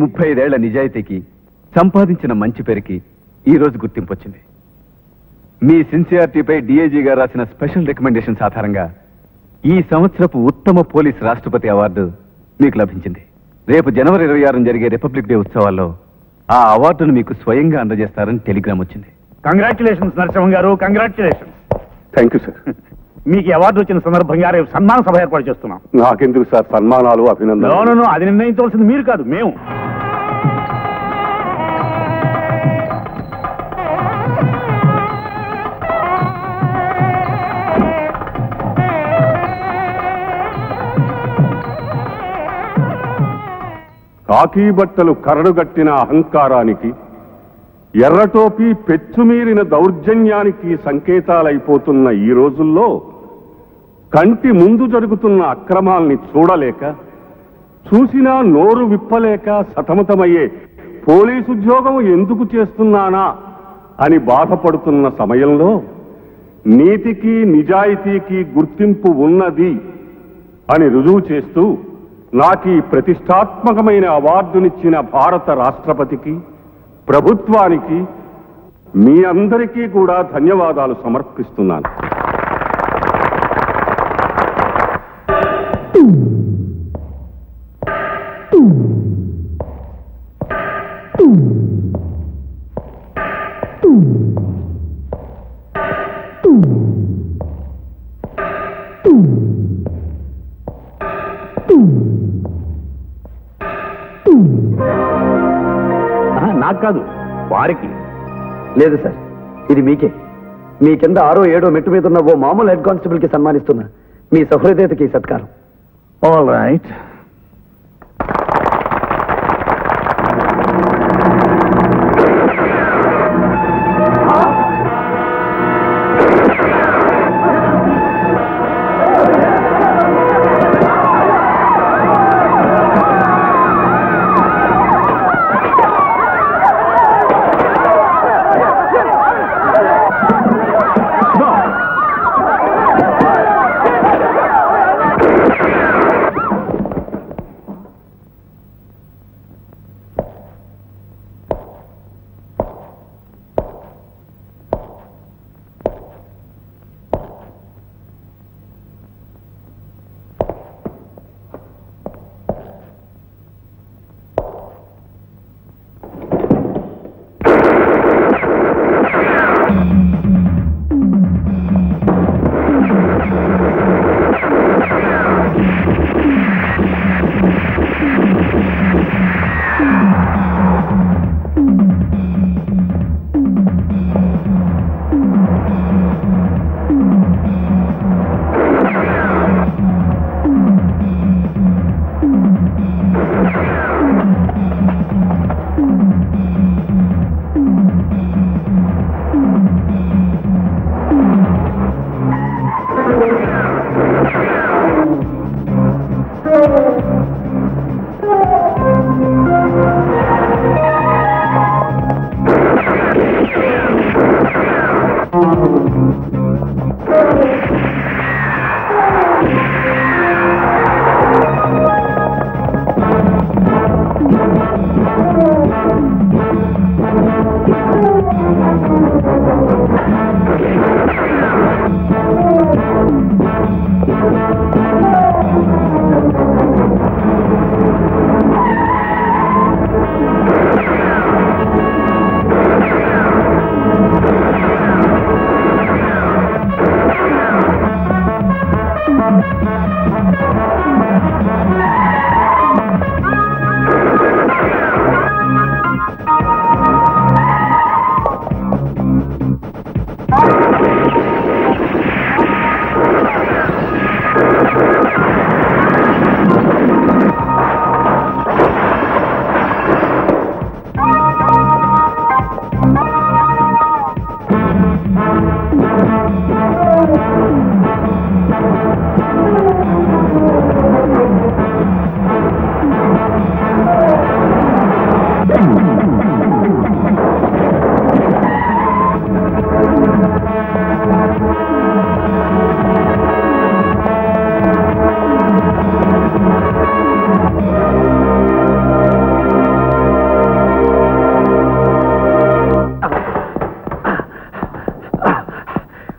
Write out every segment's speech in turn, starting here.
ముప్పై ఐదేళ్ల నిజాయితీకి సంపాదించిన మంచి పేరుకి ఈ రోజు గుర్తింపు వచ్చింది మీ సిన్సియారిటీపై డిఐజీ గారు రాసిన స్పెషల్ రికమెండేషన్స్ ఆధారంగా ఈ సంవత్సరపు ఉత్తమ పోలీస్ రాష్ట్రపతి అవార్డు మీకు లభించింది రేపు జనవరి ఇరవై ఆరున జరిగే రిపబ్లిక్ డే ఉత్సవాల్లో ఆ అవార్డును మీకు స్వయంగా అందజేస్తారని టెలిగ్రామ్ వచ్చింది congratulations Narasimha garu congratulations thank you sir మీకు ఈ అవార్డు వచ్చిన సందర్భంగా రేపు సన్మాన సభ ఏర్పాటు చేస్తున్నాం నాకెందుకు సార్ సన్మానాలు నో, నో, అభినందనలు నో, అది నిర్ణయించవలసింది మీరు కాదు మేము కాకి బట్టలు కరడుగట్టిన అహంకారానికి ఎర్రటోపి పెచ్చుమీరిన దౌర్జన్యానికి సంకేతాలైపోతున్న ఈ రోజుల్లో కంటి ముందు జరుగుతున్న అక్రమాల్ని చూడలేక చూసినా నోరు విప్పలేక సతమతమయ్యే పోలీసు ఉద్యోగం ఎందుకు చేస్తున్నానా అని బాధపడుతున్న సమయంలో నీతికి నిజాయితీకి గుర్తింపు ఉన్నది అని రుజువు చేస్తూ నాకు ఈ ప్రతిష్టాత్మకమైన అవార్డునిచ్చిన భారత రాష్ట్రపతికి ప్రభుత్వానికి మీ అందరికీ కూడా ధన్యవాదాలు సమర్పిస్తున్నాను ఆ, నాకు కాదు వారికి లేదు సార్ ఇది మీకే మీ కింద ఆరో ఏడో మెట్టు మీద ఉన్న ఓ మామూలు హెడ్ కానిస్టేబుల్ కి సన్మానిస్తున్నా మీ సహృదయతకి ఈ సత్కారం ఆల్ రైట్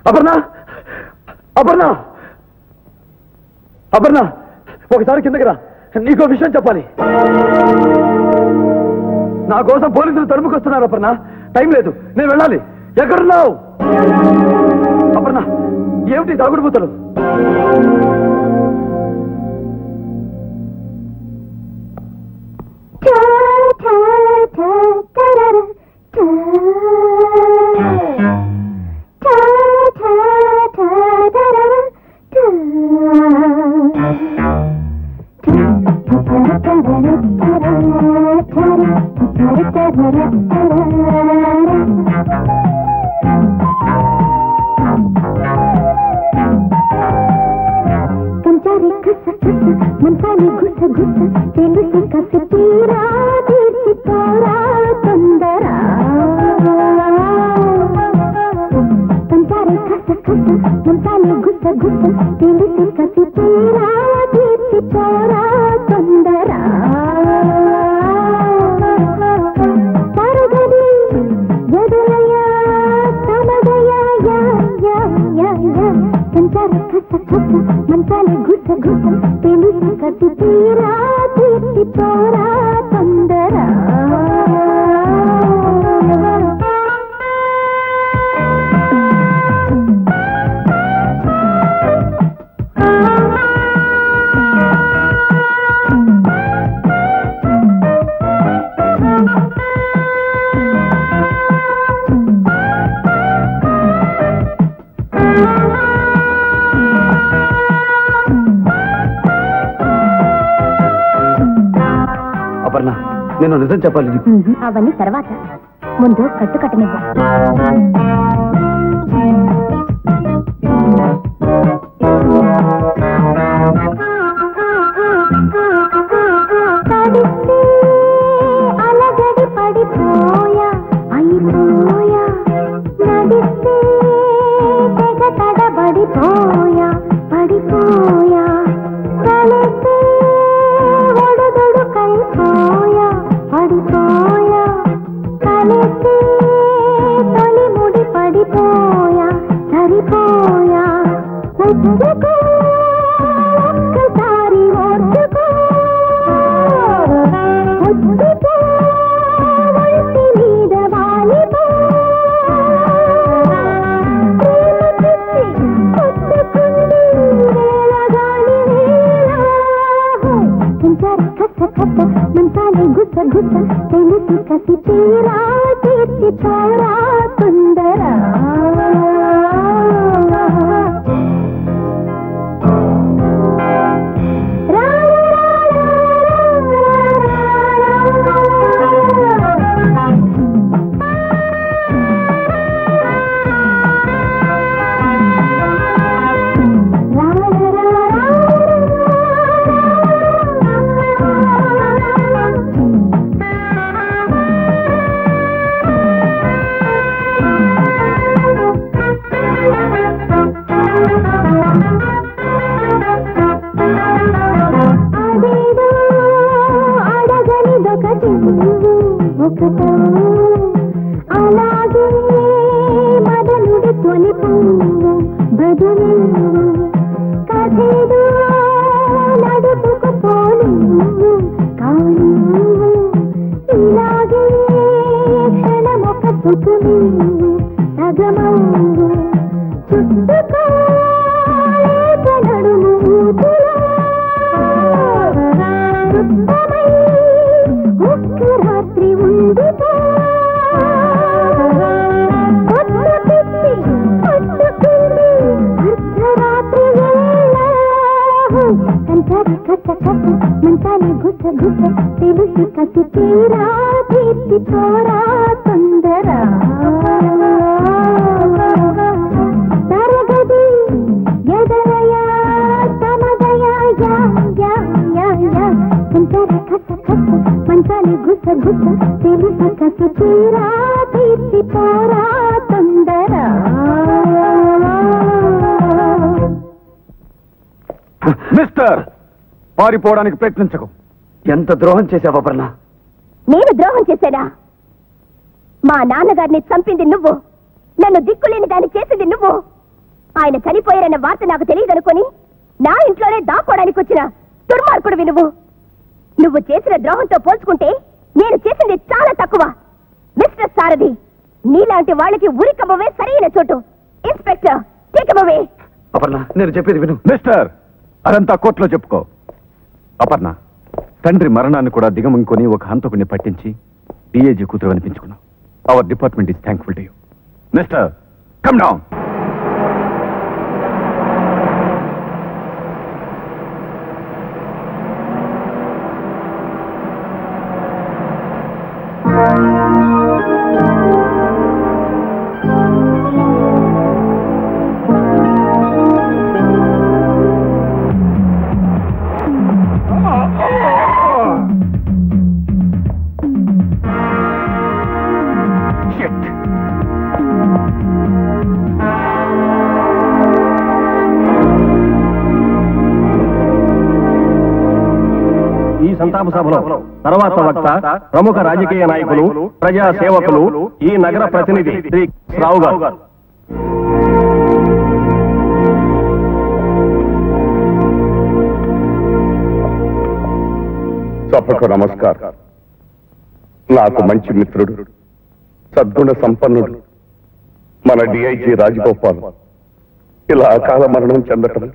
అపర్ణ అపర్ణ అపర్ణ ఒకసారి కిందకి రా నీకో విషయం చెప్పాలి నా కోసం పోలీసులు తరుముకొస్తున్నారు అపర్ణ టైం లేదు నేను వెళ్ళాలి ఎక్కడున్నావు అపర్ణ ఏమిటి దాగుడుబూతలు కంచారి కస కస మంచాలి గుస గుస తెలుసు కస తీరా తీర్చిపోరా తొందర కంచారి కస కస మంచాలి గుస గుస తెలుసు కస తీరా తీర్చిపోరా తొందర పరగది ఎదురయ్య సమదయ యా యా యా యా సంచార కస కస మంచాల గుస గుస తెలుసు కసి తీరా తీర్చిపోరా తొందర అపర్ణ నేను నిజం చెప్పాలి నీకు అవన్నీ తర్వాత ముందు కట్టు కట్టనివ్వు తడిస్తే అలగడి పడిపోయా అయిపోయా నడిస్తే తెగ తడబడిపోయా పడిపోయా కలిస్తే ఒడుదుడు కైపోయా పడిపోయా కలిస్తే తొలి ముడి పడిపోయా సరిపోయా ఒప్పుకో ఒక్కసారి ఓర్చుకో ఒత్తిపో ఒంటి మీద వాలిపో ప్రేమ పిచ్చి కొట్టుకుంది వేళగాని వేళ సంచార కస కస మంచాలి గుస గుస తెలిసి కసి తీరా తీర్చి పోరా తొందర అదేదో అడగనిదొకటి ఒకటో అలాగే మదనుడి తొలి పువ్వు బదులు కథేదో నడుపుకు పోను కాను ఇలాగే క్షణమొక సుఖము సగమవు చుట్టుకో లేక నడుము ఊపులో దుఃఖమై ఒక్క రాత్రి ఉండిపో కొత్త పిచ్చి కొట్టుకుంది అర్ధరాత్రి వేళ కంచారి కస కస మంచాలి గుస గుస తెలుసు కసి తీరా తీర్చి పోరా తొందర తరగది ఎదరయ సమదయ యా యా యా యా సంచార కస కస మంచాలి గుస గుస తెలుసు కసి తీరా తీర్చి పోరా తొందర మిస్టర్ పారిపోవడానికి ప్రయత్నించకు ఎంత ద్రోహం చేశావు అపర్ణ నేను ద్రోహం చేశానా మా నాన్నగారిని చంపింది నువ్వు నన్ను దిక్కులేని దాన్ని చేసింది నువ్వు ఆయన చనిపోయారన్న వార్త నాకు తెలియదనుకొని నా ఇంట్లోనే దాక్కోడానికి వచ్చిన దుర్మార్గుడు నువ్వు నువ్వు చేసిన ద్రోహంతో పోల్చుకుంటే నేను చేసింది చాలా తక్కువ మిస్టర్ సారథి నీలాంటి వాళ్ళకి ఉరికమ్మవే సరైన చోటు ఇన్స్పెక్టర్ టేకమవే అపర్ణ నేను చెప్పేది విను మిస్టర్ అదంతా కోర్టులో చెప్పుకో అపర్ణ తండ్రి మరణాన్ని కూడా దిగమంకొని ఒక హంతకుడిని పట్టించి డిఏజీ కూతురు అనిపించుకున్నాం our department is thankful to you mister come down ఈ సంతాప సభలో తర్వాత వక్త ప్రముఖ రాజకీయ నాయకులు ప్రజా సేవకులు ఈ నగర ప్రతినిధి శ్రీ రావు గారు సభకు నమస్కారం నాకు మంచి మిత్రుడు సద్గుణ సంపన్నుడు మన డిఐజీ రాజగోపాల్ ఇలా అకాల మరణం చెందటం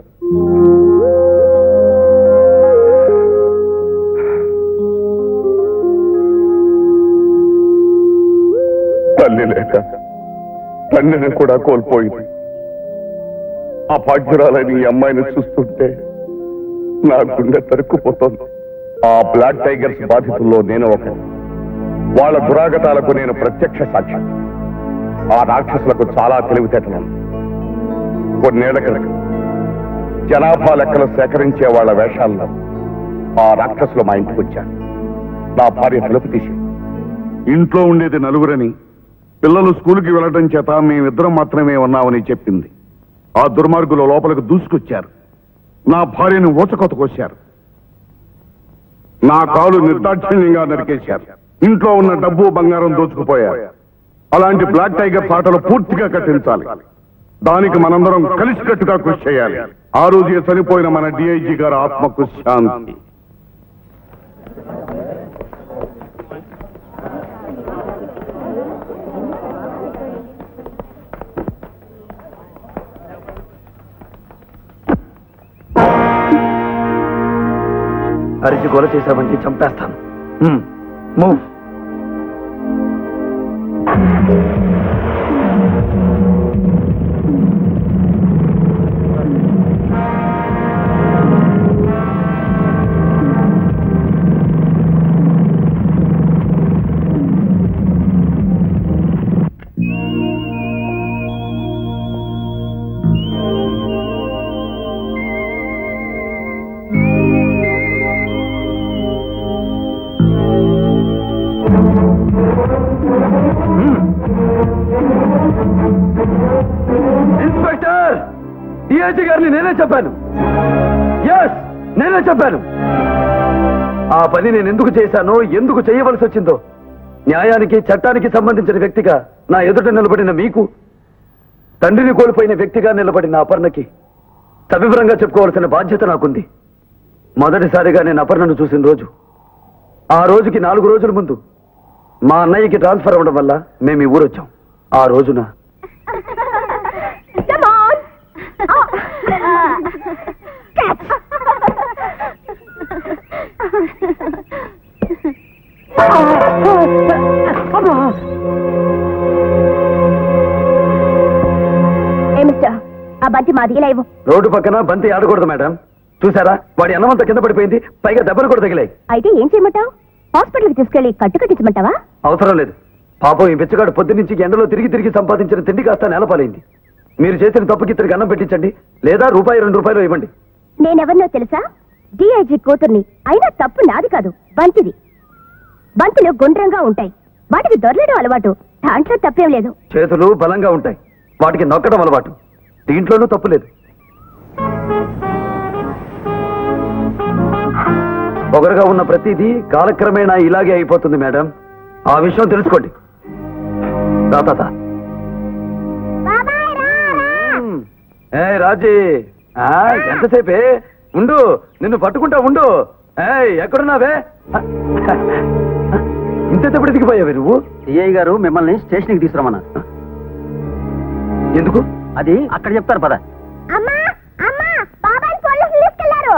తల్లి లేక తండ్రిని కూడా కోల్పోయింది ఆ భాగ్యురాలని ఈ అమ్మాయిని చూస్తుంటే నా గుండె తరుక్కుపోతోంది ఆ బ్లాక్ టైగర్స్ బాధితుల్లో నేను ఒక వాళ్ళ దురాగతాలకు నేను ప్రత్యక్ష సాక్ష్యం ఆ రాక్షసులకు చాలా తెలివితేటలు కొన్నేళ్ల క్రితం జనాభా లెక్కలు సేకరించే వాళ్ళ వేషాల్లో ఆ రాక్షసులు మా ఇంటికి వచ్చారు నా భార్య తలుపు తీసి ఇంట్లో ఉండేది నలుగురని పిల్లలు స్కూల్కి వెళ్ళడం చేత మేమిద్దరం మాత్రమే ఉన్నామని చెప్పింది ఆ దుర్మార్గులు లోపలికి దూసుకొచ్చారు నా భార్యను ఊచకొతకొచ్చారు నా కాలు నిర్దాక్షిణ్యంగా నరికేశారు ఇంట్లో ఉన్న డబ్బు బంగారం దోచుకుపోయారు అలాంటి బ్లాక్ టైగర్ పాటలు పూర్తిగా కట్టించాలి దానికి మనందరం కలిసికట్టుగా కృషి చేయాలి ఆ రోజే చనిపోయిన మన డిఐజీ గారి ఆత్మకు శాంతి అరిచి గొల చేశామంటే చంపేస్తాను హ్మ్. మూవ్ ఇన్స్పెక్టర్ డిఐజీ గారిని నేనే చెప్పాను ఎస్ నేనే చెప్పాను ఆ పని నేను ఎందుకు చేశానో ఎందుకు చేయవలసి వచ్చిందో న్యాయానికి చట్టానికి సంబంధించిన వ్యక్తిగా నా ఎదుట నిలబడిన మీకు తండ్రిని కోల్పోయిన వ్యక్తిగా నిలబడిన అపర్ణకి సవివరంగా చెప్పుకోవాల్సిన బాధ్యత నాకుంది మొదటిసారిగా నేను అపర్ణను చూసిన రోజు ఆ రోజుకి నాలుగు రోజుల ముందు మా అన్నయ్యకి ట్రాన్స్ఫర్ అవ్వడం వల్ల మేము ఈ ఊరు వచ్చాం ఆ రోజున Come on! Oh. Catch! ఏ మిస్టర్ ఆ బంతి మాది ఇలా ఇవ్వు రోడ్డు పక్కన బంతి ఆడకూడదు మేడం చూసారా వాడి అన్నమంతా కింద పడిపోయింది పైగా దెబ్బలు కూడా తగిలాయి అయితే ఏం చేయమంటావు హాస్పిటల్కి తీసుకెళ్లి కట్టు కట్టించమంటావా అవసరం లేదు పాపం ఈ బిచ్చగాడు పొద్దు నుంచి ఎండలో తిరిగి తిరిగి సంపాదించిన తిండి కాస్త నేలపాలైంది మీరు చేసిన తప్పుకి ఇద్దరికి అన్నం పెట్టించండి లేదా రూపాయి రెండు రూపాయలు ఇవ్వండి నేనెవరినో తెలుసా డిఐజీ కూతుర్ని అయినా తప్పు నాది కాదు బంతిది బంతులు గుండ్రంగా ఉంటాయి వాటికి దొరలడం అలవాటు దాంట్లో తప్పేం లేదు చేతులు బలంగా ఉంటాయి వాటికి నొక్కడం అలవాటు దీంట్లోనూ తప్పు లేదు పొగరుగా ఉన్న ప్రతిదీ కాలక్రమేణా ఇలాగే అయిపోతుంది మేడం ఆ విషయం తెలుసుకోండి రా తాత. మ్మ్. ఏ రాజీ ఆ, ఎంతసేపే ఉండు నిన్ను పట్టుకుంటా ఉండు ఏయ్ ఎక్కడున్నావే ఇంతసేపటి దిగిపోయావే నువ్వు సిఐ గారు మిమ్మల్ని స్టేషన్కి తీసుకురమ్మన్నారు ఎందుకు అది అక్కడ చెప్తారు పద అమ్మా అమ్మా బాబాయ్ పోలీసులు తీసుకెళ్లారు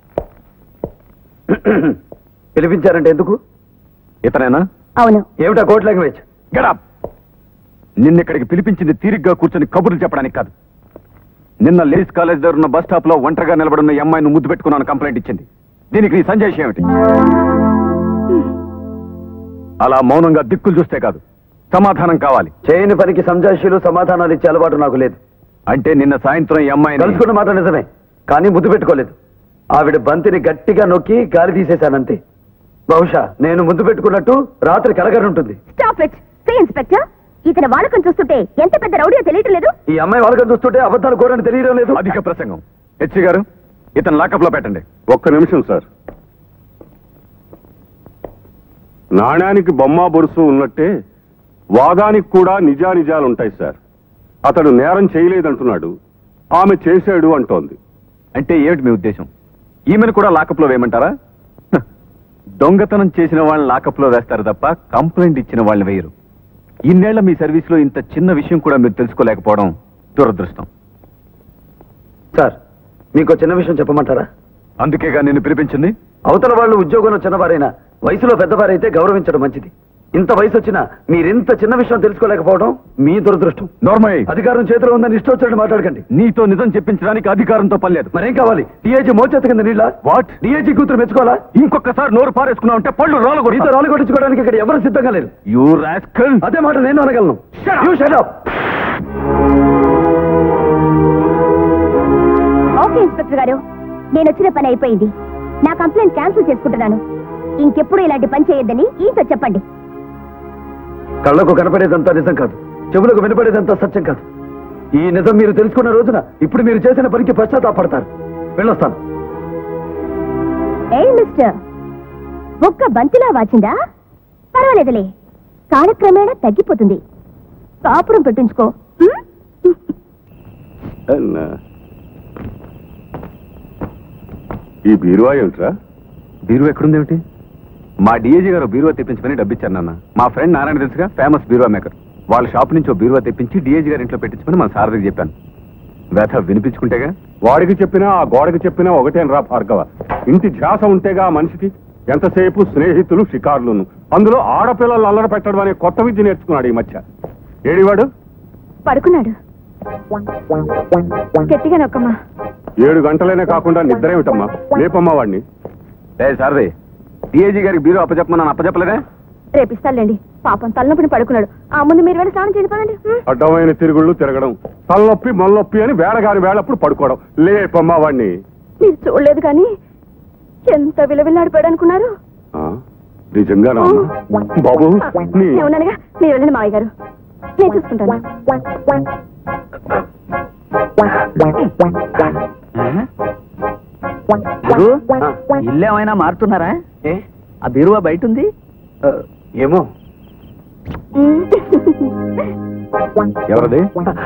పిలిపించారంటే ఎందుకు ఇతనేనా అవును ఏమిటా కోర్టు లాంగ్వేజ్ గడప్ నిన్నెక్కడికి పిలిపించింది తీరిగ్గా కూర్చొని కబుర్లు చెప్పడానికి కాదు నిన్న లేడీస్ కాలేజ్ దగ్గర ఉన్న బస్ స్టాప్ లో ఒంటరిగా నిలబడున్న ఈ అమ్మాయిని ముద్దు పెట్టుకున్నాను కంప్లైంట్ ఇచ్చింది దీనికి నీ సంజయ్ ఏమిటి అలా మౌనంగా దిక్కులు చూస్తే కాదు సమాధానం కావాలి చేయని పనికి సంజాషులు సమాధానాలు ఇచ్చే అలవాటు నాకు లేదు అంటే నిన్న సాయంత్రం ఈ అమ్మాయిని కలుసుకున్న మాట నిజమే కానీ ముద్దు పెట్టుకోలేదు ఆవిడ బంతిని గట్టిగా నొక్కి గాలి తీసేశానంతే బహుశా నేను ముద్దు పెట్టుకున్నట్టు రాత్రి కలగనుంటుంది స్టాప్ ఇట్ సే ఇన్స్పెక్టర్ ఇతని వాడకం చూస్తుంటే ఎంత పెద్ద రౌడీయో తెలియటం లేదు ఈ అమ్మాయి వాళ్ళకని చూస్తుంటే అబద్ధాలు కోరని తెలియడం లేదు అధిక ప్రసంగం హెచ్సి గారు ఇతను లాకప్ లో పెట్టండి ఒక్క నిమిషం సార్ నాణ్యానికి బొమ్మ బొరుసు ఉన్నట్టే వాదానికి కూడా నిజానిజాలు ఉంటాయి సార్ అతడు నేరం చేయలేదంటున్నాడు ఆమె చేశాడు అంటోంది అంటే ఏమిటి మీ ఉద్దేశం ఈమెను కూడా లాకప్ లో వేయమంటారా హ, దొంగతనం చేసిన వాళ్ళని లాకప్ లో వేస్తారు తప్ప కంప్లైంట్ ఇచ్చిన వాళ్ళని వేయరు ఇన్నేళ్ల మీ సర్వీస్ లో ఇంత చిన్న విషయం కూడా మీరు తెలుసుకోలేకపోవడం దురదృష్టం సార్ మీకు చిన్న విషయం చెప్పమంటారా అందుకేగా నిన్ను పిలిపించింది అవతల వాళ్ళు ఉద్యోగంలో చిన్నవారైనా వయసులో పెద్దవారైతే గౌరవించడం మంచిది ఇంత వయసు వచ్చినా మీరింత చిన్న విషయం తెలుసుకోలేకపోవడం మీ దురదృష్టం నోర్మయ్ అధికారం చేతిలో ఉందని ఇష్టం మాట్లాడకండి నీతో నిజం చెప్పించడానికి అధికారంతో పనిలేదు మరేం కావాలి డిఐజీ మోచేత కింద నీళ్ళ వాట్ డిఐజీ కూతురు మెచ్చుకోవాలా ఇంకొకసారి నోరు పారేసుకున్నావు అంటే పళ్ళు మీతో రాలగొడతా రాళ్ళు కొట్టించుకోవడానికి ఇక్కడ ఎవరు సిద్ధంగా లేరు యూ రాస్కల్ అదే మాట నేను అనగలను You shut up. Okay inspector garu నేను వచ్చిన పని అయిపోయింది నా కంప్లైంట్ క్యాన్సిల్ చేసుకుంటున్నాను ఇంకెప్పుడు ఇలాంటి పని చేయొద్దని ఈతో చెప్పండి కళ్ళకు కనపడేదంతా నిజం కాదు చెవులకు వినపడేదంతా సత్యం కాదు ఈ నిజం మీరు తెలుసుకున్న రోజున ఇప్పుడు మీరు చేసిన పనికి పశ్చాత్తాపడతారు వెళ్ళొస్తాను ఏ మిస్టర్ ఒక్క బంతిలా వాచిందా పర్వాలేదులే కాలక్రమేణా తగ్గిపోతుంది కాపురం పెట్టించుకో ఉం? అన్నా. ఈ బీరువా ఏమిట్రా బీరువా ఎక్కడుందేమిటి మా డిఏజీ గారు బీరువా తెప్పించమని డబ్బిచ్చారు నాన్న మా ఫ్రెండ్ నారాయణ తెలుసుగా ఫేమస్ బీరువా మేకర్ వాళ్ళ షాప్ నుంచి ఓ బీరువా తెప్పించి డిఏజీ గారి ఇంట్లో పెట్టించమని మా సారథికి చెప్పాను వ్యథ వినిపించుకుంటేగా వాడికి చెప్పినా ఆ గోడకి చెప్పినా ఒకటేనరా భార్గవ ఇంటి ధ్యాస ఉంటేగా ఆ మనిషికి ఎంతసేపు స్నేహితులు షికారులును అందులో ఆడపిల్లలు అల్లరి పెట్టడం అనే కొత్త విద్య నేర్చుకున్నాడు ఈ మధ్య ఏడివాడు పడుకున్నాడు గట్టిగా నొక్కమ్మా ఏడు గంటలైనా కాకుండా నిద్ర ఏమిటమ్మా లేపమ్మా వాడిని ఏ సారథి డిఏజీ గారికి బీరువా అప్పచెప్పమని అప్పచెప్పలేదే రేపిస్తానులేండి పాపం తలనొప్పిని పడుకున్నాడు ఆ ముందు మీరు వెళ్ళి స్నానం చేసి పదండి ఉం? అడ్డమైన తిరుగుళ్ళు తిరగడం తలనొప్పి మొల్లొప్పి అని వేడగాని వేళప్పుడు పడుకోవడం లేపమ్మా వాడిని మీరు చూడలేదు కానీ ఎంత విలవిల్లాడిపోయాడు అనుకున్నారు ఆ, నిజంగానా అమ్మా? బాబు నీ నేను ఉన్నానుగా మీరు వెళ్ళండి మావయ్య గారు నేను చూసుకుంటాను ఇల్లు ఏమైనా మారుతున్నారా ఏ? ఆ బీరువా బయట ఉంది ఆ, ఏమో ఉం. ఎవరది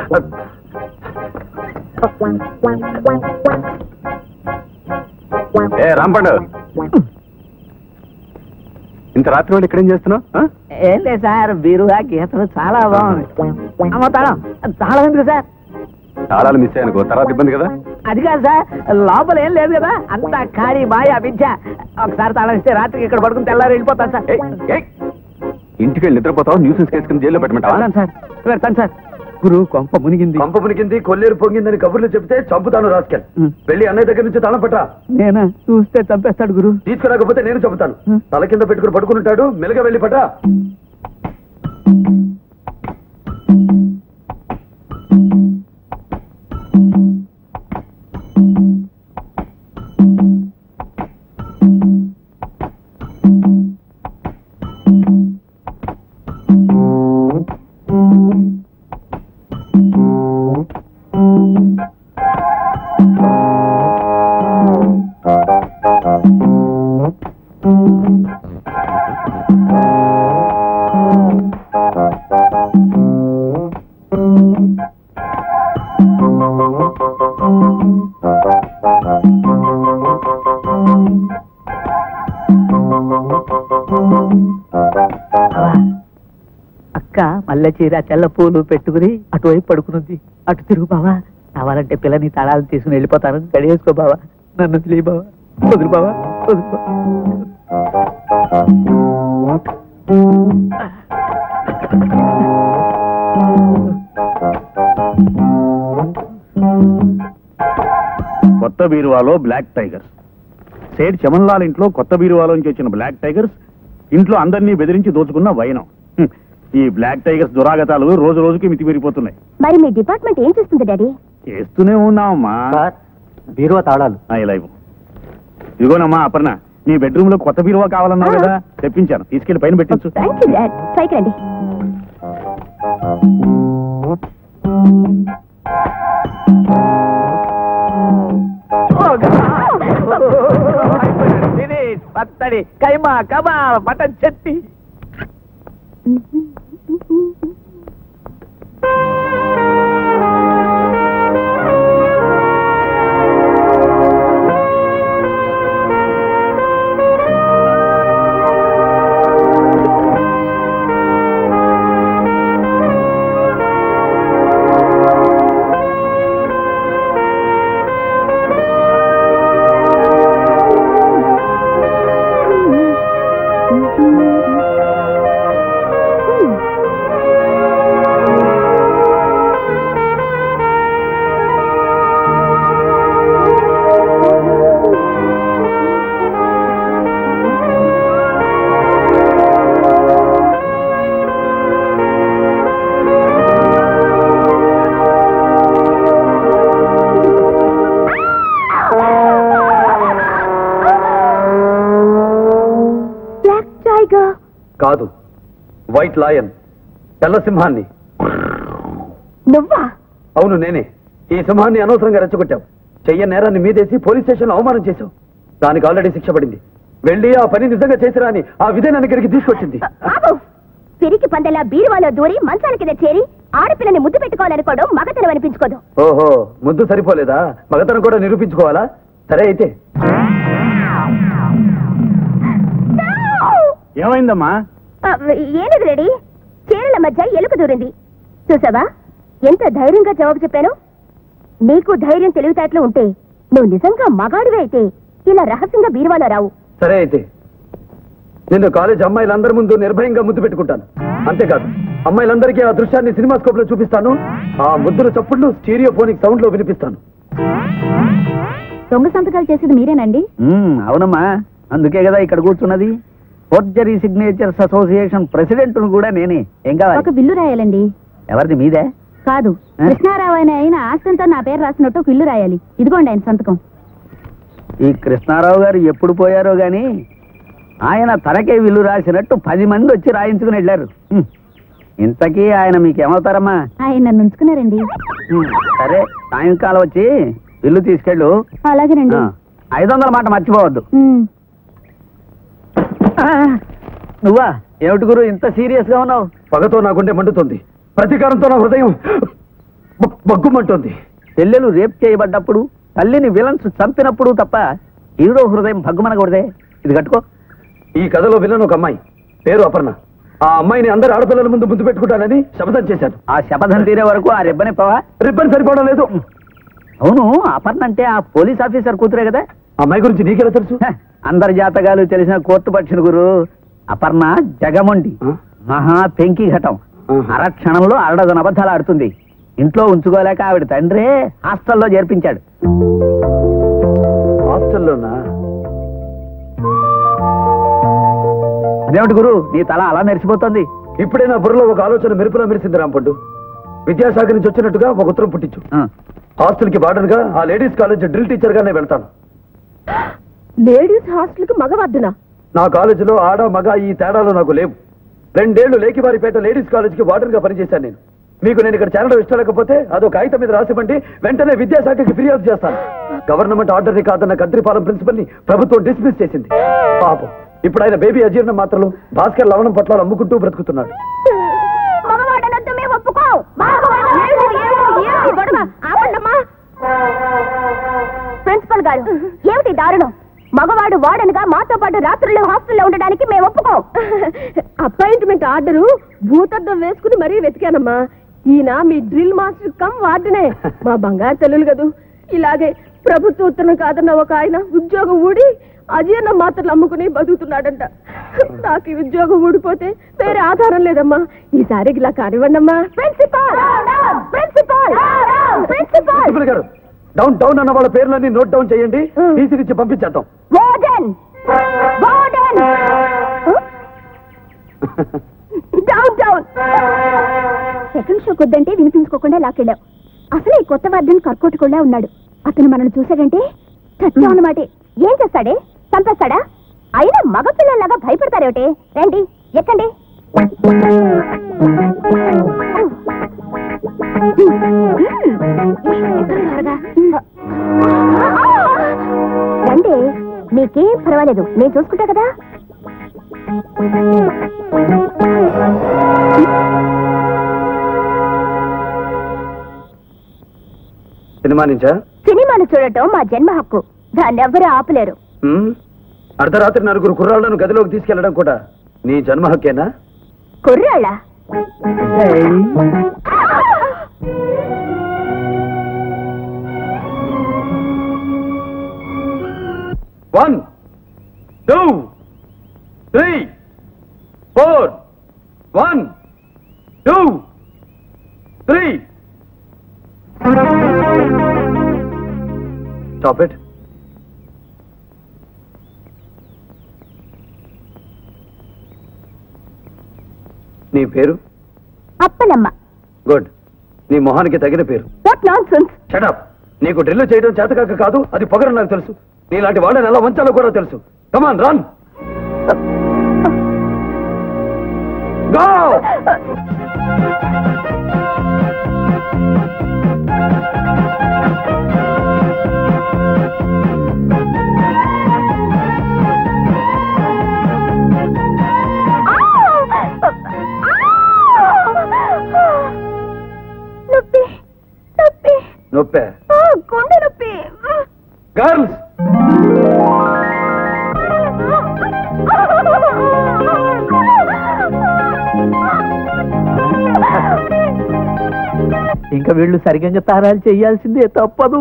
ఏ రాంపండు ఇంత రాత్రి వాళ్ళు ఇక్కడేం చేస్తున్నావు ఆ? ఏం లేదు సార్ బీరువా గీతలు చాలా బాగుంది అమ్మ తాళం తాళం ఎందుకు సార్ తాళాలు మిస్ అయ్యానుకో తర్వాత ఇబ్బంది కదా అది కాదు సార్ లోపల ఏం లేదు కదా అంతా ఖాళీ బాయ్ విద్య ఒకసారి తాళం ఇస్తే రాత్రికి ఇక్కడ పడుకుని తెల్లారి వెళ్ళిపోతాను సార్ ఏయ్, ఏయ్. ఇంటికి వెళ్ళి నిద్రపోతావు న్యూసెన్స్ కేసుకుని జైల్లో పెట్టమంటావా అవును సార్ పెడతాను సార్ గురు కొంప మునిగింది పంప మునిగింది కొల్లేరు పొంగిందని కబుర్లు చెప్తే చంపుతాను రాస్కెల్ ఉం. వెళ్ళి అన్నయ్య దగ్గర నుంచి తాళం పట్టా నేనా చూస్తే చంపేస్తాడు గురు తీసుకురాకపోతే నేను చెబుతాను ఉం. తల కింద పెట్టుకుని పడుకుంటాడు మెల్లగా వెళ్ళి పట్టా అక్క మల్లె చీర తెల్ల పూలు పెట్టుకుని అటువైపు పడుకునుంది అటు తిరుగు బావా కావాలంటే పిల్లని తాళాలు తీసుకుని వెళ్ళిపోతాను గడియేసుకో బావా నన్ను వదిలే బావా వదులు బావా వదులు బావా. కొత్త బీరువాలో బ్లాక్ టైగర్స్ సేట్ చమన్లాల్ ఇంట్లో కొత్త బీరువాలోంచి వచ్చిన బ్లాక్ టైగర్స్ ఇంట్లో అందరినీ బెదిరించి దోచుకున్న వైనం హ్మ్. ఈ బ్లాక్ టైగర్స్ దురాగతాలు రోజు రోజుకి మితిమీరిపోతున్నాయి మరి మీ డిపార్ట్మెంట్ ఏం చేస్తుంది డాడీ చేస్తూనే ఉన్నామమ్మా బీరువా తాళాలు ఆ, ఇలా ఇవ్వు ఇదిగోనమ్మా అపర్ణ నీ బెడ్రూమ్ లో కొత్త బీరువా కావాలన్నావు కదా తెప్పించాను తీసుకెళ్లి పైన పెట్టించు థ్యాంక్ యూ డాడ్ పైకి రండి పత్తడి కైమా కమా మటన్ చట్నీ బ్లాక్ టైగర్ కాదు వైట్ లాయన్ తెల్ల సింహాన్ని నువ్వా అవును నేనే ఈ సింహాన్ని అనవసరంగా రెచ్చగొట్టావు చెయ్య నేరాన్ని మీదేసి పోలీస్ స్టేషన్ అవమానం చేశావు దానికి ఆల్రెడీ శిక్ష పడింది వెళ్ళి ఆ పని నిజంగా చేసిరా అని ఆ విధే నన్ను ఇక్కడికి తీసుకొచ్చింది బాబు పిరికి పందెలా బీరువాలో దూరి మంచాల కింద చేరి ఆడపిల్లని ముద్దు పెట్టుకోవాలనుకోవడం మగతనం అనిపించుకోదు ఓహో ముద్దు సరిపోలేదా మగతనం కూడా నిరూపించుకోవాలా సరే అయితే ఏమైందమ్మా ఆ, ఏలేదు రెడీ చీరల మధ్య ఎలుక దూరింది చూసావా ఎంత ధైర్యంగా జవాబు చెప్పాను నీకు ధైర్యం తెలివితేటలు ఉంటే నువ్వు నిజంగా మగాడివే అయితే ఇలా రహస్యంగా బీరువాలో రావు సరే అయితే నిన్ను కాలేజ్ అమ్మాయిలందరి ముందు నిర్భయంగా ముద్దు పెట్టుకుంటాను అంతేకాదు అమ్మాయిలందరికీ ఆ దృశ్యాన్ని సినిమా స్కోప్ లో చూపిస్తాను ఆ ముద్దుల చప్పుళ్ళు స్టీరియోఫోనిక్ సౌండ్ లో వినిపిస్తాను దొంగ సంతకాలు చేసేది మీరేనండి మ్మ్, అవునమ్మా అందుకే కదా ఇక్కడ కూర్చున్నది ఫోర్జరీ సిగ్నేచర్స్ అసోసియేషన్ ప్రెసిడెంట్ కూడా నేనే ఏం కావాలి బిల్లు రాయాలండి ఎవరిది మీదే కాదు ఆ? కృష్ణారావు ఆయన అయిన ఆస్తంతా నా పేరు రాసినట్టు ఒక ఇల్లు రాయాలి ఇదిగోండి ఆయన సంతకం ఈ కృష్ణారావు గారు ఎప్పుడు పోయారో గాని ఆయన తనకే విల్లు రాసినట్టు పది మంది వచ్చి రాయించుకుని వెళ్ళారు మ్మ్. ఇంతకీ ఆయన మీకేమవుతారమ్మా ఆయన నన్ను ఉంచుకున్నారండి మ్మ్. సరే సాయంకాలం వచ్చి విల్లు తీసుకెళ్ళు అలాగేనండి ఆ, ఐదు వందల మాట మర్చిపోవద్దు ఉమ్. ఆ, నువ్వా ఏమిటి గురు ఇంత సీరియస్ గా ఉన్నావు పగతో నా గుండె మండుతుంది ప్రతీకారంతో నా హృదయం బ- బగ్గుమంటోంది చెల్లెలు రేప్ చేయబడ్డప్పుడు తల్లిని విలన్స్ చంపినప్పుడు తప్ప హీరో హృదయం భగ్గుమనకూడదే ఇది కట్టుకో ఈ కథలో విలన్ ఒక అమ్మాయి పేరు అపర్ణ ఆ అమ్మాయిని అందరు ఆడపిల్లల ముందు ముద్దు పెట్టుకుంటానని శపథం చేశాను ఆ శపథం తీరే వరకు ఆ రెబ్బని పవా రిబ్బన్ సరిపోవడం లేదు అవును అపర్ణ అంటే ఆ పోలీస్ ఆఫీసర్ కూతురే కదా అమ్మాయి గురించి నీకెలా తెలుసు హ, అందరి జాతకాలు తెలిసిన కోర్టు పక్షిన గురు అపర్ణ జగమొండి ఆ? మహా పెంకి ఘటం ఆహా. అరక్షణంలో అరడదన అబద్ధాలు ఆడుతుంది ఇంట్లో ఉంచుకోలేక ఆవిడ తండ్రే హాస్టల్లో చేర్పించాడు హాస్టల్లోనా అదేమిటి గురు నీ తల అలా మెరిసిపోతుంది ఇప్పుడే నా బుర్రలో ఒక ఆలోచన మెరుపులా మెరిసింది రాంపండు విద్యాశాఖ నుంచి వచ్చినట్టుగా ఒక ఉత్తరం పుట్టించు ఆ, హాస్టల్ కి బార్డర్ గా ఆ లేడీస్ కాలేజ్ డ్రిల్ టీచర్ గా నేను వెళ్తాను లేడీస్ హాస్టల్ కి మగవద్దునా నా కాలేజీలో ఆడ మగ ఈ తేడాలు నాకు లేవు రెండేళ్లు లేకివారిపేట లేడీస్ కాలేజ్ కి వార్డెన్ గా పనిచేశాను నేను మీకు నేను ఇక్కడ చేరడం ఇష్టం లేకపోతే అదో కాగితం మీద రాసివ్వండి వెంటనే విద్యాశాఖకి ఫిర్యాదు చేస్తాను గవర్నమెంట్ ఆర్డర్ ని కాదన్న కద్రిపాలెం ప్రిన్సిపల్ ని ప్రభుత్వం డిస్మిస్ చేసింది పాపం ఇప్పుడు ఆయన బేబీ అజీర్ణ మాత్రలు భాస్కర్ లవణం పట్లాలు అమ్ముకుంటూ బ్రతుకుతున్నాడు మగవాడనొద్దు మేము ఒప్పుకో ప్రిన్సిపల్ గారు ఏమిటి దారుణం మగవాడు వాడనుగా మాతో పాటు రాత్రులు హాస్టల్లో ఉండడానికి మేము ఒప్పుకోం అపాయింట్మెంట్ ఆర్డరు భూతద్దం వేసుకుని మరీ వెతికానమ్మా ఈయన మీ డ్రిల్ మాస్టర్ కమ్ వార్డనే మా బంగారు తల్లులు కదూ ఇలాగే ప్రభుత్వ ఉత్తరం కాదన్న ఒక ఆయన ఉద్యోగం ఊడి అజీర్ణ మాత్రలు అమ్ముకుని బతుకుతున్నాడంట నాకు ఈ ఉద్యోగం ఊడిపోతే వేరే ఆధారం లేదమ్మా ఈసారి ఇలా కానివ్వండమ్మా principal principal principal principal garu down down అన్న వాళ్ళ పేర్లన్నీ నోట్ డౌన్ చేయండి తీసిరిచ్చి పంపించేద్దాం warden warden down down second షోక్ వద్దంటే వినిపించుకోకుండా లాకెళ్ళావు అసలు ఈ కొత్త వార్డెన్ కర్కోటకుండా ఉన్నాడు అతను మనల్ని చూశాడంటే చచ్చాం అన్నమాట ఏం చేస్తాడే చంపేస్తాడా అయినా మగపిల్లల్లాగా భయపడతారేమిటి రండి ఎక్కండి రండి మీకేం పర్వాలేదు నేను చూసుకుంటా కదా సినిమా నుంచా సినిమాను చూడటం మా జన్మ హక్కు దాన్ని ఎవ్వరూ ఆపలేరు హ్మ్? అర్ధరాత్రి నలుగురు కుర్రాళ్లను గదిలోకి తీసుకెళ్లడం కూడా నీ జన్మ హక్కేనా కుర్రాళ్ళ one two three four one two three stop it నీ పేరు అప్పలమ్మ గుడ్ నీ మొహానికి తగిన పేరు వాట్ నాన్ సెన్స్ షటప్ నీకు డ్రిల్ చేయడం చేతకాక కాదు అది పొగరు నాకు తెలుసు నీలాంటి వాళ్ళని ఎలా వంచాలో కూడా తెలుసు కమాన్ రన్ గో నొప్పి నొప్పి నొప్పే ఆ, గుండె నొప్పి గర్ల్స్ ఇంకా వీళ్ళు సరిగ్గా తారాలు చేయాల్సిందే తప్పదు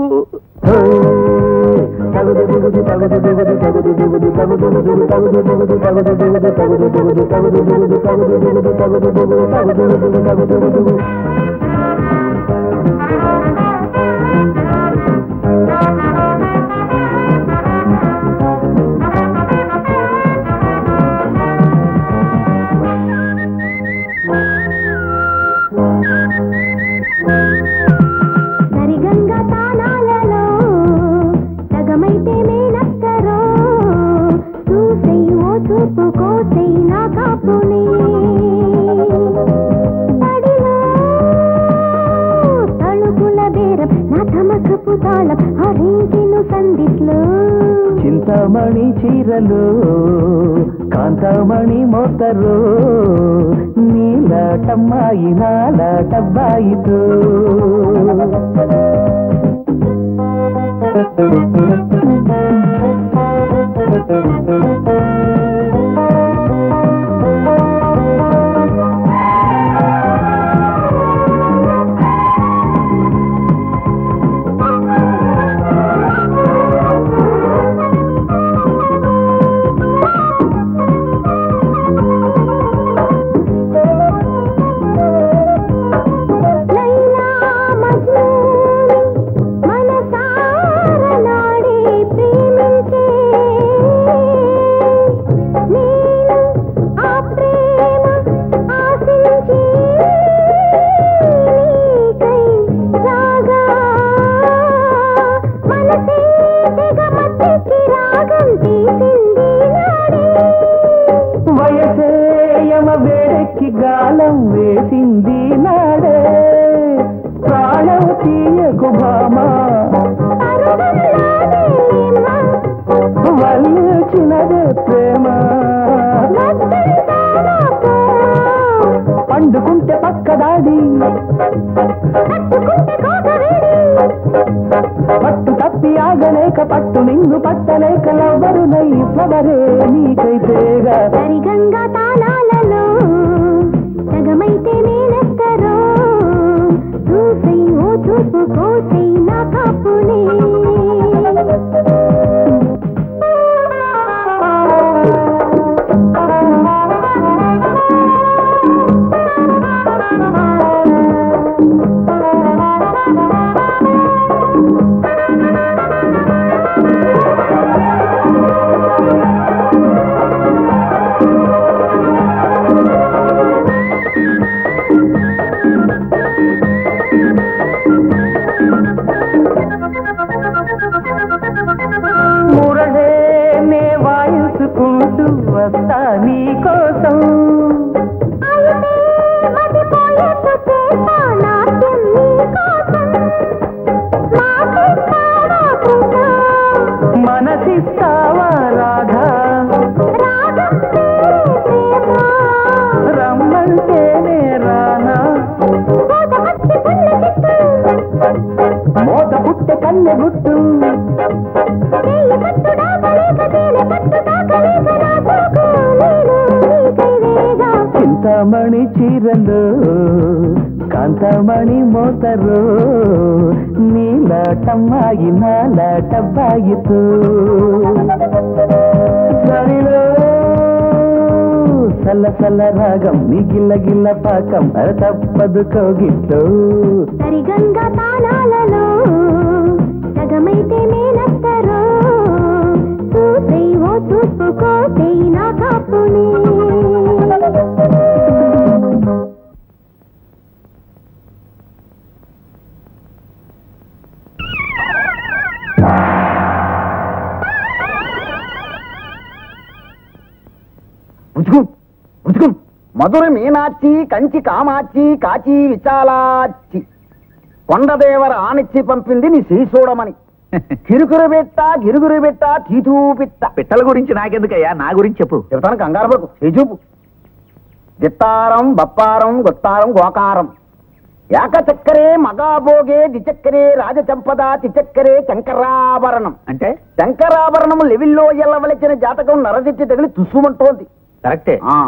సరిగంగా తాళాలలో సగమైతే మేనక్కరో చూసై ఓ చూపు కోసై నా కాపుని పడిలో తణుకుల బేరం నా తమకపు తాళం హరింగిను సందిట్లో చింతామణి చీరలు కాంతామణి మోతరు నీలాటమ్మాయి నాలాటబ్బాయితో లైలా మజ్నూని మనసార నాడే ప్రేమించే నేను ఆ ప్రేమ ఆశించి నీకై రాగా మనసే తెగ మత్తికి రాగం తీసింది నాడే వయసే యమ వేడెక్కి గాలం వేసింది నాడే ప్రాణం తీయకు భామా వల్చినదే ప్రేమ పండుకుంటే పక్కదాడి పట్టు తప్ప తప్పి ఆగలేక పట్టు నిన్ను పట్టలేక లవ్వరునై ఫ్లవరే నీకైతేగా సరిగంగా తాళాలలో సగమైతే నేనెక్కరో చూసై ఓ చూపు కోసై నా కాపునే మురళే నే వాయించుకుంటూ వస్తా నీ కోసం మనసిస్తావా రాధా రమ్మంటేనే రానా మోత పుట్టె కన్నె గుట్టు చింతామణి చీరలు కాంతమణి మోతరు నీలాటమ్మాయి నాలాటబ్బాయితో సరిలో సల్ల సల్ల రాగం నీ గిల్ల గిల్ల పాకం అర తప్పదు కోగిట్లో సరిగంగా తాళాలలో సగమైతే మేనత్తరో చూసై ఓ చూపు కోసై నా కాపునే ఉచుకు ఉచుకు మధుర మీనాచి కంచి కామాచి కాచి విశాలాచి కొండదేవర ఆనిచ్చి పంపింది నీ శ్రీ చూడమని కిరుకురు పెట్ట గిరుగురు పెట్ట తీతూ పిట్ట పిట్టల గురించి నాకెందుకయ్యా నా గురించి చెప్పు చెప్తాను కంగారు పడుకు చూపు దిత్తారం బప్పారం గొత్తారం గోకారం ఏక చక్కరే మగాబోగే దిచక్కరే రాజచంపద తిచక్కరే శంకరాభరణం అంటే శంకరాభరణం లెవిల్లో ఎల్లవలచిన జాతకం నరదిట్టి తగిలి తుస్సుమంటోంది కరెక్టే ఆ.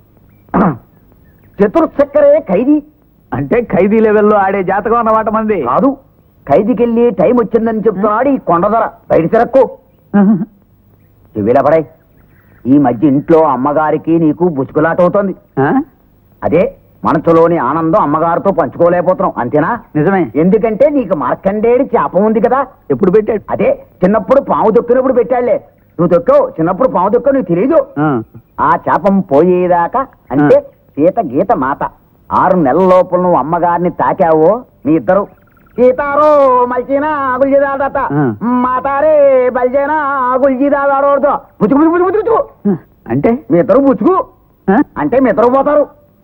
చతుర్చక్కరే ఖైదీ అంటే ఖైదీ లెవెల్లో ఆడే జాతకం అన్నమాట మంది కాదు ఖైదీకెళ్ళి టైం వచ్చిందని చెప్తున్నాడు ఈ కొండధర బయట తిరక్కు చెవిలపడాయి ఈ మధ్య ఇంట్లో అమ్మగారికి నీకు బుచ్చుకులాట అవుతోంది ఆ? అదే మనసులోని ఆనందం అమ్మగారితో పంచుకోలేకపోతున్నాం అంతేనా నిజమే ఎందుకంటే నీకు మార్కండేడి చేప ఉంది కదా ఎప్పుడు పెట్టాడు అదే చిన్నప్పుడు పాము దొక్కినప్పుడు పెట్టాడులే నువ్వు దొక్కవు చిన్నప్పుడు పాము దొక్కవు నీకు తెలియదు ఆ. ఆ చేపం పోయేదాకా అంటే సీత గీత మాత ఆరు నెలల లోపల నువ్వు అమ్మగారిని తాకావో మీ ఇద్దరు సీతారో మల్చినా గుల్జిదాదత ఆ. మాతారే బల్జేనా గుల్జిదాదాడోడుతో బుచ్చుకు బుచ్చుకు బుచ్చుకు బుచ్చుకు అంటే మీ ఇద్దరు బుచ్చుకు ఆ? అంటే మీ ఇద్దరు పోతారు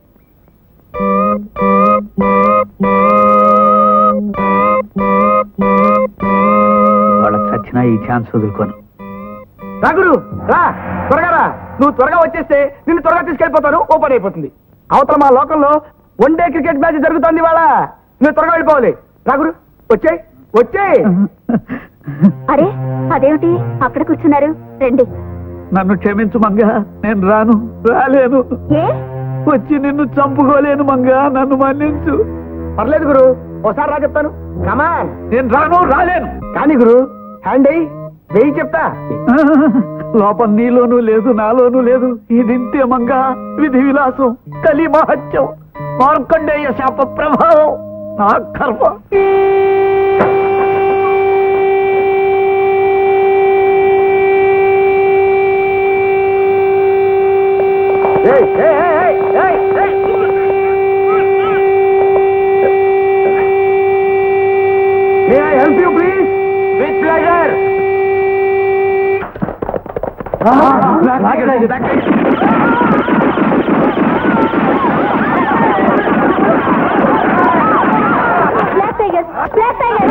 వాళ్ళకి చచ్చినా ఈ ఛాన్స్ వదులుకోను రాగుడు రా త్వరగా రా నువ్వు త్వరగా వచ్చేస్తే నిన్ను త్వరగా తీసుకెళ్ళిపోతాను ఓ పని అయిపోతుంది అవతల మా లోకంలో వన్ డే క్రికెట్ మ్యాచ్ జరుగుతోంది ఇవాళ నువ్వు త్వరగా వెళ్ళిపోవాలి రాగుడు వచ్చే వచ్చే అరే అదేమిటి అక్కడ కూర్చున్నారు రండి నన్ను క్షమించు మంగా నేను రాను రాలేను ఏ వచ్చి నిన్ను చంపుకోలేను మంగా నన్ను మన్నించు పర్లేదు గురు ఒకసారి రా చెప్తాను కమాన్ నేను రాను రాలేను కానీ గురు హ్యాండ్ అయ్యి వెయ్యి చెప్తా లోపం నీలోనూ లేదు నాలోనూ లేదు ఇదింతే మంగా విధి విలాసం కలి మహత్యం మార్కండేయ శాప ప్రభావం నా కర్మ ఏయ్, ఏయ్, ఏయ్, ఏయ్, ఏయ్, ఏయ్. May I help you, please? With pleasure. Black tiger black tiger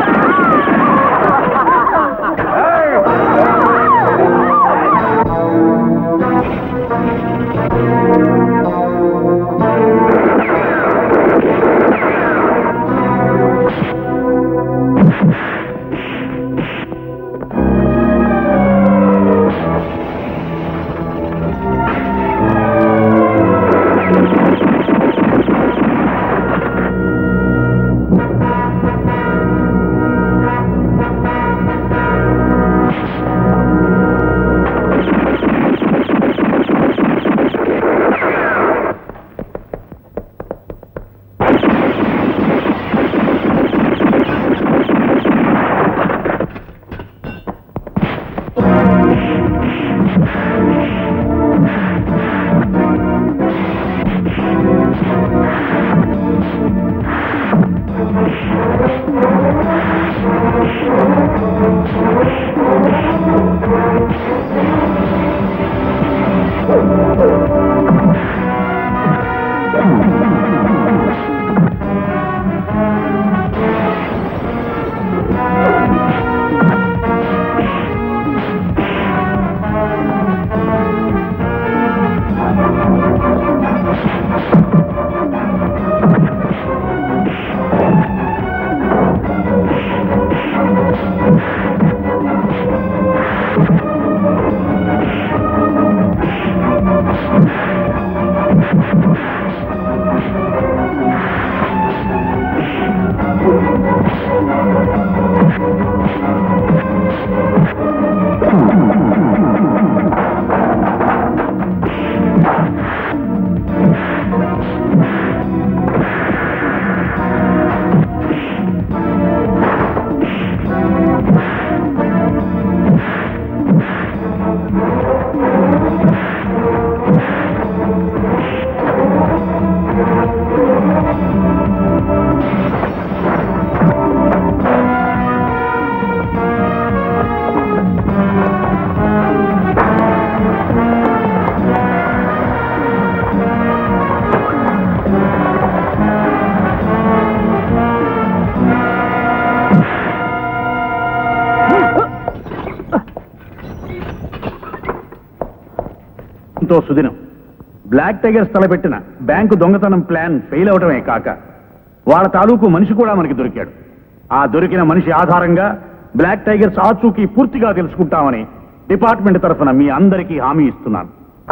ఎంతో సుదినం బ్లాక్ టైగర్స్ తలపెట్టిన బ్యాంకు దొంగతనం ప్లాన్ ఫెయిల్ అవడమే కాక వాళ్ళ తాలూకు మనిషి కూడా మనకి దొరికాడు ఆ దొరికిన మనిషి ఆధారంగా బ్లాక్ టైగర్స్ ఆచూకీ పూర్తిగా తెలుసుకుంటామని డిపార్ట్మెంట్ తరఫున మీ అందరికీ హామీ ఇస్తున్నాను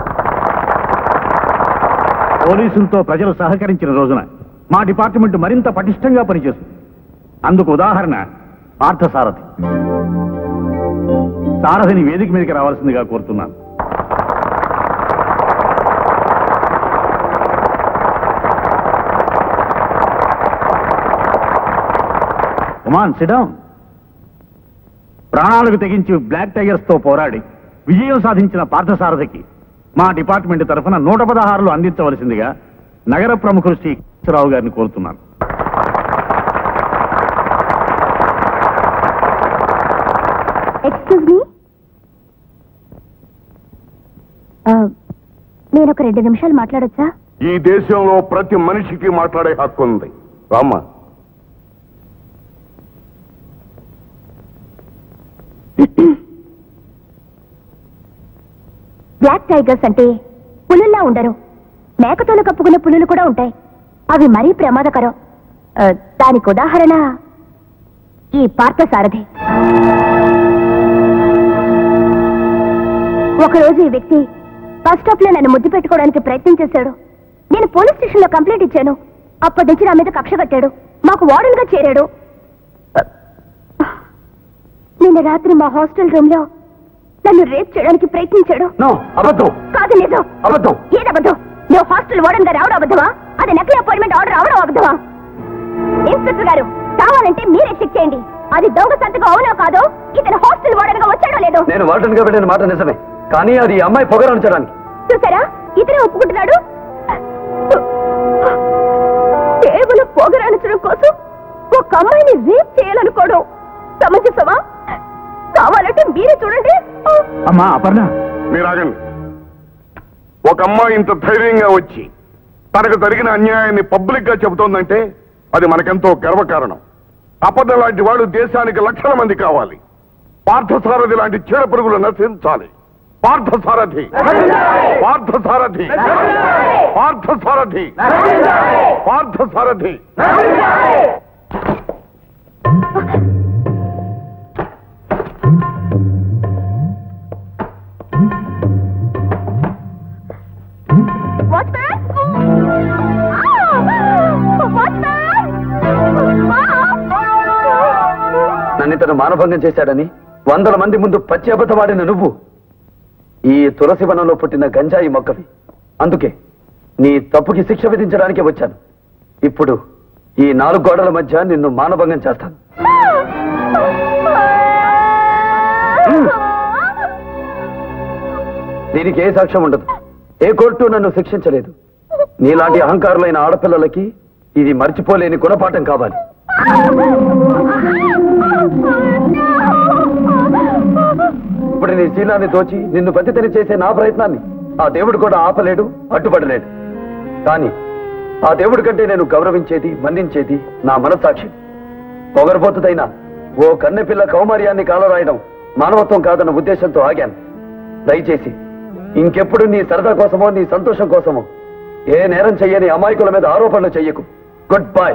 పోలీసులతో ప్రజలు సహకరించిన రోజున మా డిపార్ట్మెంట్ మరింత పటిష్టంగా పనిచేస్తుంది అందుకు ఉదాహరణ పార్థసారథి సారథిని వేదిక మీదకి రావాల్సిందిగా కోరుతున్నాను కుమాన్ సిడౌన్ ప్రాణాలకు తెగించి బ్లాక్ టైగర్స్ తో పోరాడి విజయం సాధించిన పార్థసారథికి మా డిపార్ట్మెంట్ తరఫున నూట పదహారులు అందించవలసిందిగా నగర ప్రముఖులు శ్రీ రావు గారిని కోరుతున్నాను ఎక్స్క్యూజ్ మీ నేను ఒక రెండు నిమిషాలు మాట్లాడొచ్చా ఈ దేశంలో ప్రతి మనిషికి మాట్లాడే హక్కు ఉంది రామ్మా బ్లాక్ టైగర్స్ అంటే పులుల్లా ఉండరు మేకతోలు కప్పుకున్న పులులు కూడా ఉంటాయి అవి మరీ ప్రమాదకరం ఆ, దానికి ఉదాహరణ ఈ పార్థసారథి ఒకరోజు ఈ వ్యక్తి బస్ స్టాప్ లో నన్ను ముద్దు పెట్టుకోవడానికి ప్రయత్నం చేశాడు నేను పోలీస్ స్టేషన్ లో కంప్లైంట్ ఇచ్చాను అప్పటి నుంచి నా మీద కక్ష కట్టాడు మాకు వార్డెన్ గా చేరాడు నిన్న రాత్రి మా హాస్టల్ రూమ్ లో నన్ను రేప్ చేయడానికి ప్రయత్నించాడు నో అబద్ధం కాదు నిజం అబద్ధం ఏది అబద్ధం నువ్వు హాస్టల్ వార్డెన్ గా రావడం అబద్ధమా అది నకిలీ అపాయింట్మెంట్ ఆర్డర్ అవడం అబద్ధమా ఇన్స్పెక్టర్ గారు కావాలంటే మీరే చెక్ చేయండి అది దొంగ సంతకం అవునో కాదో ఇతను హాస్టల్ వార్డెన్ గా వచ్చాడో లేదో నేను వార్డెన్ గా వెళ్ళిన మాట నిజమే కానీ అది ఈ అమ్మాయి పొగరంచడానికి చూసారా ఇతనే ఒప్పుకుంటున్నాడు కేవలం పొగరాణించడం కోసం ఒక అమ్మాయిని రేప్ చేయాలనుకోవడం సమంజసమా కావాలంటే మీరే చూడండి అమ్మా అపర్ణ మీరు ఆగండి ఒక అమ్మాయి ఇంత ధైర్యంగా వచ్చి తనకు జరిగిన అన్యాయాన్ని పబ్లిక్ గా చెబుతోందంటే అది మనకెంతో గర్వకారణం అబద్ధం లాంటి వాడు దేశానికి లక్షల మంది కావాలి పార్థసారథి లాంటి చీడ పురుగులు నశించాలి పార్థసారథి పార్థసారథి పార్థసారథి పార్థసారథి వాచ్మ్యాన్ వాచ్మ్యాన్ నన్ను ఇతను మానభంగం చేశాడని వందల మంది ముందు పచ్చి అబద్ధమాడిన నువ్వు ఈ తులసి వనంలో పుట్టిన గంజాయి మొక్కవి అందుకే నీ తప్పుకి శిక్ష విధించడానికి వచ్చాను ఇప్పుడు ఈ నాలుగు గోడల మధ్య నిన్ను మానభంగం చేస్తాను దీనికి ఏ సాక్ష్యం ఉండదు ఏ కోర్టు నన్ను శిక్షించలేదు నీలాంటి అహంకారులైన ఆడపిల్లలకి ఇది మర్చిపోలేని గుణపాఠం కావాలి ఇప్పుడు నీ శీలాన్ని దోచి నిన్ను బతితని చేసే నా ప్రయత్నాన్ని ఆ దేవుడు కూడా ఆపలేడు అడ్డుపడలేడు కానీ ఆ దేవుడి కంటే నేను గౌరవించేది మన్నించేది నా మనసాక్షి పొగరబోతుదైనా ఓ కన్నెపిల్ల కౌమార్యాన్ని కాలరాయడం మానవత్వం కాదన్న ఉద్దేశంతో ఆగాను దయచేసి ఇంకెప్పుడు నీ సరదా కోసమో నీ సంతోషం కోసమో ఏ నేరం చెయ్యని అమాయకుల మీద ఆరోపణలు చెయ్యకు గుడ్ బాయ్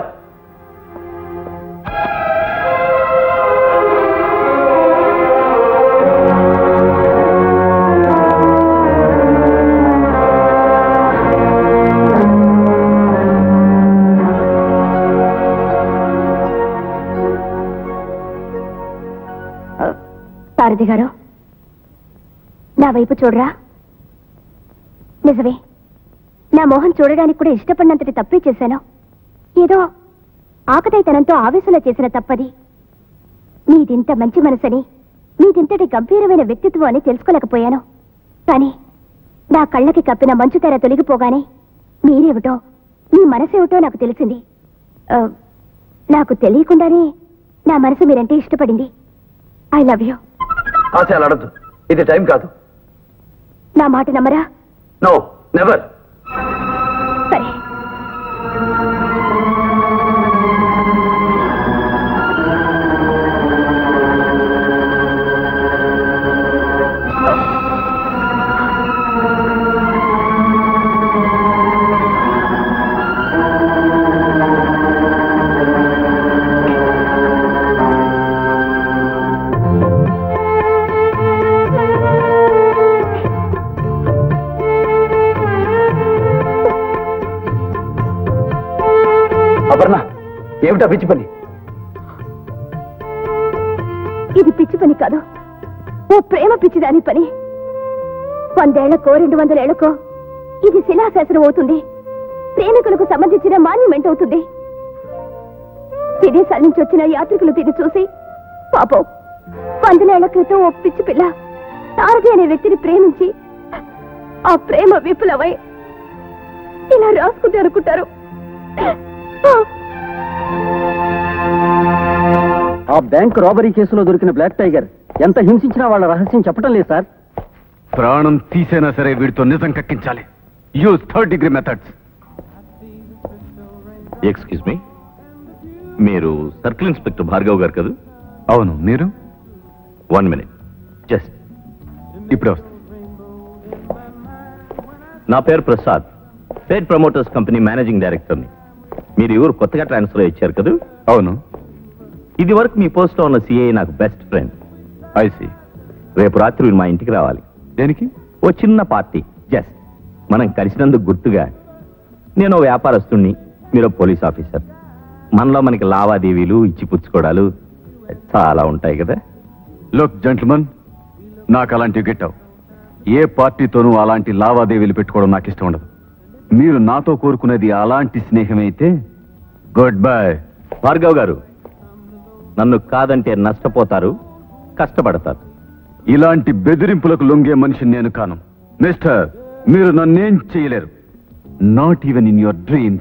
సారథి గారు నా వైపు చూడరా నిజమే నా మోహన్ చూడడానికి కూడా ఇష్టపడినంతటి తప్పే చేశాను ఏదో ఆకతాయితనంతో ఆవేశంలో చేసిన తప్పది నీదింత మంచి మనసని నీదింతటి గంభీరమైన వ్యక్తిత్వం అని తెలుసుకోలేకపోయాను కానీ నా కళ్ళకి కప్పిన మంచు తెర తొలగిపోగానే మీరేమిటో మీ మనసేమిటో నాకు తెలిసింది ఆ, నాకు తెలియకుండానే నా మనసు మీరంటే ఇష్టపడింది ఐ లవ్ యూ ఆశయాలు అడద్దు ఇది టైం కాదు నా మాట నమ్మరా నో నెవర్ సరే అపర్ణ ఏమిటా పిచ్చి పని ఇది పిచ్చి పని కాదు ఓ ప్రేమ పిచ్చిదాని పని వందేళ్లకో రెండు వందల ఏళ్లకో ఇది శిలాశాసనం అవుతుంది ప్రేమికులకు సంబంధించిన మాన్యుమెంట్ అవుతుంది విదేశాల నుంచి వచ్చిన యాత్రికులు దీన్ని చూసి పాపం వందలేళ్ల క్రితం ఓ పిచ్చి పిల్ల తారది అనే వ్యక్తిని ప్రేమించి ఆ ప్రేమ విపులమై ఇలా రాసుకుంది అనుకుంటారు ఆ బ్యాంక్ రాబరీ కేసులో దొరికిన బ్లాక్ టైగర్ ఎంత హింసించినా వాళ్ళ రహస్యం చెప్పడం లేదు సార్ ప్రాణం తీసైనా సరే వీడితో నిజం కక్కించాలి use third degree methods excuse me మీరు సర్కిల్ ఇన్స్పెక్టర్ భార్గవ్ గారు కదా అవును మీరు వన్ మినిట్ జస్ట్ ఇప్పుడే వస్తా నా పేరు ప్రసాద్ పేడ్ ప్రమోటర్స్ కంపెనీ మేనేజింగ్ డైరెక్టర్ని మీరు ఈ ఊరు కొత్తగా ట్రాన్స్ఫర్ ఇచ్చారు కదా అవును ఇది వరకు మీ పోస్ట్లో ఉన్న సిఐ నాకు బెస్ట్ ఫ్రెండ్ ఐసి రేపు రాత్రి మీరు మా ఇంటికి రావాలి దేనికి ఓ చిన్న పార్టీ జస్ట్ మనం కలిసినందుకు గుర్తుగా నేను ఓ వ్యాపారస్తుణ్ణి మీరు ఓ పోలీస్ ఆఫీసర్ మనలో మనకి లావాదేవీలు ఇచ్చిపుచ్చుకోవడాలు చాలా ఉంటాయి కదా లుక్ జెంట్మన్ నాకు అలాంటివి గిట్టావు ఏ పార్టీతోనూ అలాంటి లావాదేవీలు పెట్టుకోవడం నాకు ఇష్టం ఉండదు మీరు నాతో కోరుకునేది అలాంటి స్నేహమైతే గుడ్ బై భార్గవ్ గారు నన్ను కాదంటే నష్టపోతారు కష్టపడతారు ఇలాంటి బెదిరింపులకు లొంగే మనిషిని నేను కాను మిస్టర్ మీరు నన్నేం చేయలేరు not even in your dreams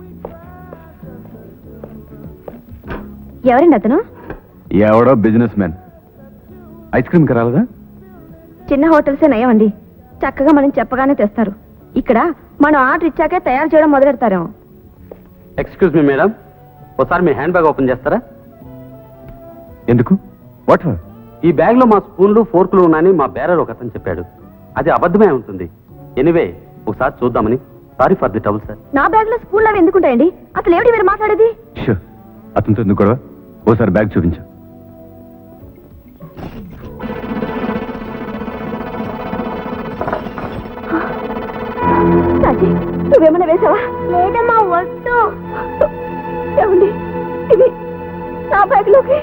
ఎవరండి అతను ఎవడో బిజినెస్ మ్యాన్ ఐస్ క్రీమ్ రాలదా చిన్న హోటల్సే నయమండి చక్కగా మనం చెప్పగానే తెస్తారు ఇక్కడ మనం ఆర్డర్ ఇచ్చాకే తయారు చేయడం మొదలెడతారేమో ఎక్స్క్యూజ్ మీ మేడం ఒకసారి మీ హ్యాండ్ బ్యాగ్ ఓపెన్ చేస్తారా ఎందుకు వాట్ ఈ బ్యాగ్ లో మా స్పూన్లు ఫోర్కులు ఉన్నాయని మా బేరర్ ఒక అతను చెప్పాడు అది అబద్ధమే ఉంటుంది ఎనివే ఒకసారి చూద్దామని sorry for the trouble sir నా బ్యాగ్ లో స్కూల్ అవి ఎందుకుంటాయండి అసలు ఏమిటి మీరు మాట్లాడేది షూర్ అతనితో ఎందుకు గొడవ ఓసారి బ్యాగ్ చూపించు రాజీ నువ్వేమైనా వేసావా లేదమ్మా వద్దు ఏమండి ఇది నా బ్యాగ్ లోకి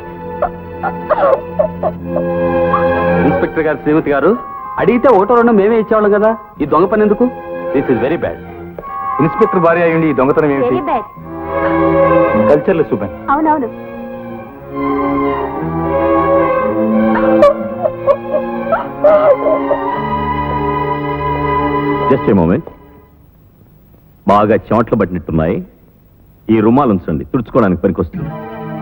ఇన్స్పెక్టర్ గారు శ్రీమతి గారు అడిగితే ఒకటో రెండో మేమే ఇచ్చేవాళ్ళం కదా ఈ దొంగ పని ఎందుకు this is very bad inspector భార్య అయ్యండి ఈ దొంగతనం వెరీ బ్యాడ్ కల్చర్లో చూపాను అవునవును జస్ట్ ఏ మూమెంట్ బాగా చెమట్లు పట్టినట్టున్నాయి ఈ రుమాలు ఉంచండి తుడుచుకోవడానికి పనికొస్తుంది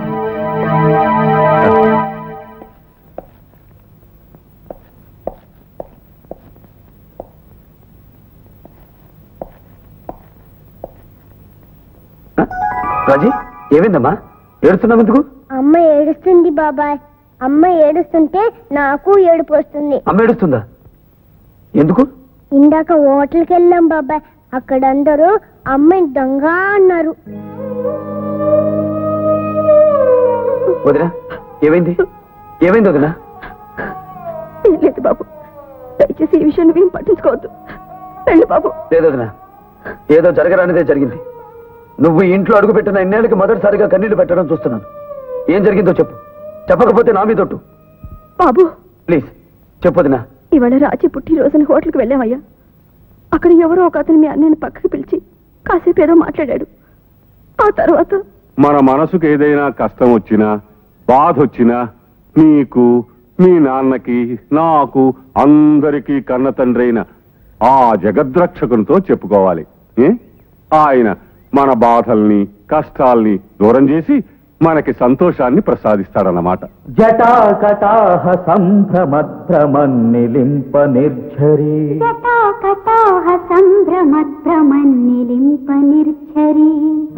రాజీ ఏమైందమ్మా ఏడుస్తున్నావు ఎందుకు అమ్మ ఏడుస్తుంది బాబాయ్ అమ్మ ఏడుస్తుంటే నాకు ఏడుపు వస్తుంది అమ్మ ఏడుస్తుందా ఎందుకు ఇందాక హోటల్కి వెళ్ళాం బాబాయ్ అక్కడ అందరూ అమ్మని దొంగ అన్నారు వదినా ఏమైంది ఏమైంది వదినా ఏం లేదు బాబు దయచేసి ఈ విషయం నువ్వేం పట్టించుకోవద్దు రండి బాబు లేదు వదినా ఏదో జరగరానిదే జరిగింది నువ్వు ఈ ఇంట్లో అడుగుపెట్టిన ఇన్నేళ్ళకి మొదటిసారిగా కన్నీళ్లు పెట్టడం చూస్తున్నాను ఏం జరిగిందో చెప్పు చెప్పకపోతే నా మీద ఒట్టు బాబు ప్లీజ్ చెప్పొదినా ఇవాళ రాజీ పుట్టి రోజున హోటల్కి వెళ్ళామయ్యా అక్కడ ఎవరో ఒక అతను మీ అన్నయ్యని పక్కకి పిలిచి కాసేపు ఏదో మాట్లాడాడు ఆ తర్వాత మన మనసుకు ఏదైనా కష్టం వచ్చినా బాధ వచ్చినా నీకు మీ నాన్నకి నాకు అందరికీ కన్న తండ్రైన ఆ జగద్రక్షకునితో చెప్పుకోవాలి ఏ? ఆయన మన బాధల్ని కష్టాల్ని దూరం చేసి మనకి సంతోషాన్ని ప్రసాదిస్తాడన్నమాట జటాకటాహ సంభ్రమద్భ్రమన్నిలింప నిర్ఝరీ కటాకటాహ సంభ్రమద్భ్రమన్నిలింప నిర్ఝరీ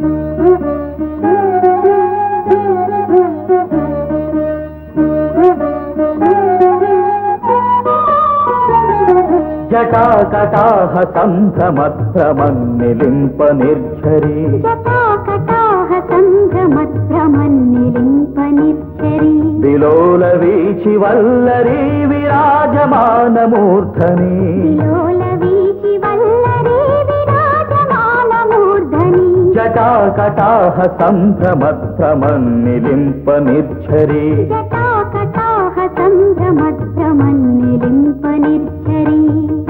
జటాకటాహ సంభ్రమద్భ్రమన్నిలింప నిర్ఝరీ జటాకటాహ సంభ్రమద్భ్రమన్నిలింప నిర్ఝరీ విలోల వీచి వల్లరీ విరాజమానమూర్ధని విలోల వీచి వల్లరీ విరాజమానమూర్ధని జట జటాకటాహ సంభ్రమభ్రమన్నిలింప నిర్ఝరి జటాకటాహ సంభ్రమద్భ్రమన్నిలింప నిర్ఝరి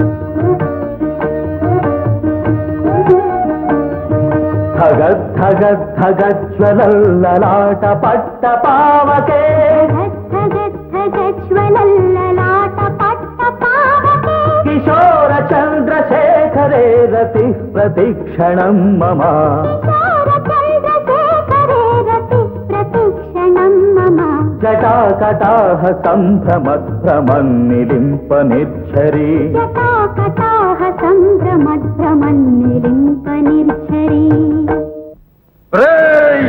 ధగద్ధగద్ధగజ్వలల్లలాట పట్ట పావకే జ్వలల్లలాట పట్ట పావకే కిశోర చంద్రశేఖరే రతి ప్రతిక్షణం మమ చంద్రశేఖరే రతి ప్రతిక్షణం మమ జటాకటాహ సంభ్రమభ్రమన్నిలింప నిర్ఝరి జటాకటాహ సంభ్రమద్భ్రమన్నిలింప నిర్ఝరి రేయ్!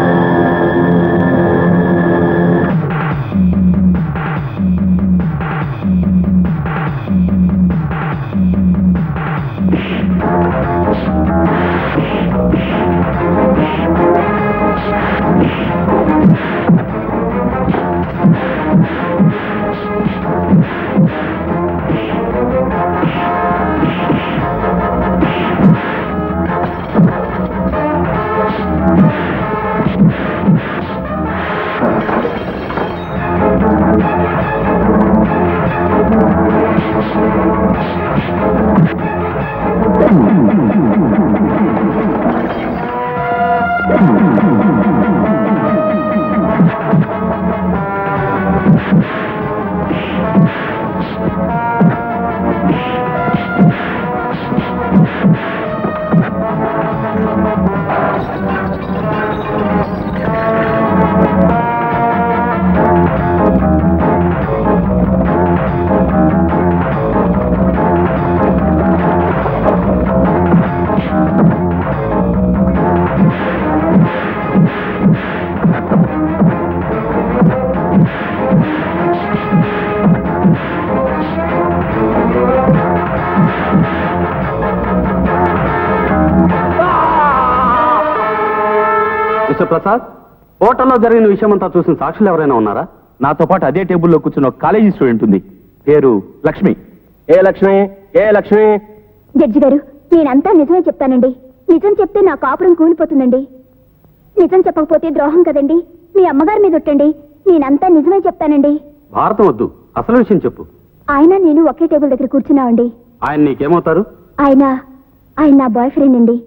మిస్టర్ ప్రసాద్ హోటల్లో జరిగిన విషయం అంతా చూసిన సాక్షులు ఎవరైనా ఉన్నారా నాతో పాటు అదే టేబుల్లో కూర్చున్న ఒక కాలేజీ స్టూడెంట్ ఉంది పేరు లక్ష్మి ఏ లక్ష్మి ఏ లక్ష్మి జడ్జి గారు నేనంతా నిజమే చెప్తానండి నిజం చెప్తే నా కాపురం కూలిపోతుందండి నిజం చెప్పకపోతే ద్రోహం కదండి మీ అమ్మగారి మీద ఒట్టండి నేనంతా నిజమే చెప్తానండి భారతం వద్దు అసలు విషయం చెప్పు ఆయన నేను ఒకే టేబుల్ దగ్గర కూర్చున్నామండి ఆయన నీకేమవుతారు ఆయన ఆయన నా బాయ్ ఫ్రెండ్ అండి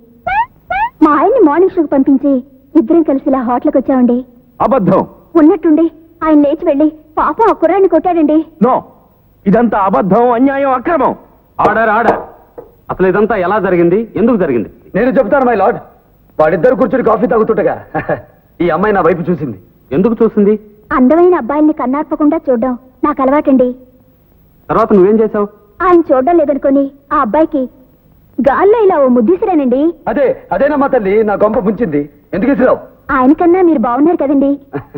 మా ఆయన్ని మార్నింగ్ షోకి పంపించి ఇద్దరం కలిసి ఇలా హోటల్కి వచ్చామండి అబద్ధం ఉన్నట్టుండి ఆయన లేచి వెళ్ళి పాపం ఆ కుర్రాన్ని కొట్టాడండి నో ఇదంతా అబద్ధం అన్యాయం అక్రమం ఆర్డర్ ఆర్డర్ అసలు ఇదంతా ఎలా జరిగింది ఎందుకు జరిగింది నేను చెప్తాను మై లార్డ్ వాడిద్దరు కూర్చుని కాఫీ తాగుతుండగా ఈ అమ్మాయి నా వైపు చూసింది ఎందుకు చూసింది అందమైన అబ్బాయిల్ని కన్నార్పకుండా చూడడం నాకు అలవాటండి తర్వాత నువ్వేం చేసావు ఆయన చూడడం లేదనుకొని ఆ అబ్బాయికి గాల్లో ఇలా ఓ ముద్దిసిరానండి అదే అదేనమ్మా తల్లి నా గొంప ముంచింది ఎందుకు ఇసిరావు ఆయనకన్నా మీరు బాగున్నారు కదండి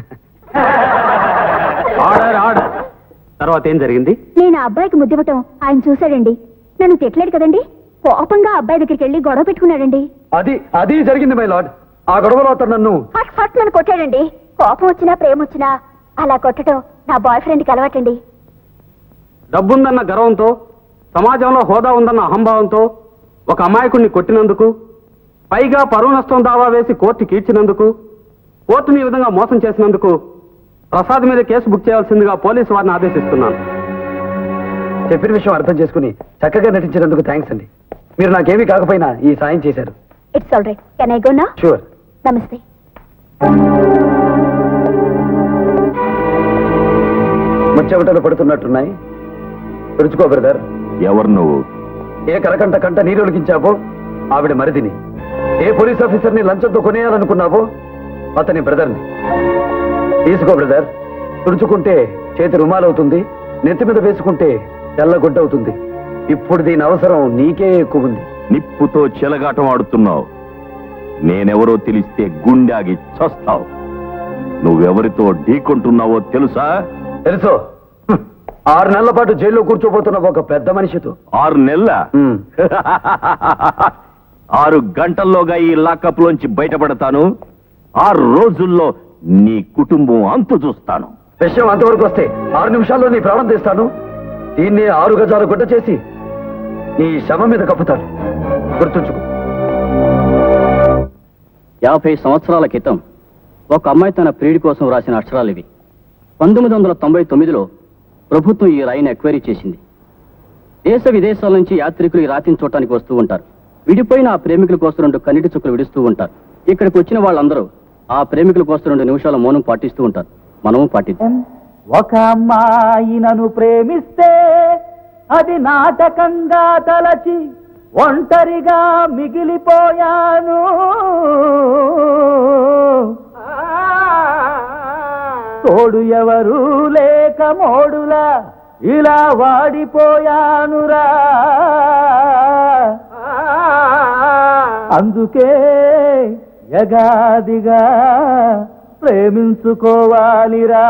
ఆర్డర్ ఆర్డర్ తర్వాత ఏం జరిగింది నేను ఆ అబ్బాయికి ముద్దివ్వటం ఆయన చూశాడండి నన్ను తిట్టలేడు కదండి కోపంగా ఆ అబ్బాయి దగ్గరికి వెళ్ళి గొడవ పెట్టుకున్నాడండి అది అది జరిగింది మై లార్డ్ ఆ గొడవలో అతను నన్ను ఫట్ ఫట్ నన్ను కొట్టాడండి కోపం వచ్చినా ప్రేమ వచ్చినా అలా కొట్టడం నా బాయ్ ఫ్రెండ్కి అలవాటండి డబ్బుందన్న గర్వంతో సమాజంలో హోదా ఉందన్న అహంభావంతో ఒక అమాయకుడిని కొట్టినందుకు పైగా పరువు నష్టం దావా వేసి కోర్టు కీడ్చినందుకు కోర్టుని ఈ విధంగా మోసం చేసినందుకు ప్రసాద్ మీద కేసు బుక్ చేయాల్సిందిగా పోలీసు వారిని ఆదేశిస్తున్నాను చెప్పిన విషయం అర్థం చేసుకుని చక్కగా నటించినందుకు థ్యాంక్స్ అండి మీరు నాకేమీ కాకపోయినా ఈ సాయం చేశారు it's all right can I go నా షూర్ నమస్తే ముచ్చెమటలు పడుతున్నట్టున్నాయి తుడుచుకో బ్రదర్ ఎవరు నువ్వు ఏ కరకంట కంట నీరు ఒలికించావో ఆవిడ మరిదిని ఏ పోలీస్ ఆఫీసర్ని లంచంతో కొనేయాలనుకున్నావో అతని బ్రదర్ని తీసుకో బ్రదర్ తుడుచుకుంటే చేతి రుమాలవుతుంది నెత్తి మీద వేసుకుంటే తెల్లగుడ్డ అవుతుంది ఇప్పుడు దీని అవసరం నీకే ఎక్కువ ఉంది నిప్పుతో చెలగాటం ఆడుతున్నావు నేనెవరో తెలిస్తే గుండాగి చస్తావు నువ్వెవరితో ఢీకొంటున్నావో తెలుసా తెలుసో హ్మ్. ఆరు నెలల పాటు జైల్లో కూర్చోబోతున్న ఒక పెద్ద మనిషితో ఆరు నెలల హ్మ్. ఆరు గంటల్లోగా ఈ లాకప్ లోంచి బయటపడతాను ఆరు రోజుల్లో నీ కుటుంబం అంతు చూస్తాను విషయం అంతవరకు వస్తే ఆరు నిమిషాల్లో నీ ప్రాణం తీస్తాను దీన్ని ఆరు గజాల గుడ్డ చేసి నీ శవం మీద కప్పుతాను గుర్తుంచుకో యాభై సంవత్సరాల క్రితం ఒక అమ్మాయి తన ప్రియుడి కోసం రాసిన అక్షరాలు ఇవి పంతొమ్మిది వందల తొంభై తొమ్మిదిలో ప్రభుత్వం ఈ రాయిని ఎక్వైరీ చేసింది దేశ విదేశాల నుంచి యాత్రికులు ఈ రాతిని చూడటానికి వస్తూ ఉంటారు విడిపోయిన ఆ ప్రేమికుల కోసం రెండు కన్నిటి చుక్కలు విడుస్తూ ఉంటారు ఇక్కడికి వచ్చిన వాళ్ళందరూ ఆ ప్రేమికుల కోసం రెండు నిమిషాల మౌనం పాటిస్తూ ఉంటారు మనము పాటిద్దాం ఒక అమ్మాయి నన్ను ప్రేమిస్తే అది నాటకంగా తలచి ఒంటరిగా మిగిలిపోయాను తోడు ఎవరు లేక మోడులా ఇలా వాడిపోయానురా అందుకే యగాదిగా ప్రేమించుకోవాలిరా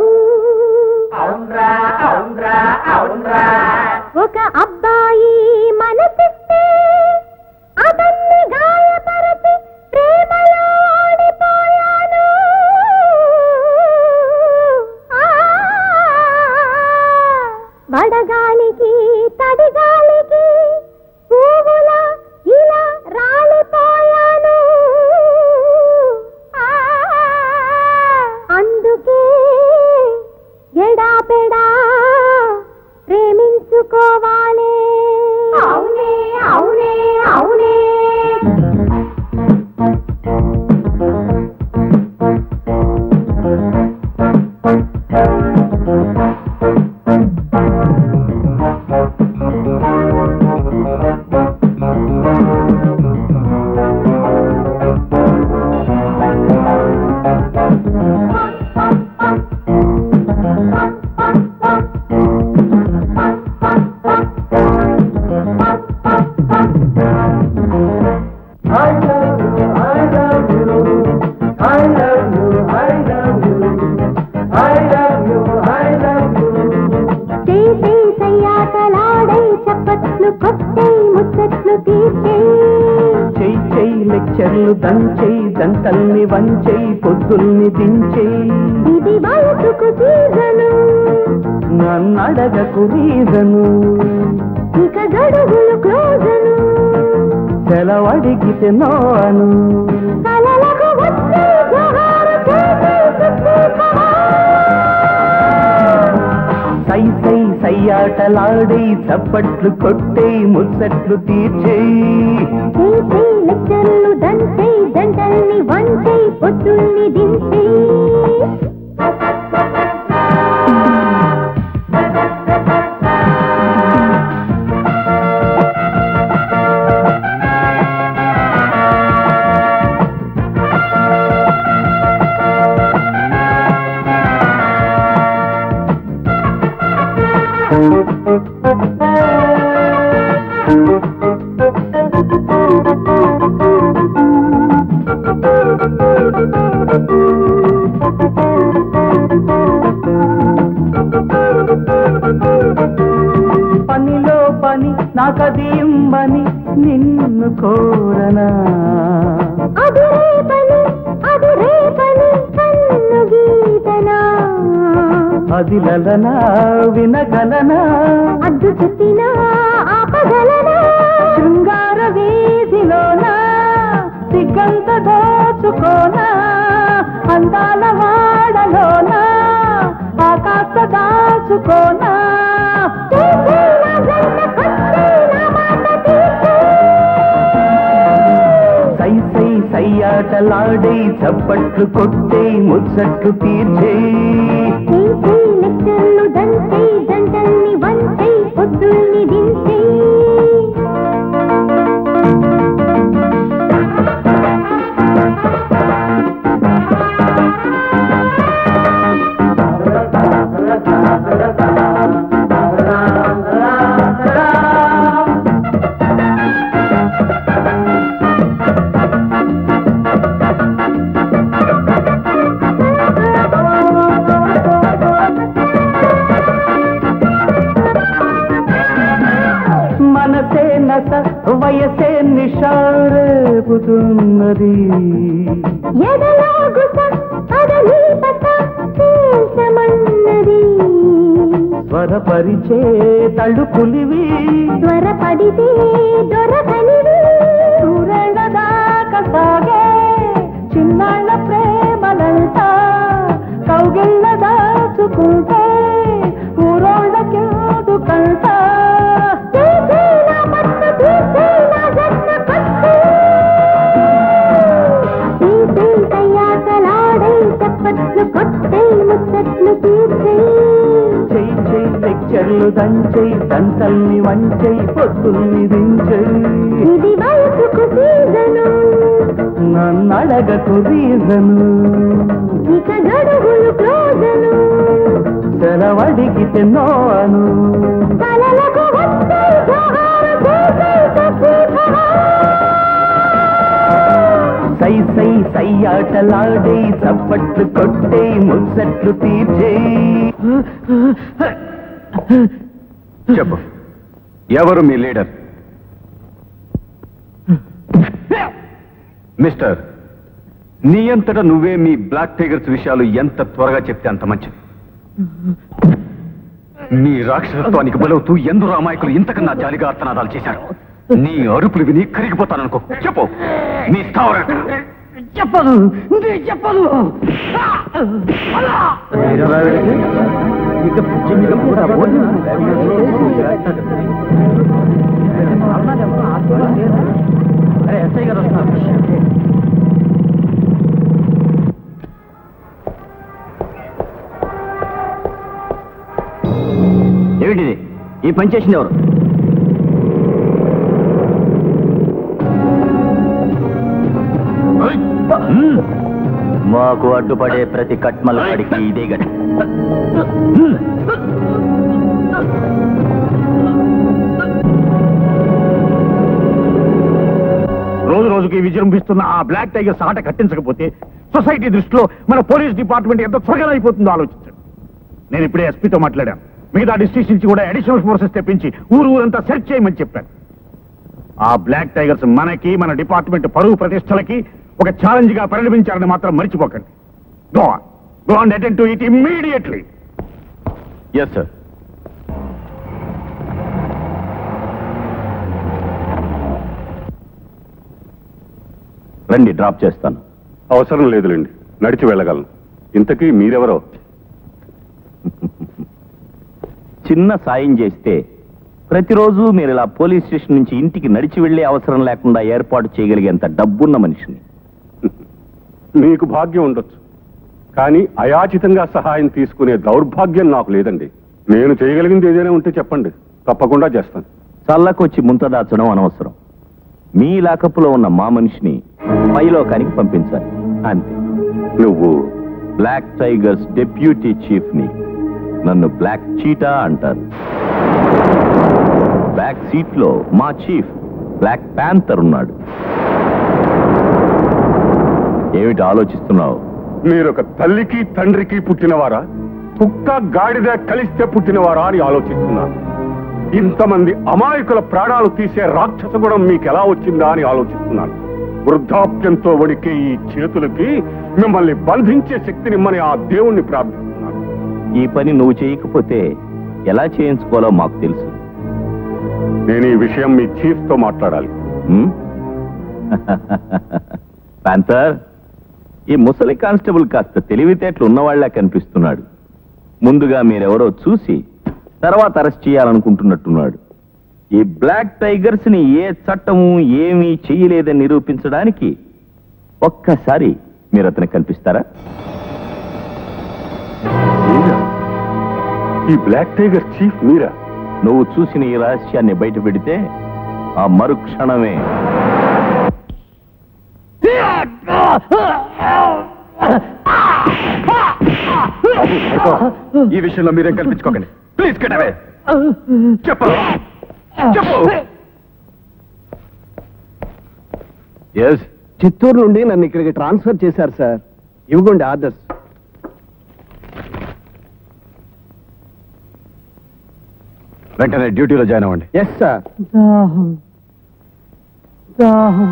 ఒక అబ్బాయి మనసిస్తే అతన్ని గాయపరచి ప్రేమలో ఓడిపోయాను ఆ, వడగాలికి తడిగాలికి పువ్వుల ఇలా రాలిపోయాను ఆ, అందుకే ఎడాపెడా ప్రేమించుకోవాలి అవునే అవునే అవునే చేసే సయ్యాటలాడై చప్పట్లు కొట్టే ముచ్చట్లు తీర్చే చెయ్యి చెయ్యి లెక్చర్లు దంచెయ్యి దంటల్ని వంచెయ్యి పొద్దుల్ని దించెయ్యి ఇది వయసుకు సీజను నన్నడగకు రీజను ఇక గడువులు క్లోజను సెలవడిగితే నో అను కలలకు వచ్చే జోహారు చేసే సుత్తూకమా. సై సై సయ్యాటలాడై చప్పట్లు కొట్టేయి ముచ్చట్లు తీర్చేయి చేసే లెక్కలు దంచే దండల్ని వంచే పొద్దుల్ని దించే పనిలో పని నాకది ఇమ్మని నిన్ను కోరనా అది రేపని అది రేపని కన్ను గీతనా అది లలనా వినగలనా అడ్డు చెప్పినా ఆపగలనా శృంగార వీధిలోనా సిగ్గంత దోచుకోనా అందాల వాడలోనా ఆకాశ దాచుకోనా చేసే నా జంటకొచ్చే నా మాట తీర్చే సై సై సయ్యాటలాడై చప్పట్లు కొట్టే ముచ్చట్లు తీర్చేయి చేసే లెక్కలు దంచే దండల్ని వంచే పొద్దుల్ని దించే మనసే నస వయసే నిషారేపుతున్నది ఎదలో గుస అదలి పస తేల్చమన్నది స్వరపరిచే తళుకులివి త్వరపడితే దొరకనిది సూరెళ్ళ దాకా సాగే దంచై దంతల్ని వంచై పొత్తుల్ని దించై ఇది వయసుకు సీజను నన్నడగకు రీజను ఇక గడువులు క్లోజను సెలవడిగితే నోను కలలకు వస్తే జోహారు చేసే సఖీభవా. సై సై సై ఆటలాడే చప్పట్లు కొట్టే ముచ్చట్లు తీర్చే చెప్పు ఎవరు మీ లీడర్ మిస్టర్ నీ అంతటా నువ్వే మీ బ్లాక్ టైగర్స్ విషయాలు ఎంత త్వరగా చెప్తే అంత మంచిది నీ రాక్షసత్వానికి బలవుతూ ఎందరో అమాయకులు ఇంతకన్నా జాలిగా అర్థనాదాలు చేశారు నీ అరుపులు విని కరిగిపోతాననుకో చెప్పు నీ స్థావరం ఎక్కడ? చెప్పదు చెప్పదు ఏమిటిది ఈ పని చేసింది ఎవరు మ్మ్. మాకు అడ్డుపడే ప్రతి కట్మల వాడికి ఇదే గతి రోజు రోజుకి విజృంభిస్తున్న ఆ బ్లాక్ టైగర్స్ ఆట కట్టించకపోతే సొసైటీ దృష్టిలో మన పోలీస్ డిపార్ట్మెంట్ ఎంత త్వరగా అయిపోతుందో ఆలోచించండి నేను ఇప్పుడే ఎస్పీతో మాట్లాడాను మిగతా డిస్ట్రిక్ట్ నుంచి కూడా అడిషనల్ ఫోర్సెస్ తెప్పించి ఊరు ఊరంతా సెర్చ్ చేయమని చెప్పాను ఆ బ్లాక్ టైగర్స్ మనకి మన డిపార్ట్మెంట్ పరువు ప్రతిష్టలకి ఒక ఛాలెంజ్ గా పరిణమించాలని మాత్రం మర్చిపోకండి go go and attend to it immediately yes sir రండి డ్రాప్ చేస్తాను అవసరం లేదులేండి నడిచి వెళ్ళగలను ఇంతకీ మీరెవరో చిన్న సాయం చేస్తే ప్రతిరోజు మీరు ఇలా పోలీస్ స్టేషన్ నుంచి ఇంటికి నడిచి వెళ్లే అవసరం లేకుండా ఏర్పాటు చేయగలిగేంత డబ్బున్న మనిషిని మీకు భాగ్యం ఉండొచ్చు కానీ అయాచితంగా సహాయం తీసుకునే దౌర్భాగ్యం నాకు లేదండి నేను చేయగలిగింది ఏదైనా ఉంటే చెప్పండి తప్పకుండా చేస్తాను చల్లకొచ్చి ముంత దాచడం అనవసరం మీ లాకప్పులో ఉన్న మా మనిషిని పైలోకానికి పంపించాలి అంతే నువ్వు బ్లాక్ టైగర్స్ డెప్యూటీ చీఫ్ ని నన్ను బ్లాక్ చీటా అంటారు బ్యాక్ సీట్ లో మా చీఫ్ బ్లాక్ ప్యాంతర్ ఉన్నాడు ఏమిటి ఆలోచిస్తున్నావు మీరొక తల్లికి తండ్రికి పుట్టినవారా కుక్క గాడిద కలిస్తే పుట్టినవారా అని ఆలోచిస్తున్నాను ఇంతమంది అమాయకుల ప్రాణాలు తీసే రాక్షస గుణం మీకు ఎలా వచ్చిందా అని ఆలోచిస్తున్నాను వృద్ధాప్యంతో వణికే ఈ చేతులకి మిమ్మల్ని బంధించే శక్తినిమ్మని ఆ దేవుణ్ణి ప్రార్థిస్తున్నాను ఈ పని నువ్వు చేయకపోతే ఎలా చేయించుకోవాలో మాకు తెలుసు నేను ఈ విషయం మీ చీఫ్ తో మాట్లాడాలి హ్మ్? ప్యాంతర్ ఈ ముసలి కానిస్టేబుల్ కాస్త తెలివితేటలు ఉన్నవాళ్లా కనిపిస్తున్నాడు ముందుగా మీరెవరో చూసి తర్వాత అరెస్ట్ చేయాలనుకుంటున్నట్టున్నాడు ఈ బ్లాక్ టైగర్స్ ని ఏ చట్టము ఏమీ చెయ్యలేదని నిరూపించడానికి ఒక్కసారి మీరు అతనికి కనిపిస్తారా మీరా? ఈ బ్లాక్ టైగర్ చీఫ్ మీరా నువ్వు చూసిన ఈ రహస్యాన్ని బయట పెడితే ఆ మరుక్షణమే ఈ విషయంలో మీరేం కల్పించుకోకండి ప్లీజ్ గెట్ చెప్పు చెప్పు ఎస్ చిత్తూరు నుండి నన్ను ఇక్కడికి ట్రాన్స్ఫర్ చేశారు సార్ ఇవ్వండి ఆర్డర్స్ వెంటనే డ్యూటీలో జాయిన్ అవ్వండి ఎస్ సార్ దాహం దాహం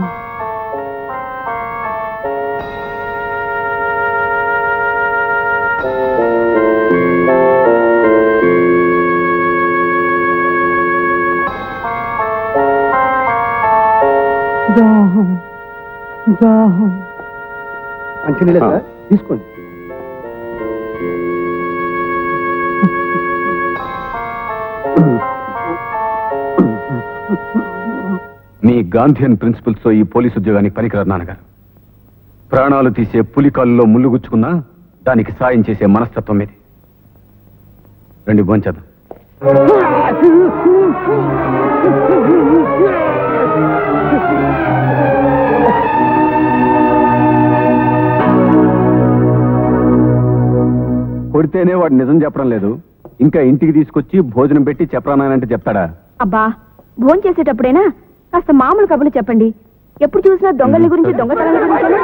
దాహం దాహం మంచినీళ్ళే సార్ తీసుకోండి మీ గాంధీయన్ ప్రిన్సిపల్స్ తో ఈ పోలీస్ ఉద్యోగానికి పనికిరారు నాన్నగారు ప్రాణాలు తీసే పులికాల్లో ముళ్ళు గుచ్చుకున్నా దానికి సాయం చేసే మనస్తత్వం ఇది రండి భోంచేద్దాం కొడితేనే వాడు నిజం చెప్పడం లేదు ఇంకా ఇంటికి తీసుకొచ్చి భోజనం పెట్టి చెప్పరానంటే చెప్తాడా అబ్బా భోజనం చేసేటప్పుడైనా కాస్త మామూలు కబుర్లు చెప్పండి ఎప్పుడు చూసినా దొంగల గురించి దొంగతనాల గురించి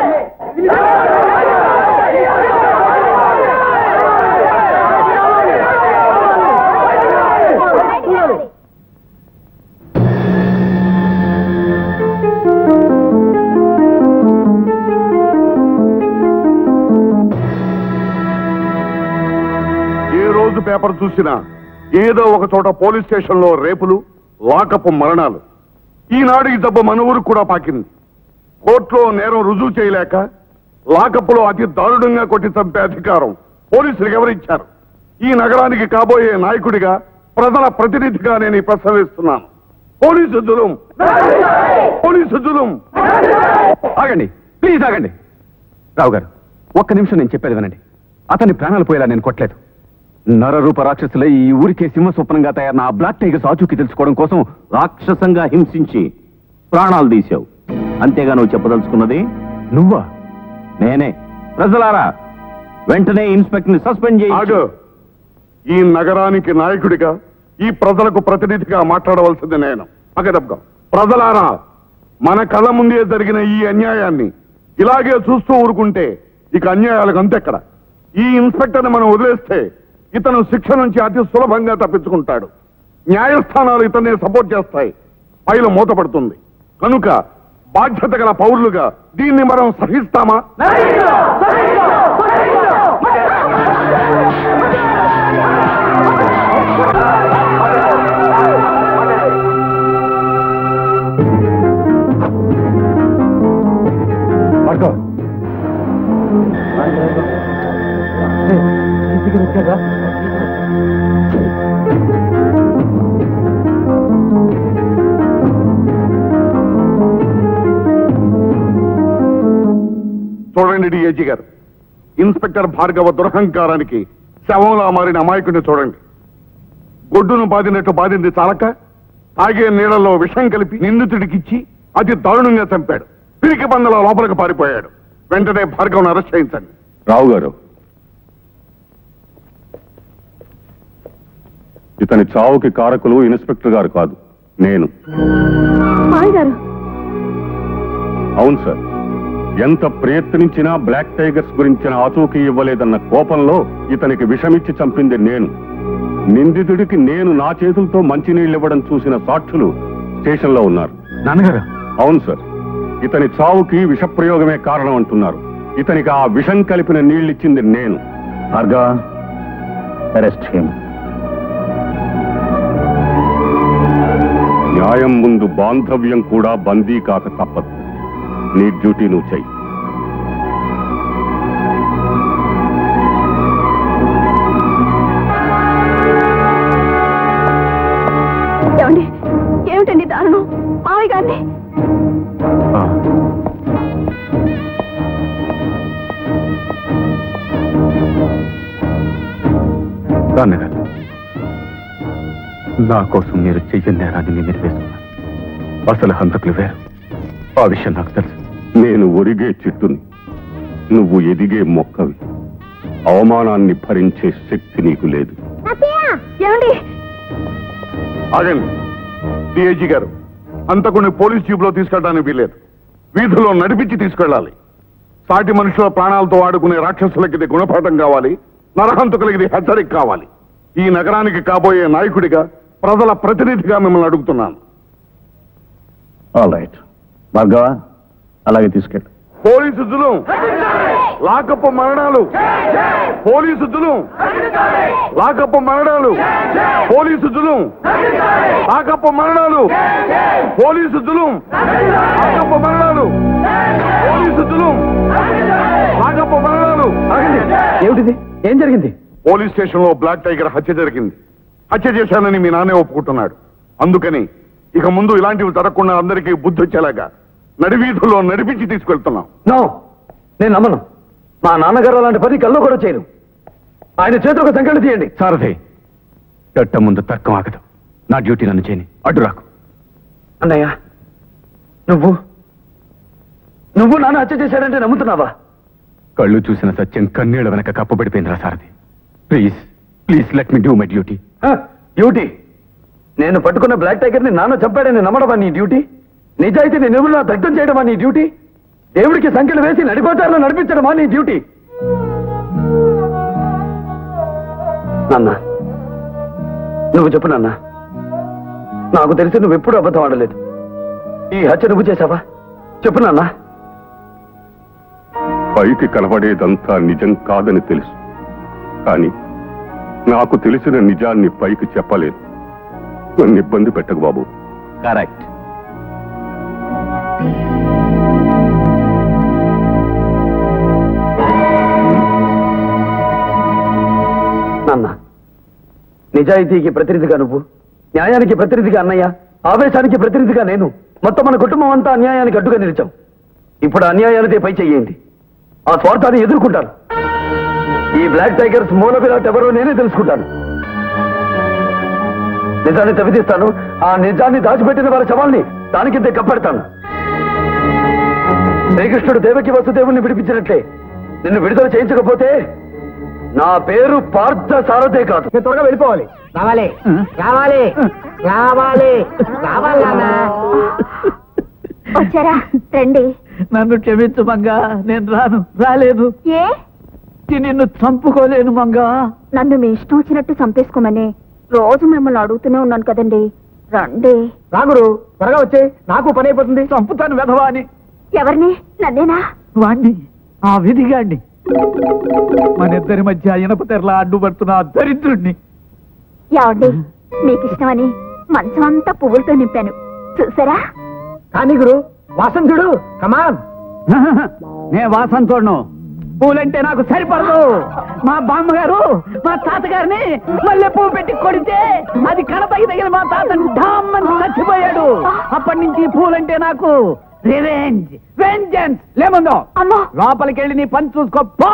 ఏ రోజు పేపర్ చూసినా ఏదో ఒక చోట పోలీస్ స్టేషన్ లో రేపులు లాకప్ మరణాలు ఈనాడు ఈ దెబ్బ మన ఊరికి కూడా పాకింది కోర్టులో నేరం రుజువు చేయలేక లాకప్లో అతి దారుణంగా కొట్టి చంపే అధికారం పోలీసులకు ఎవరిచ్చారు ఈ నగరానికి కాబోయే నాయకుడిగా ప్రజల ప్రతినిధిగా నేను ఈ ప్రశ్న వేస్తున్నాను పోలీసు జులుం పోలీసు జులుం ఆగండి ప్లీజ్ ఆగండి రావు గారు ఒక్క నిమిషం నేను చెప్పేది వినండి అతని ప్రాణాలు పోయేలా నేను కొట్టలేదు నరరూప రాక్షసులై ఈ ఊరికే సింహ స్వప్నంగా తయారైన ఆ బ్లాక్ టైగర్స్ ఆచూకీ తెలుసుకోవడం కోసం రాక్షసంగా హింసించి ప్రాణాలు తీసావు అంతేగా నువ్వు చెప్పదలుచుకున్నది నువ్వా నేనే ప్రజలారా వెంటనే ఇన్స్పెక్టర్ ని సస్పెండ్ చేయి ఆగు ఈ నగరానికి నాయకుడిగా ఈ ప్రజలకు ప్రతినిధిగా మాట్లాడవలసింది నేను అగదబ్గా ప్రజలారా మన కళ్ళ ముందే జరిగిన ఈ అన్యాయాన్ని ఇలాగే చూస్తూ ఊరుకుంటే ఇక అన్యాయాలకు అంతెక్కడ ఈ ఇన్స్పెక్టర్ని మనం వదిలేస్తే ఇతను శిక్ష నుంచి అతి సులభంగా తప్పించుకుంటాడు న్యాయస్థానాలు ఇతన్ని సపోర్ట్ చేస్తాయి ఫైలు మూతపడుతుంది కనుక బాధ్యత గల పౌరులుగా దీన్ని మనం సహిస్తామా పడుకో చూడండి డిఏజీ గారు ఇన్స్పెక్టర్ భార్గవ దురహంకారానికి శవంలా మారిన అమాయకుడిని చూడండి గొడ్డును బాదినట్టు బాధింది చాలక తాగే నీళ్లలో విషం కలిపి నిందితుడికిచ్చి అతి దారుణంగా చంపాడు పిరికి బందల లోపలికి పారిపోయాడు వెంటనే భార్గవను అరెస్ట్ చేయించండి రావు గారు ఇతని చావుకి కారకులు ఇన్స్పెక్టర్ గారు కాదు నేను గారు అవును సార్ ఎంత ప్రయత్నించినా బ్లాక్ టైగర్స్ గురించిన ఆచూకీ ఇవ్వలేదన్న కోపంలో ఇతనికి విషమిచ్చి చంపింది నేను నిందితుడికి నేను నా చేతులతో మంచినీళ్ళు ఇవ్వడం చూసిన సాక్షులు స్టేషన్లో ఉన్నారు నాన్నగారు అవును సార్ ఇతని చావుకి విషప్రయోగమే కారణం అంటున్నారు ఇతనికి ఆ విషం కలిపిన నీళ్ళిచ్చింది నేను భార్గవ అరెస్ట్ హిమ్ న్యాయం ముందు బాంధవ్యం కూడా బందీ కాక తప్పదు నీ డ్యూటీ నువ్వు చెయ్యి ఏమండి ఏమిటండి దారుణం మావయ్య గారిని నాన్నగారు నా కోసం మీరు చెయ్యని నేరాన్ని నేను నిర్వేస్తున్నారు అసలు హంతకులు వేరు ఆ విషయం నాకు తెలుసు నేను ఒరిగే చెట్టుని నువ్వు ఎదిగే మొక్కవి అవమానాన్ని భరించే శక్తి నీకు లేదు ఏమండి ఆగండి డిఐజీ గారు అంతకుని పోలీస్ జీప్ లో తీసుకెళ్ళడానికి వీలేదు వీధిలో నడిపించి తీసుకెళ్ళాలి సాటి మనుషుల ప్రాణాలతో ఆడుకునే రాక్షసులకి ఇది గుణపాఠం కావాలి నరహంతకులకి ఇది హెచ్చరిక కావాలి ఈ నగరానికి కాబోయే నాయకుడిగా ప్రజల ప్రతినిధిగా మిమ్మల్ని అడుగుతున్నాను ఆల్ రైట్ భార్గవ అలాగే తీసుకెళ్ళు పోలీసు జులుం లాకప్పు మరణాలు పోలీసు జులుం లాకప్పు మరణాలు పోలీసు జులుం లాకప్పు మరణాలు పోలీసు జులుం లాకప్పు మరణాలు పోలీసు జులుం లాకప్పు మరణాలు ఏమిటిది ఏం జరిగింది పోలీస్ స్టేషన్ లో బ్లాక్ టైగర్ హత్య జరిగింది హత్య చేశానని మీ నాన్నే ఒప్పుకుంటున్నాడు అందుకని ఇక ముందు ఇలాంటివి జరగకుండా అందరికీ బుద్ధి వచ్చేలాగా నడివీధుల్లో నడిపించి తీసుకెళ్తున్నాం నో నేను నమ్మను మా నాన్నగారు అలాంటి పని కల్లో కూడా చేయను ఆయన చేతులకు సంకలనం తీయండి సారథి చట్టం ముందు తర్కం ఆగదు నా డ్యూటీ నన్ను చేయని అడ్డు రాకు అన్నయ్య నువ్వు నువ్వు నాన్న హత్య చేశాడంటే నమ్ముతున్నావా కళ్ళు చూసిన సత్యం కన్నీళ్ల వెనక కప్పబడిపోయిందిరా Sarathi please please let me do my duty హ, డ్యూటీ నేను పట్టుకున్న బ్లాక్ టైగర్ ని నాన్న చంపాడని నమ్మడమా నీ డ్యూటీ నిజాయితీని నిలువులా దగ్ధం చేయడమా నీ డ్యూటీ దేవుడికి సంఖ్యలు వేసి నడిపోతారులో నడిపించడమా నీ డ్యూటీ నాన్న నువ్వు చెప్పు నాన్న నాకు తెలిసి నువ్వు ఎప్పుడు అబద్ధం ఆడలేదు ఈ హత్య నువ్వు చేశావా చెప్పు నాన్న పైకి కనబడేదంతా నిజం కాదని తెలుసు కానీ నాకు తెలిసిన నిజాన్ని పైకి చెప్పలేదు నన్ను ఇబ్బంది పెట్టకు బాబు కరెక్ట్ నాన్న నిజాయితీకి ప్రతినిధిగా నువ్వు న్యాయానికి ప్రతినిధిగా అన్నయ్య ఆవేశానికి ప్రతినిధిగా నేను మొత్తం మన కుటుంబం అంతా అన్యాయానికి అడ్డుగా నిలిచాం ఇప్పుడు అన్యాయానిదే పై చెయ్యింది ఆ స్వార్థాన్ని ఎదుర్కొంటాను ఈ బ్లాక్ టైగర్స్ మూల విరాట్ ఎవరో నేనే తెలుసుకుంటాను నిజాన్ని తవ్వితీస్తాను ఆ నిజాన్ని దాచిపెట్టిన వారి శవాల్ని దానికింతే కప్పెడతాను శ్రీకృష్ణుడు దేవకి వసుదేవుని విడిపించినట్లే నిన్ను విడుదల చేయించకపోతే నా పేరు పార్థ సారథే కాదు త్వరగా వెళ్ళిపోవాలి రావాలి రావాలి రావాలి రావాలి నాన్న వచ్చారా రండి నన్ను క్షమించు మంగా నేను రాను రాలేను ఏ ఈ నిన్ను చంపుకోలేను మంగా నన్ను మీ ఇష్టం వచ్చినట్టు చంపేసుకోమని రోజు మిమ్మల్ని అడుగుతూనే ఉన్నాను కదండి రండి రాగురు త్వరగా వచ్చే నాకు పని అయిపోతుంది చంపుతాను వెధవా అని ఎవరిని నన్నేనా వాణ్ణి ఆ విధిగాండి మన ఇద్దరి మధ్య ఇనప తెరలా అడ్డుపడుతున్న ఆ దరిద్రుణ్ణి ఏమండి మీకు ఇష్టమని మంచం అంతా పువ్వులతో నింపాను చూసారా కానీ గురు వాసన్ చూడు కమాన్ నే వాసన చూడను పూలంటే నాకు సరిపడదు మా బామ్మగారు మా తాతగారిని మళ్ళీ పువ్వు పెట్టి కొడితే అది కడపకి తగిన మా తాత ఢామ్మని చచ్చిపోయాడు అప్పటి నుంచి ఈ పూలంటే నాకు రివెంజ్ వెంజన్స్ లేముందో అమ్మో లోపలికి వెళ్ళి నీ పని చూసుకో పో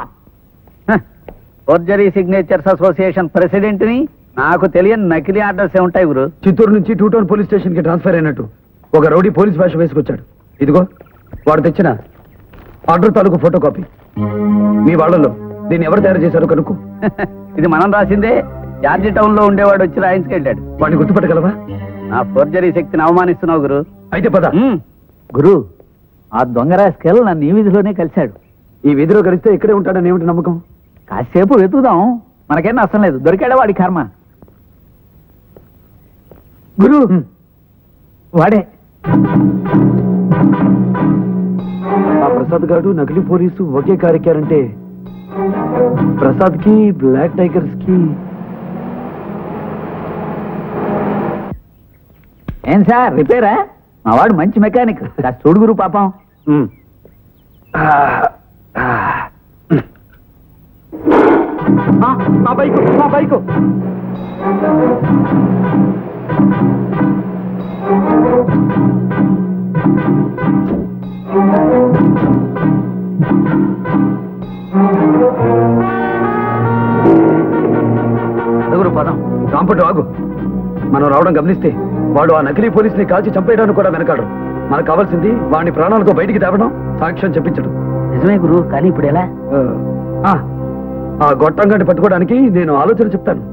ఫోర్జరీ సిగ్నేచర్స్ అసోసియేషన్ ప్రెసిడెంట్ ని నాకు తెలియని నకిలీ ఆర్డర్స్ ఉంటాయి గురు చిత్తూరు నుంచి టూ టౌన్ పోలీస్ స్టేషన్ కి ట్రాన్స్ఫర్ అయినట్టు ఒక రౌడీ పోలీస్ భాష వేసుకొచ్చాడు ఇదిగో వాడు తెచ్చిన ఆర్డర్ తాలూకు ఫోటో కాపీ మీ వాళ్ళలో దీన్ని ఎవరు తయారు చేశారో కనుక్కో ఇది మనం రాసిందే జార్జి టౌన్ లో ఉండేవాడు వచ్చి రాయించుకెళ్ళాడు వాడిని గుర్తుపట్టగలవా నా ఫోర్జరీ శక్తిని అవమానిస్తున్నావు గురు అయితే పద గురు ఆ దొంగ రాసుకెళ్ళి నన్ను ఈ వీధిలోనే కలిశాడు ఈ వీధిలో కలిస్తే ఇక్కడే ఉంటాడని ఏమిటి నమ్మకం కాసేపు వెతుకుదాం మనకేం నష్టం లేదు దొరికాడా వాడి కర్మ గురు వాడే ఆ ప్రసాద్ గారు నకిలీ పోలీసు ఒకే కారెక్కారంటే ప్రసాద్ కి బ్లాక్ టైగర్స్ కి ఏం సార్ రిపేరా మా వాడు మంచి మెకానిక్ కాస్త చూడు గురు పాపం నా బైక్ నా బైక్ నలుగురు పదం రాంపట్టు ఆగు మనం రావడం గమనిస్తే వాడు ఆ నకిలీ పోలీసుని కాల్చి చంపేయడానికి కూడా వెనకాడు మనకు కావాల్సింది వాడిని ప్రాణాలతో బయటికి తేవడం సాక్ష్యం చెప్పించడం నిజమే గురు కానీ ఇప్పుడు ఎలా ఆ, ఆ గొట్టంగాన్ని పట్టుకోవడానికి నేను ఆలోచన చెప్తాను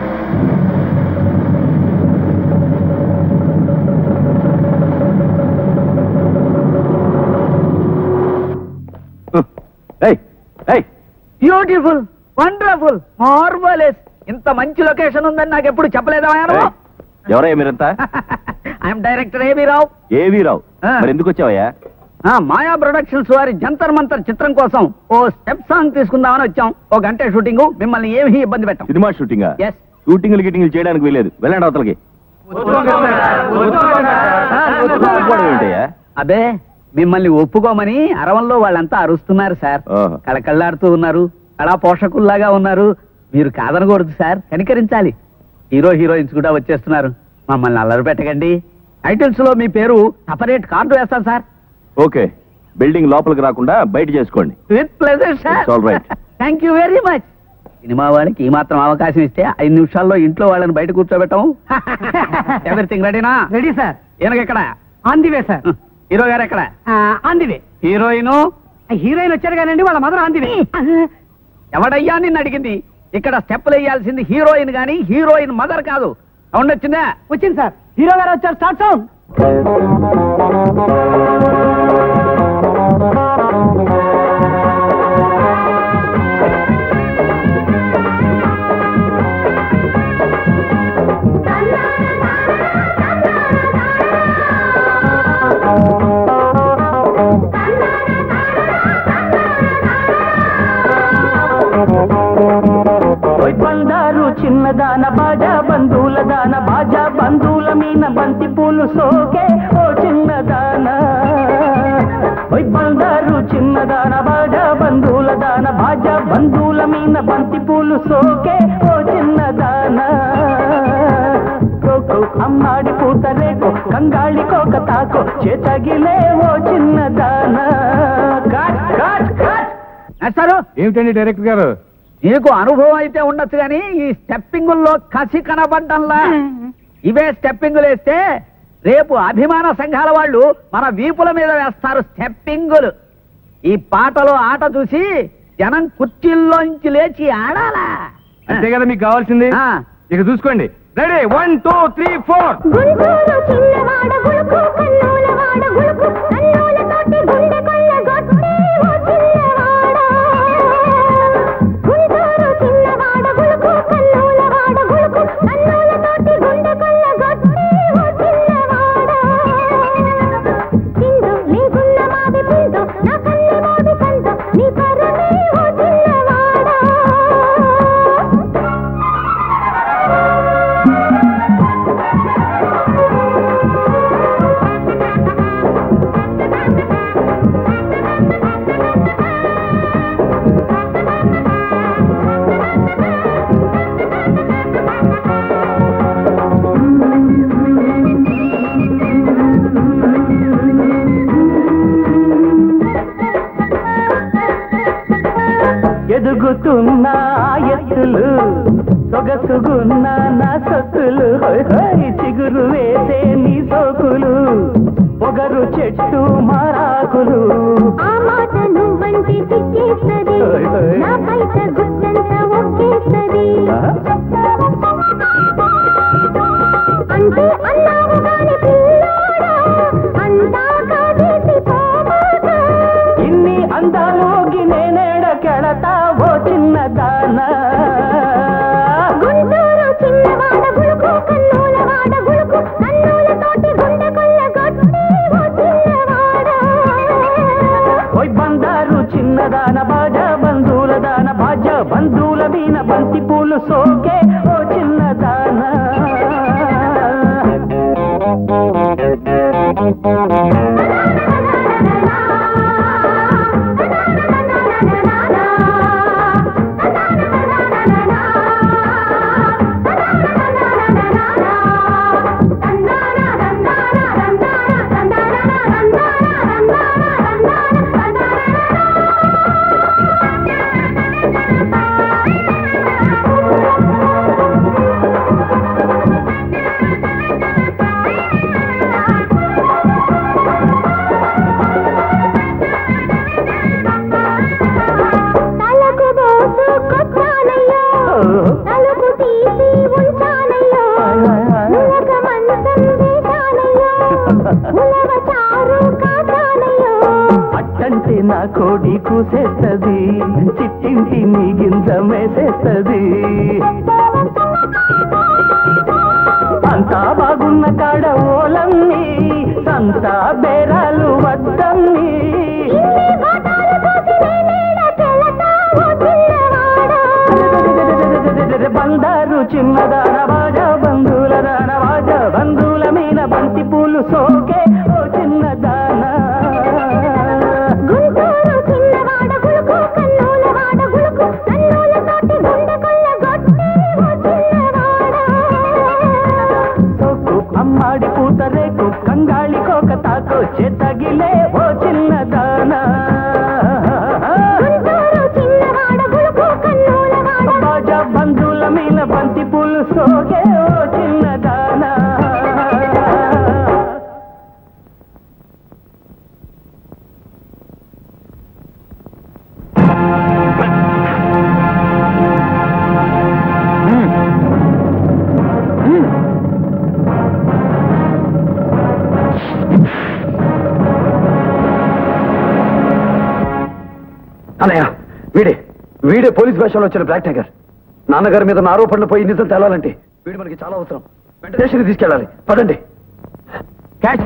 బ్యూటిఫుల్ వండర్ఫుల్ మార్వలెస్ ఇంత మంచి లొకేషన్ ఉందని నాకు ఎప్పుడు చెప్పలేదా ఎవరయ్యా మీరంతా ఐఎమ్ డైరెక్టర్ ఏబీ రావు ఏవీ రావు ఆ. మరి ఎందుకు వచ్చావయ్యా ఆ, మాయా ప్రొడక్షన్స్ వారి జంతర్ మంతర్ చిత్రం కోసం ఓ స్టెప్ సాంగ్ తీసుకుందామని వచ్చాం ఓ గంట షూటింగ్ మిమ్మల్ని ఏమీ ఇబ్బంది పెట్టాం సినిమా షూటింగా ఎస్ షూటింగ్లు గిటింగ్లు చేయడానికి వీలేదు వెళ్ళండి అవతలకి ఒప్పుకోవడం ఏంటయ్యా అబే మిమ్మల్ని ఒప్పుకోమని అరవంలో వాళ్ళంతా అరుస్తున్నారు సార్ ఓహో. కళకళ్ళాడుతూ ఉన్నారు కళా పోషకుల్లాగా ఉన్నారు మీరు కాదనకూడదు సార్ కనికరించాలి హీరో హీరోయిన్స్ కూడా వచ్చేస్తున్నారు మమ్మల్ని అల్లరి పెట్టకండి టైటిల్స్ లో మీ పేరు సపరేట్ కార్డు వేస్తాను సార్ ఓకే బిల్డింగ్ లోపలికి రాకుండా బయట చేసుకోండి with pleasure sir It's all right. Thank you very much cinema వాళ్ళకి ఈ మాత్రం అవకాశం ఇస్తే ఐదు నిమిషాల్లో ఇంట్లో వాళ్ళని బయట కూర్చోబెట్టం ఎవ్రీథింగ్ రెడీనా రెడీ సార్ ఎనకెక్కడ ఆందివే సార్ హీరో గారు ఎక్కడ ఆందివే హీరోయిన్ హీరోయిన్ వచ్చారు కానండి వాళ్ళ మదర్ ఆందివే ఎవడయ్యా నిన్ను అడిగింది ఇక్కడ స్టెప్పులు వేయాల్సింది హీరోయిన్ గాని హీరోయిన్ మదర్ కాదు సౌండ్ వచ్చిందా వచ్చింది సార్ హీరో గారు వచ్చారు స్టార్ట్ సౌండ్ ఓయ్ బండారు చిన్నదాన బాజా బంధువుల దాన బాజా బంధువుల మీన బంతి పూలు సోకే ఓ చిన్నదాన ఓయ్ బండారు చిన్నదాన బాజా బంధువుల దాన బాజా బంధువుల మీన బంతి పూలు సోకే ఓ చిన్నదాన కోకో అమ్మాడి పూతరేకో కంగాళి కోక తాకో చేతగిలే ఓ చిన్నదాన కాట్ కాట్ కాట్ వేస్తారు ఏమిటండి డైరెక్టర్ గారు నీకు అనుభవం అయితే ఉండొచ్చు కానీ ఈ స్టెప్పింగుల్లో కసి కనబడ్డంలా ఇవే స్టెప్పింగులు వేస్తే రేపు అభిమాన సంఘాల వాళ్ళు మన వీపుల మీద వేస్తారు స్టెప్పింగులు ఈ పాటలో ఆట చూసి జనం కుర్చీల్లోంచి లేచి ఆడాలా అంతే కదా మీకు కావాల్సింది ఆ. ఇక చూసుకోండి ready one two three four Guntur చిన్నవాడ గులుకు కన్నులవాడ గులుకు కన్నులతోటి గుండె కొల్లగొట్టి ఓ చిన్నవాడ గుంటూరు చిన్నవాడ గులుకు కన్నులవాడ గులుకు కన్నులతోటి గుండె కొల్లగొట్టి ఓ చిన్నవాడ పిండు లేకున్న మాది పిండు నా కన్నె మోది కందు నీ పరమే ఓ చిన్నవాడ ఎదుగుతున్న ఆ ఎత్తులు సొగసుగున్న నా సొత్తులు హోయ్ హోయ్ చిగురు వేసే నీ సోకులు పొగరు చెట్టు మారాకులు ఆ మాట నువ్వంటే తిక్కేస్తది ఓయ్ ఓయ్. నా పైట గుట్టంతా ఒక్కేస్తది అంటే అన్నావు గాని పిల్లోడా అంతా కాదేసి పోమాక ఇన్ని అందాలోకి నేనేడ కెళతా ఓ చిన్న దానా గుంటూరు చిన్నవాడ గులుకు కన్నులవాడ గులుకు కన్నులతోటి గుండె కొల్లగొట్టి ఓ చిన్నవాడ ఓయ్ బందారు చిన్నదాన బాజా బంధువుల దాన బాజా బంధువుల మీన బంతి పూలు సోకే ఓ చిన్నదాన తలకు బోసు కొట్టానయ్యో తలుపు తీసి ఉంచానయ్యో నులక మంచం వేశానయ్యో ఉలవ చారు కాచానయ్యో అట్టంటే నా కోడి కూసేస్తది చిట్టింటి నీ గింజ మేసేస్తది అంతా బాగున్న కాడ ఓలమ్మి సంతా బేరాలు వద్దమ్మి ఇన్ని బాటాలు పోసి నేనేడ తెలతా ఓ చిన్నవాడా బందారు చిన్నదాన బాజా బంధువుల దాన బాజా బంధువుల మీద బంతి పూలు సోకే ఓ చిన్నదాన గుంటూరు చిన్నవాడ గులుకు కన్నులవాడ గులుకు కన్నులతోటి గుండె కొల్లగొట్టి ఓ చిన్నవాడా సోకు అమ్మాడి పూతరేకు కంగాళి కోక తాకు చేతగిలే ఓ చిన్నదాన గుంటూరు చిన్నవాడ గులుకు కన్నులవాడ పూలు సోకే ఓ చిన్నదానా అన్నయ్య వీడే వీడే పోలీస్ వేషంలో వచ్చిన బ్లాక్ టైగర్ నాన్నగారి మీద ఉన్న ఆరోపణలు పోయి నిజం తేలాలంటే వీడు మనకి చాలా అవసరం వెంటనే స్టేషన్కి తీసుకెళ్ళాలి పదండి క్యాచ్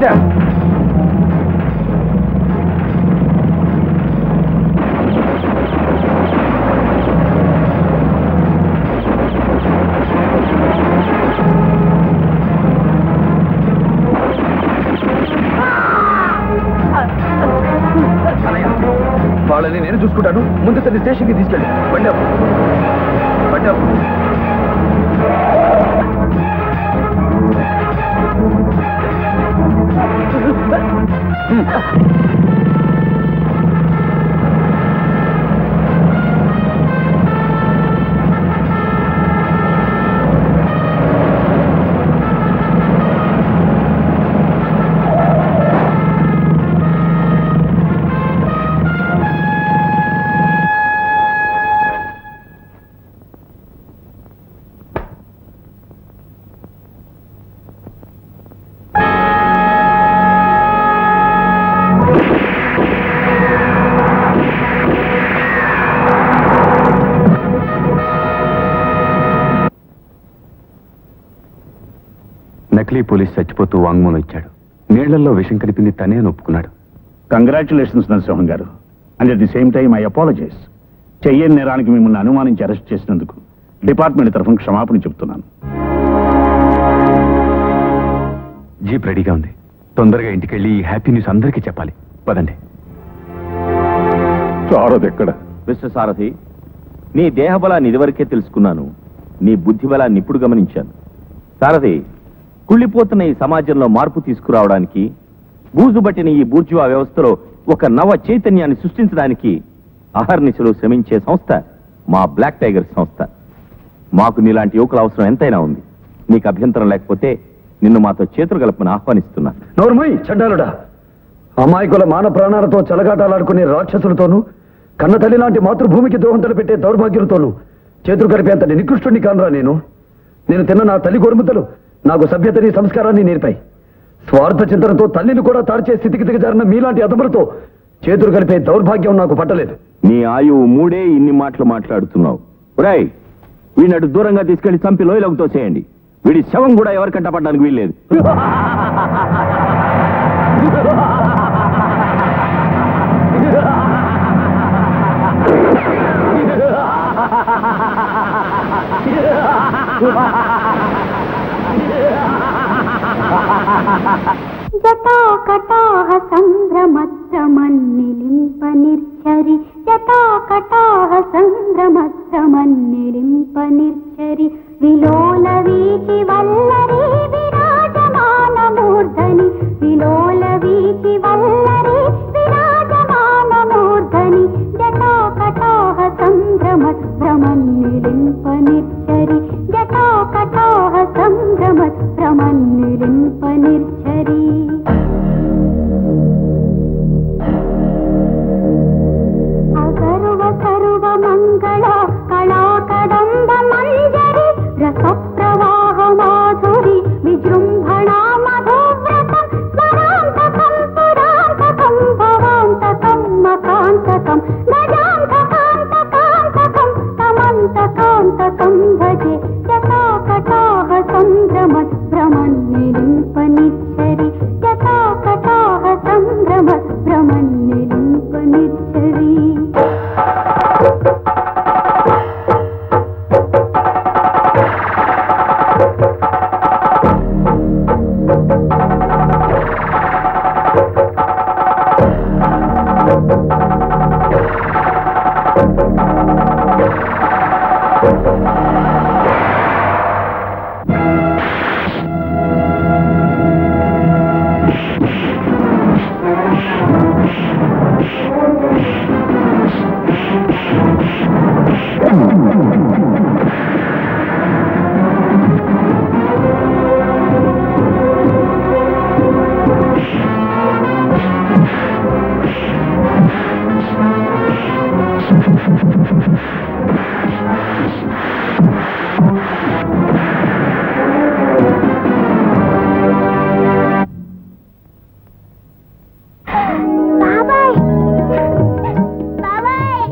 వాళ్ళని నేను చూసుకుంటాను ముందు తన స్టేషన్కి తీసుకెళ్ళి బండి ఆపు. బండి ఆపు. నకిలీ పోలీస్ చచ్చిపోతూ వాంగ్మూలం ఇచ్చాడు నీళ్లలో విషం కలిపింది తనే అని ఒప్పుకున్నాడు congratulations Narasimham garu and at the same time I apologize చెయ్యని నేరానికి మిమ్మల్ని అనుమానించి అరెస్ట్ చేసినందుకు డిపార్ట్మెంట్ తరఫున క్షమాపణ చెప్తున్నాను జీప్ రెడీగా ఉంది తొందరగా ఇంటికెళ్ళి ఈ హ్యాపీ న్యూస్ అందరికీ చెప్పాలి పదండి చారదు ఎక్కడ మిస్టర్ సారథి నీ దేహబలాన్ని ఇదివరకే తెలుసుకున్నాను నీ బుద్ధి బలాన్ని ఇప్పుడు గమనించాను సారథి కుళ్ళిపోతున్న ఈ సమాజంలో మార్పు తీసుకురావడానికి బూజుబట్టిన ఈ బూర్జువా వ్యవస్థలో ఒక నవ చైతన్యాన్ని సృష్టించడానికి అహర్నిశలు శ్రమించే సంస్థ మా బ్లాక్ టైగర్ సంస్థ మాకు నీలాంటి యువకుల అవసరం ఎంతైనా ఉంది నీకు అభ్యంతరం లేకపోతే నిన్ను మాతో చేతులు కలపని ఆహ్వానిస్తున్నాను నోర్మయ్ చండాలుడా అమాయకుల మాన ప్రాణాలతో చెలగాటాలాడుకునే రాక్షసులతోనూ కన్న తల్లి లాంటి మాతృభూమికి దోహం తలపెట్టే దౌర్భాగ్యులతోనూ చేతులు కలిపేంత నికృష్టుని కానురా నేను నేను తిన్న నా తల్లి గోరుముద్దలు నాకు సభ్యతని సంస్కారాన్ని నేర్పాయి స్వార్థ చింతనతో తల్లిని కూడా తార్చే స్థితికి దిగజారిన మీలాంటి అదములతో చేతులు కలిపే దౌర్భాగ్యం నాకు పట్టలేదు నీ ఆయువు మూడే ఇన్ని మాటలు మాట్లాడుతున్నావు ఒరేయ్ వీడిని అటు దూరంగా తీసుకెళ్లి చంపి లోయలోకి తోసేయండి వీడి శవం కూడా ఎవరికంట పడడానికి వీల్లేదు జటాకటాహ సంభ్రమత్రమన్నిలింప నిర్చరి జటాకటాహ సంభ్రమత్రమన్నిలింప నిర్చరి విలోల వీచి వల్లరి విరాజమాన మూర్ధని విలోల వీచి వల్లరి విరాజమాన మూర్ధని జటాకటాహ సంభ్రమత్రమన్నిలింప నిర్చరి జటాకటాహ సంభ్రమత్రమన్నిలింప నిర్చరి అగరువ సర్వ మంగళ కళా కదంబ మంజరి రస ప్రవాహ మాధురి విజృంభణా మధువ్రతం స్మరాంతకం పురాంతకం భవాంతకం మకాంతకం గజాంతకాంతకాంతకం తమంతకాంతకం భజే జటాకటాహ సంభ్రమ భ్రమన్నిలింప నిచ్చరి జటాకటాహ సంభ్రమ భ్రమన్నిలింప నిచ్చరి బాబాయ్ బాబాయ్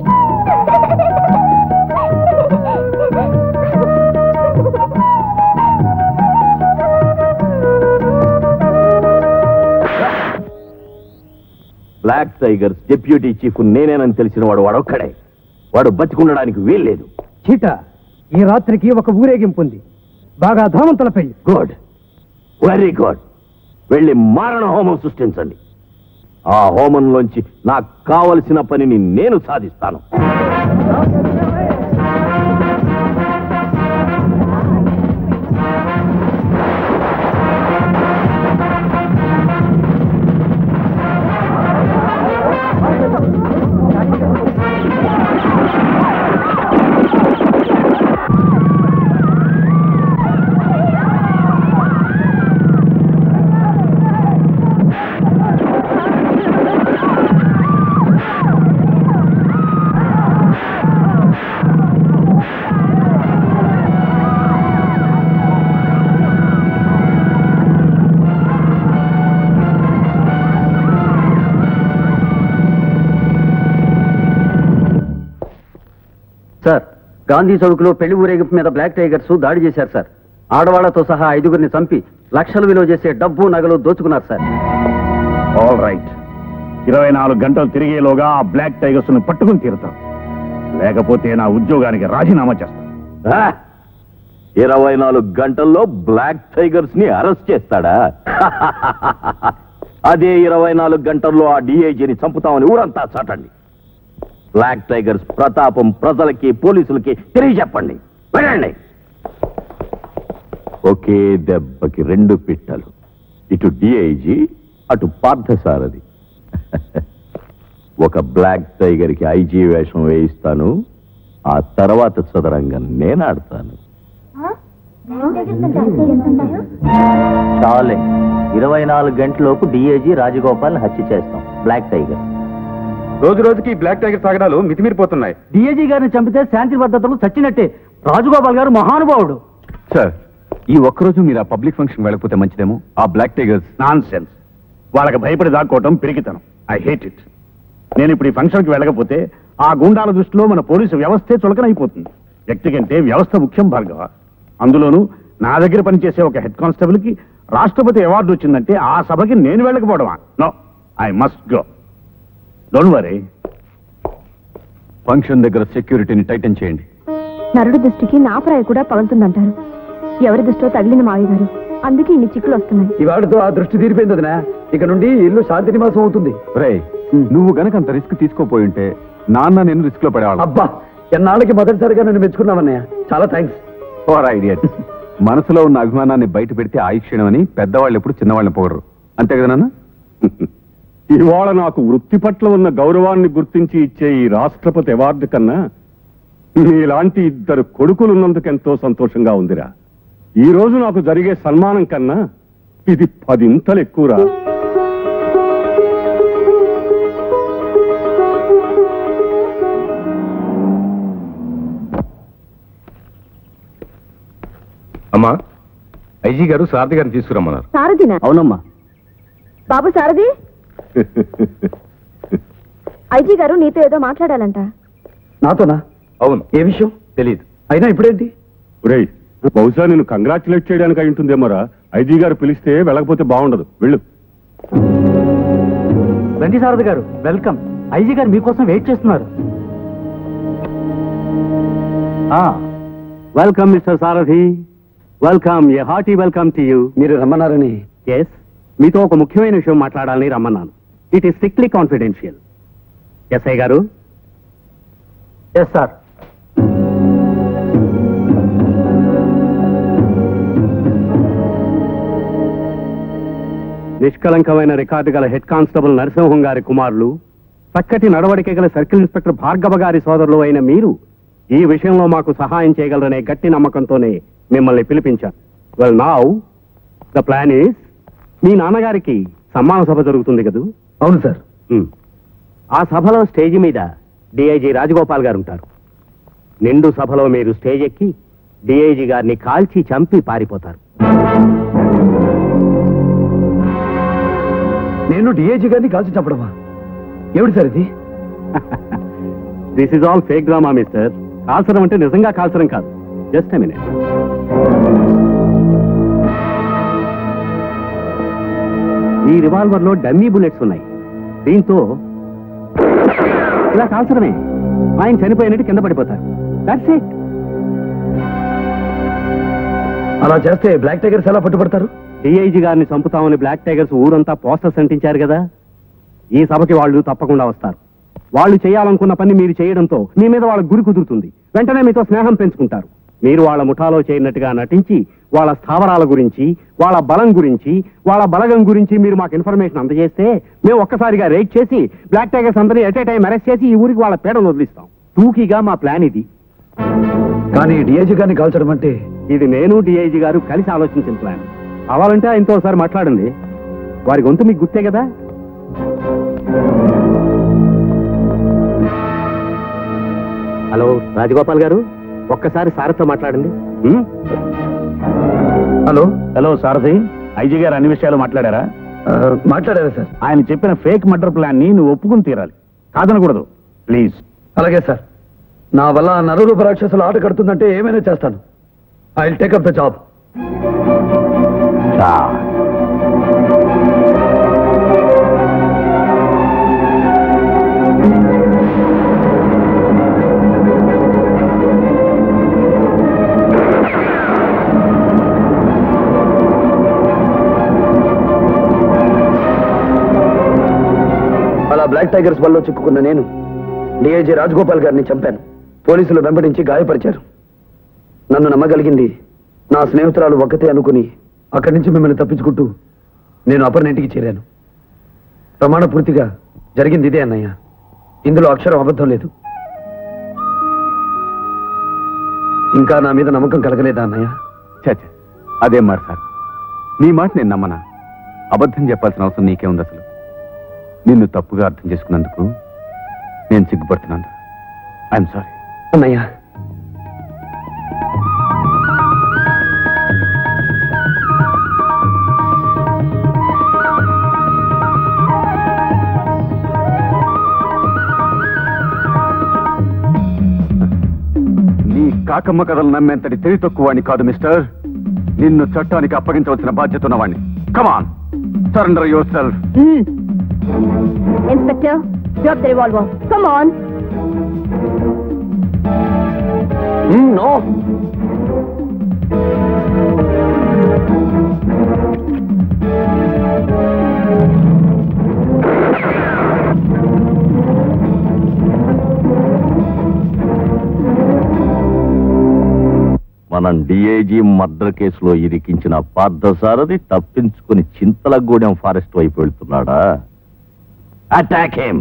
బ్లాక్ టైగర్స్ డిప్యూటీ చీఫ్ నేనేనని తెలిసిన వాడు వాడొక్కడే వాడు బతికుండడానికి వీల్లేదు చీట ఈ రాత్రికి ఒక ఊరేగింపు ఉంది బాగా ధామంతల పెళ్లి గుడ్ వెరీ గుడ్ వెళ్ళి మారణ హోమం సృష్టించండి ఆ హోమంలోంచి నాకు కావలసిన పనిని నేను సాధిస్తాను సార్ గాంధీ చౌక్ లో పెళ్లి ఊరేగింపు మీద బ్లాక్ టైగర్స్ దాడి చేశారు సార్ ఆడవాళ్లతో సహా ఐదుగురిని చంపి లక్షలు విలువ చేసే డబ్బు నగలు దోచుకున్నారు సార్ ఆల్ రైట్ ఇరవై నాలుగు గంటలు తిరిగేలోగా ఆ బ్లాక్ టైగర్స్ ను పట్టుకుని తీరుతాం లేకపోతే నా ఉద్యోగానికి రాజీనామా చేస్తాను ఆ? ఇరవై నాలుగు గంటల్లో బ్లాక్ టైగర్స్ ని అరెస్ట్ చేస్తాడా అదే ఇరవై నాలుగు గంటల్లో ఆ డిఐజీని చంపుతామని ఊరంతా చాటండి బ్లాక్ టైగర్స్ ప్రతాపం ప్రజలకి పోలీసులకి తెలియజెప్పండి వెళ్ళండి ఒకే దెబ్బకి రెండు పిట్టలు ఇటు డిఐజీ అటు పార్థసారథి ఒక బ్లాక్ టైగర్ కి ఐజీ వేషం వేయిస్తాను ఆ తర్వాత చదరంగం నేను ఆడతాను చాలే ఇరవై నాలుగు గంటలలోపు డిఏజీ రాజగోపాల్ హత్య చేస్తాం బ్లాక్ టైగర్ రోజు రోజుకి బ్లాక్ టైగర్ సాగడాలు మితిమీరిపోతున్నాయి డిఐజీ గారిని చంపితే శాంతి భద్రతలు చచ్చినట్టే రాజగోపాల్ గారు మహానుభావుడు సార్ ఈ ఒక్కరోజు మీరు ఆ పబ్లిక్ ఫంక్షన్ వెళ్ళకపోతే మంచిదేమో ఆ బ్లాక్ టైగర్స్ నాన్ సెన్స్ వాళ్ళకి భయపడి దాక్కోవటం పిరికితనం ఐ హేట్ ఇట్ నేను ఇప్పుడు ఈ ఫంక్షన్కి వెళ్ళకపోతే ఆ గుండాల దృష్టిలో మన పోలీసు వ్యవస్థే చులకనైపోతుంది వ్యక్తి కంటే వ్యవస్థ ముఖ్యం భార్గవ అందులోనూ నా దగ్గర పనిచేసే ఒక హెడ్ కానిస్టేబుల్ కి రాష్ట్రపతి అవార్డు వచ్చిందంటే ఆ సభకి నేను వెళ్ళకపోవడమా no I must go don't worry function దగ్గర సెక్యూరిటీని టైటన్ చేయండి నరుడు దృష్టికి నా ప్రాయ కూడా పగులుతుందంటారు ఎవరి దృష్టిలో తగిలిన మావి గారు అందుకే ఇన్ని చిక్కులు వస్తున్నాయి ఇవాళతో ఆ దృష్టి తీరిపోయింది వదినా ఇక నుండి ఇల్లు శాంతి నివాసం అవుతుంది రే నువ్వు గనక అంత రిస్క్ తీసుకోపోయి ఉంటే నాన్న నేను రిస్క్ లో పడేవాళ్ళం అబ్బా ఎన్నాళ్ళకి మొదటిసారిగా నన్ను మెచ్చుకున్నావన్నయ్య చాలా థ్యాంక్స్ ఓర్ ఐడియా మనసులో ఉన్న అభిమానాన్ని బయట పెడితే ఆయుక్షణం అని పెద్దవాళ్ళు ఎప్పుడు చిన్నవాళ్ళని పొగరు అంతే కదా నాన్న ఇవాళ నాకు వృత్తి పట్ల ఉన్న గౌరవాన్ని గుర్తించి ఇచ్చే ఈ రాష్ట్రపతి అవార్డు కన్నా నీలాంటి ఇద్దరు కొడుకులు ఉన్నందుకు ఎంతో సంతోషంగా ఉందిరా ఈ రోజు నాకు జరిగే సన్మానం కన్నా ఇది పదింతలు ఎక్కువరా అమ్మా ఐజీ గారు సారథి గారిని తీసుకురమ్మన్నారు సారథినా అవునమ్మా బాబు సారథి ఐజీ గారు నీతో ఏదో మాట్లాడాలంట నాతోనా అవును ఏ విషయం తెలియదు అయినా ఇప్పుడేంటి ఒరేయ్ బహుశా నేను కంగ్రాచులేట్ చేయడానికి అయి ఉంటుందేమోరా ఐజీ గారు పిలిస్తే వెళ్ళకపోతే బాగుండదు వెళ్ళు రండి సారథి గారు వెల్కమ్ ఐజీ గారు మీకోసం వెయిట్ చేస్తున్నారు welcome mister Sarathi welcome a hearty welcome to you మీరు రమ్మన్నారని ఎస్ మీతో ఒక ముఖ్యమైన విషయం మాట్లాడాలని రమ్మన్నాను it is strictly confidential SI garu yes sir నిష్కలంకమైన రికార్డు గల హెడ్ కానిస్టేబుల్ నరసింహం గారి కుమారులు చక్కటి నడవడిక గల సర్కిల్ ఇన్స్పెక్టర్ భార్గవ గారి సోదరులు అయిన మీరు ఈ విషయంలో మాకు సహాయం చేయగలరనే గట్టి నమ్మకంతోనే మిమ్మల్ని పిలిపించాను well now the plan is మీ నాన్నగారికి సమ్మాన సభ జరుగుతుంది కదూ అవును సార్ Hmm. ఆ సభలో స్టేజ్ మీద డిఐజీ రాజగోపాల్ గారు ఉంటారు నిండు సభలో మీరు స్టేజ్ ఎక్కి డిఐజీ గారిని కాల్చి చంపి పారిపోతారు నేను డిఐజీ గారిని కాల్చి చంపడమా ఏమిటి సార్ ఇది this is all fake drama mister కాల్చడం అంటే నిజంగా కాల్చడం కాదు జస్ట్ మినిట్ ఈ రివాల్వర్ లో డమ్మీ బుల్లెట్స్ ఉన్నాయి దీంతో ఇలా కాల్చడమే ఆయన చనిపోయినట్టు కింద పడిపోతారు దట్స్ ఇట్ అలా చేస్తే బ్లాక్ టైగర్స్ ఎలా పట్టుబడతారు డిఐజీ గారిని చంపుతామని బ్లాక్ టైగర్స్ ఊరంతా పోస్టర్స్ అంటించారు కదా ఈ సభకి వాళ్ళు తప్పకుండా వస్తారు వాళ్ళు చేయాలనుకున్న పని మీరు చేయడంతో మీ మీద వాళ్ళ గురి కుదురుతుంది వెంటనే మీతో స్నేహం పెంచుకుంటారు మీరు వాళ్ళ ముఠాలో చేరినట్టుగా నటించి వాళ్ళ స్థావరాల గురించి వాళ్ళ బలం గురించి వాళ్ళ బలగం గురించి మీరు మాకు ఇన్ఫర్మేషన్ అందజేస్తే మేము ఒక్కసారిగా రేట్ చేసి బ్లాక్ టైగర్స్ అందరినీ ఎట్ ఏ టైం అరెస్ట్ చేసి ఈ ఊరికి వాళ్ళ పేడను వదిలిస్తాం టూకీగా మా ప్లాన్ ఇది కానీ డిఐజీ గారిని కాల్చడం అంటే ఇది నేను డిఐజీ గారు కలిసి ఆలోచించిన ప్లాన్ కావాలంటే ఆయనతో ఒకసారి మాట్లాడండి వారి గొంతు మీకు గుర్తే కదా హలో రాజగోపాల్ గారు ఒక్కసారి సారథితో మాట్లాడండి హలో హలో సారథి ఐజీ గారు అన్ని విషయాలు మాట్లాడారా మాట్లాడారా సార్ ఆయన చెప్పిన ఫేక్ మర్డర్ ప్లాన్ ని నువ్వు ఒప్పుకుని తీరాలి కాదనకూడదు ప్లీజ్ అలాగే సార్ నా వల్ల ఆ నరరూప రాక్షసులు ఆట కడుతుందంటే ఏమైనా చేస్తాను I take up the job అలా బ్లాక్ టైగర్స్ వల్ల చిక్కుకున్న నేను డిఐజీ రాజగోపాల్ గారిని చంపాను పోలీసులు వెంబడించి గాయపరిచారు నన్ను నమ్మగలిగింది నా స్నేహితురాలు ఒక్కతే అనుకుని అక్కడి నుంచి మిమ్మల్ని తప్పించుకుంటూ నేను అపర్నింటికి చేరాను ప్రమాణ పూర్తిగా జరిగింది ఇదే అన్నయ్య ఇందులో అక్షరం అబద్ధం లేదు ఇంకా నా మీద నమ్మకం కలగలేదా అన్నయ్య చచ్చ అదేం మరి సార్ నీ మాట నేను నమ్మనా అబద్ధం చెప్పాల్సిన అవసరం నీకే ఉంది అసలు నిన్ను తప్పుగా అర్థం చేసుకున్నందుకు నేను సిగ్గుపడుతున్నాను ఐఎమ్ సారీ అన్నయ్య నీ కాకమ్మ కథలు నమ్మేంతటి తెలివి తక్కువ వాణ్ణి కాదు మిస్టర్ నిన్ను చట్టానికి అప్పగించవలసిన బాధ్యత ఉన్నవాణ్ణి come on surrender yourself inspector drop the revolver come on no మనం డిఐజీ మర్డర్ కేసులో ఇరికించిన పార్థసారథి తప్పించుకుని చింతలగూడెం ఫారెస్ట్ వైపు వెళ్తున్నాడా అటాక్ హిమ్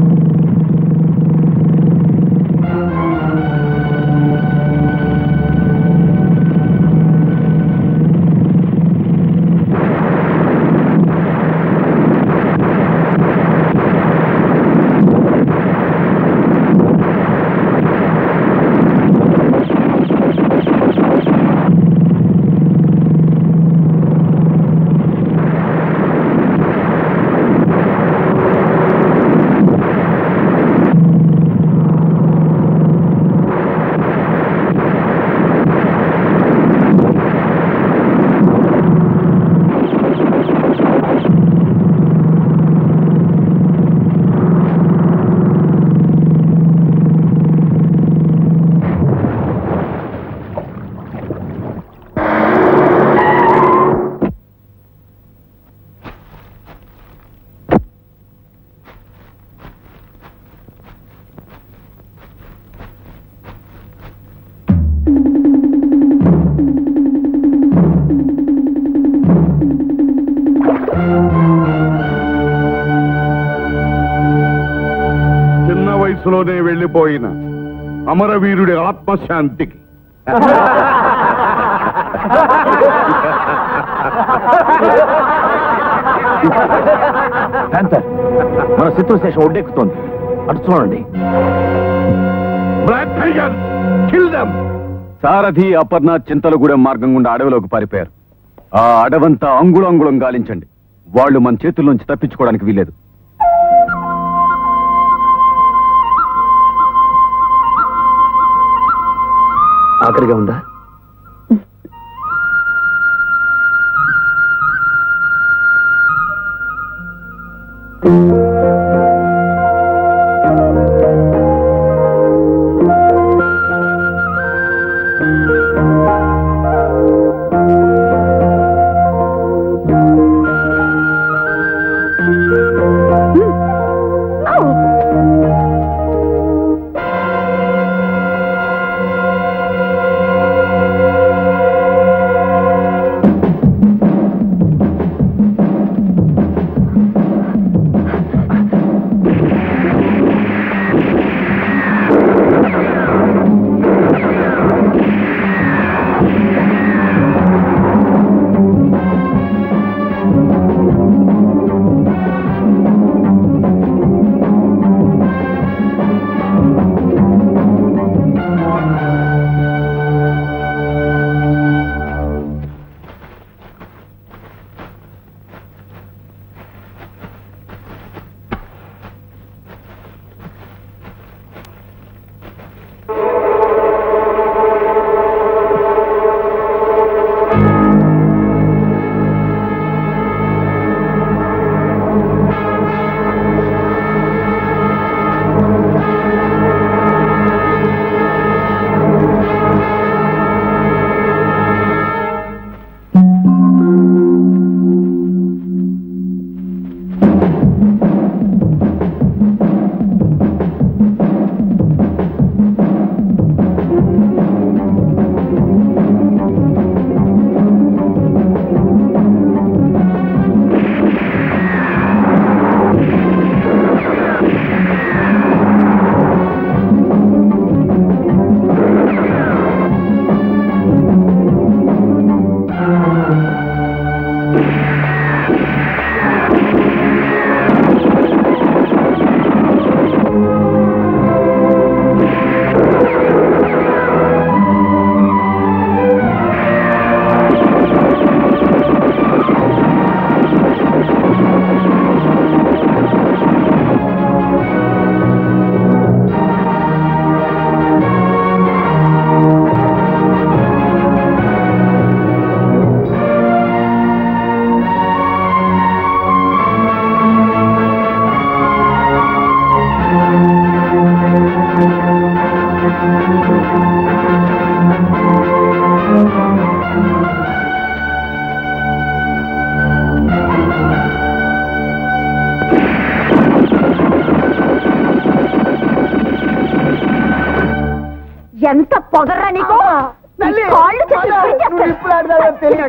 చిన్న వయసులోనే వెళ్ళిపోయిన అమరవీరుడి ఆత్మశాంతికి మన చిత్తూరు స్టేషన్ ఒడ్డెక్కుతోంది అటు చూడండి tiger kill them Sarathi Aparna Chintalagudem మార్గం గుండా అడవిలోకి పారిపోయారు ఆ అడవంతా అంగుళం అంగుళం గాలించండి వాళ్ళు మన చేతుల్లోంచి తప్పించుకోవడానికి వీలేదు ఆఖరిగా ఉందా ఎంత పొగర్రా నీకు నీ కాళ్ళు చేతులు విరిచేస్తాను.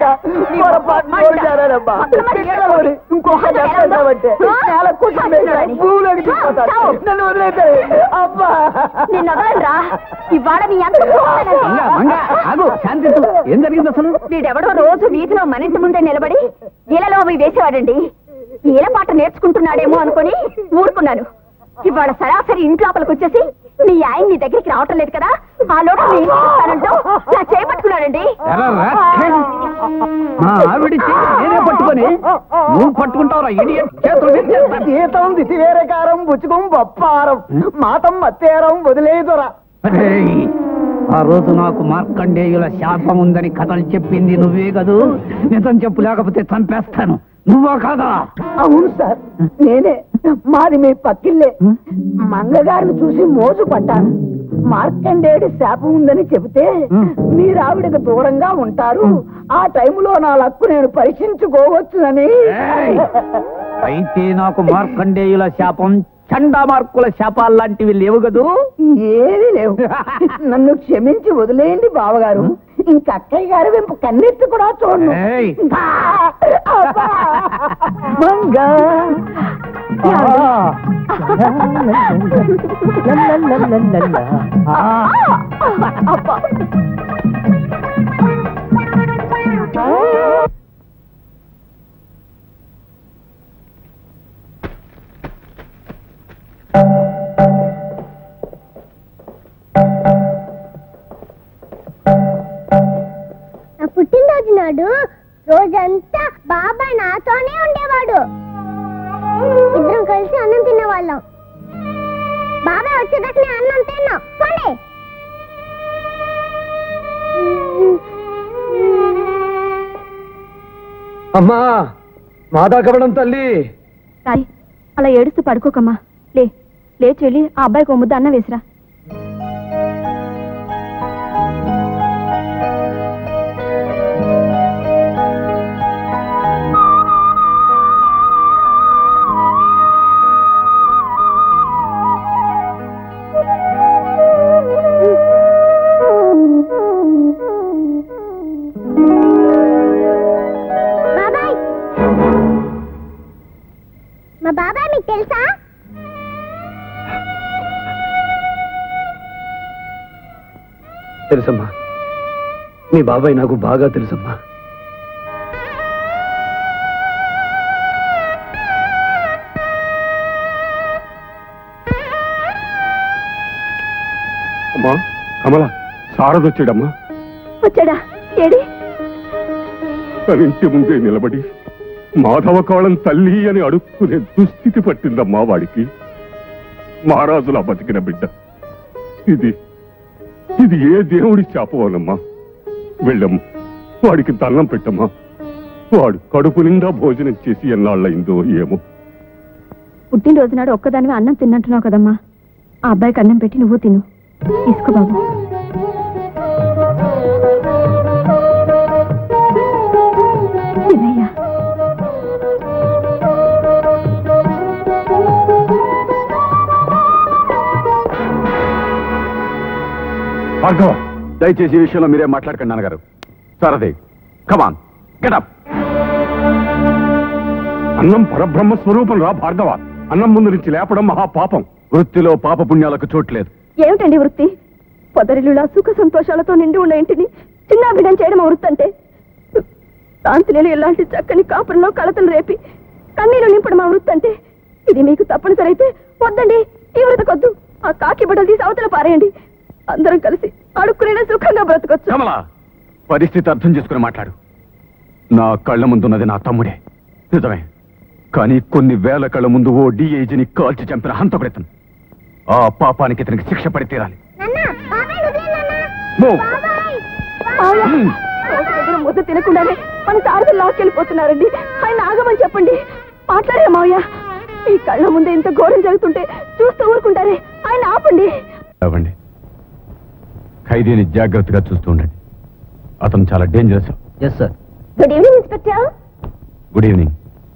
ఇంకొకటి చేస్తావంటే నేల కూర్చోబెట్టాలి భూమిలోకి దిగిపోతాను. నన్ను వదిలేతే అబ్బా నిన్ను వదలరా ఇవాళ నీ అంత ఏం జరిగింది అసలు వీడెవడో రోజు వీధిలో మన ఇంటి ముందే నిలబడి ఈలలో అవి వేసేవాడండి ఈల పాట నేర్చుకుంటున్నాడేమో అనుకుని ఊరుకున్నాను ఇవాళ సరాసరి ఇంట్లోపలికి వచ్చేసి మీ ఆయన నీ దగ్గరికి రావటం లేదు కదా ఆ లోటు మీ ఇంటికి ఇస్తానంటూ నా చేపట్టుకున్నాడండి మా ఆవిడి చేయి నేనే పట్టుకొని నువ్వు పట్టుకుంటావురా ఇడియట్ చేతులు విరిచేస్తాను. జీతం దితివేరకారం బుచ్చుకం బొప్పారం మాతం మత్తేరం వదిలేదురా అరేయ్, ఆ రోజు నాకు మార్కండేయుల శాపం ఉందని కథలు చెప్పింది నువ్వే కదూ నిజం చెప్పు లేకపోతే చంపేస్తాను నువ్వా కాదా అవును సార్ నేనే మాది మీ పక్కిల్లే మంగగారిని చూసి మోజు పడ్డాను మార్కండేయుడి శాపం ఉందని చెబితే మీరు ఆవిడకి దూరంగా ఉంటారు ఆ టైంలో నా లక్కు నేను పరీక్షించుకోవచ్చునని ఏయ్! అయితే నాకు మార్కండేయుల శాపం చండా మార్కుల శాపాలు లాంటివి లేవు కదూ ఏమీ లేవు నన్ను క్షమించి వదిలేయండి బావగారు ఇంక అక్కయ్య గారు వెంపు కన్నెత్తి కూడా చూడండి ఏయ్! మంగా ఉన్నప్పుడు రోజంతా బాబాయ్ నాతోనే ఉండేవాడు ఇద్దరం కలిసి అన్నం తినేవాళ్ళం బాబాయ్ వచ్చేదాకా నేను అన్నం తిన్నా పోలే అమ్మా మాదా కవడం తల్లి సారీ అలా ఏడుస్తూ పడుకోకమ్మా లే లేచి వెళ్ళి ఆ అబ్బాయికి ఓ ముద్ద అన్నం వేసిరా బాబాయ్ మా బాబాయ్ మీకు తెలుసా తెలుసమ్మా మీ బాబాయ్ నాకు బాగా తెలుసమ్మా అమ్మా కమల సారదొచ్చాడమ్మా వచ్చాడా ఏడి తన ఇంటి ముందే నిలబడి మాధవ కాళం తల్లి అని అడుక్కునే దుస్థితి పట్టిందమ్మా వాడికి మహారాజులా బతికిన బిడ్డ ఇది ఇది ఏ దేవుడి శాపవనమ్మా వెళ్ళమ్మా వాడికి దన్నం పెట్టమ్మా వాడు కడుపు నిండా భోజనం చేసి ఎన్నాళ్ళయిందో ఏమో పుట్టినరోజు నాడు ఒక్కదానివి అన్నం తిన్నట్టున్నావు కదమ్మా ఆ అబ్బాయికి అన్నం పెట్టి నువ్వు తిను తీసుకో బాబు తినయ్యా భార్గవ దయచేసి ఈ విషయంలో మీరే మాట్లాడకండి నాన్నగారు సారథి కమాన్ గెటప్ అన్నం పరబ్రహ్మ స్వరూపం రా భార్గవ అన్నం ముందు నుంచి లేపడం మహాపాపం వృత్తిలో పాపపుణ్యాలకు చోట్లేదు ఏమిటండి వృత్తి పొదరిల్లులా సుఖ సంతోషాలతో నిండి ఉన్న ఇంటిని చిన్నాభిడం చేయడం ఆ వృత్తి అంటే శాంతిలేని ఇలాంటి చక్కని కాపురంలో కలతలు రేపి కన్నీరు నింపడం ఆ వృత్తి అంటే ఇది మీకు తప్పనిసరి అయితే వద్దండి ఈ వృతకొద్దు ఆ కాకి బిడ్డలు తీసి అవతల పారేయండి అందరం కలిసి అడుక్కునే సుఖంగా బ్రతకొచ్చు కమల పరిస్థితి అర్థం చేసుకుని మాట్లాడు నా కళ్ళ ముందున్నది నా తమ్ముడే నిజమే కానీ కొన్ని వేల కళ్ళ ముందు ఓ డిఐజీని కాల్చి చంపిన హంతకుడెతను ఆ పాపానికి ఇతనికి శిక్ష పడి తీరాలి Move. మావయ్య, రోజు దగ్గర ముద్ద తినకుండానే మన సారథి లాక్కెళ్ళిపోతున్నారండి ఆయన ఆగమని చెప్పండి మాట్లాడే మావయ్య మీ కళ్ళ ముందే ఇంత ఘోరం జరుగుతుంటే చూస్తూ ఊరుకుంటారే ఆయన ఆపండి అవ్వండి ఖైదీని జాగ్రత్తగా చూస్తూ ఉండండి అతను చాలా dangerous yes sir good evening inspector good evening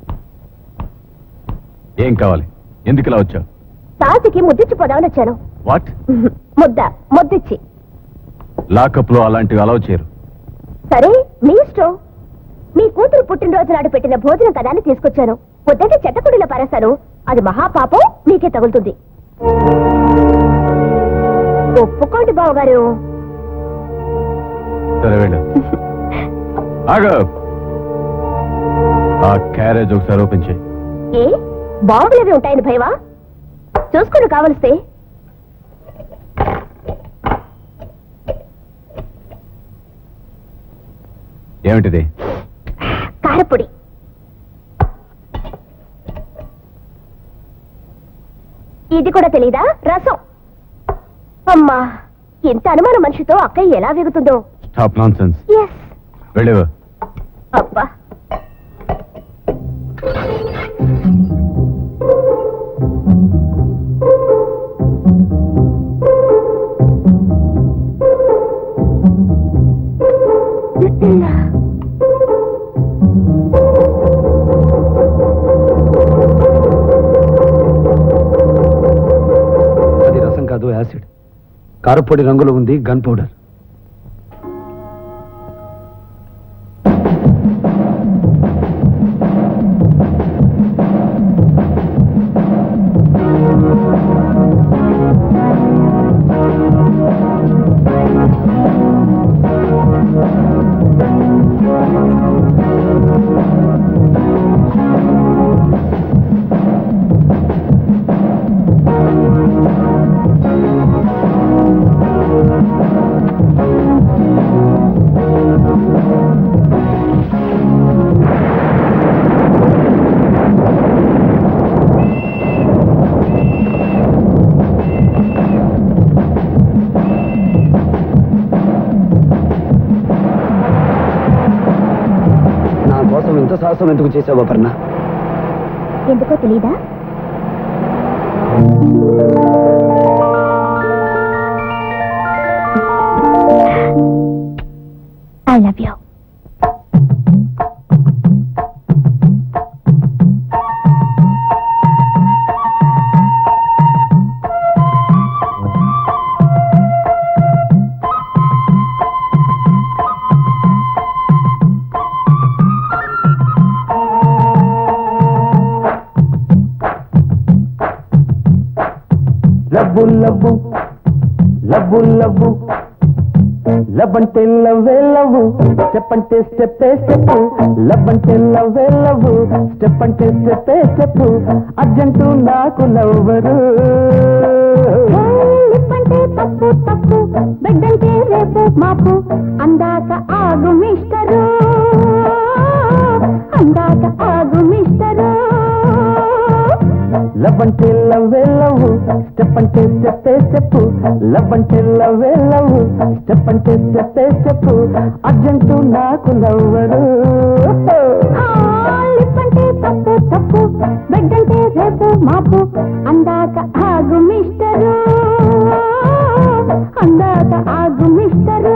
ఏం కావాలి ఎందుకు ఇలా వచ్చావు తాతకి ముద్దిచ్చిపోదామని వచ్చాను వాట్ ముద్ద ముద్దిచ్చి లాకప్ లో అలాంటివి అలౌ చేయరు సరే మీ ఇష్టం మీ కూతురు పుట్టినరోజు నాడు పెట్టిన భోజనం కదా అని తీసుకొచ్చాను వద్దంటే చెట్టకుడిలో పారేస్తాను అది మహాపాపం మీకే తగులుతుంది ఒప్పుకోండి బావగారు సరే వెళ్ళు ఆగు ఆ క్యారేజ్ ఒకసారి ఓపెన్ చేయి ఏ బాంబులవి ఉంటాయని భయవా చూసుకుని కావలిస్తే ఏమిటిది కారపొడి ఇది కూడా తెలీదా రసం అమ్మా ఇంత అనుమాన మనిషితో అక్కయ్య ఎలా వెగుతుందో స్టాప్ నాన్ సెన్స్ ఎస్ వెళ్ళేవా అబ్బా అది రసం కాదు యాసిడ్ కారపొడి రంగులో ఉంది గన్ పౌడర్ ఇంత సాహసం ఎందుకు చేసావు అపర్ణ ఎందుకో తెలీదా I love you love love love love love అంటే లవ్వే లవ్వు స్టెప్ అంటే స్టెప్పే స్టెప్ లవ్ అంటే లవ్వే లవ్వు స్టెప్ అంటే స్టెప్పే స్టెప్ అర్జెంటు నాకు లవ్వరు అంటే తప్పు తప్పు బెడ్ అంటే రేపు మాపు అందాక ఆగు మిస్టరు అందాక ఆగు మిస్టరు లవ్ అంటే లవ్వే లవ్వు స్టెప్ అంటే స్టెప్పే స్టెప్ లవ్ అంటే లవ్వే లవ్వు స్టెప్ అంటే స్టెప్పే స్టెప్ అర్జెంటు నాకు లవ్వరు లిప్ అంటే తప్పు తప్పు బెడ్ అంటే రేపు మాపు అందాక ఆగు మిస్టరు అందాక ఆగు మిస్టరు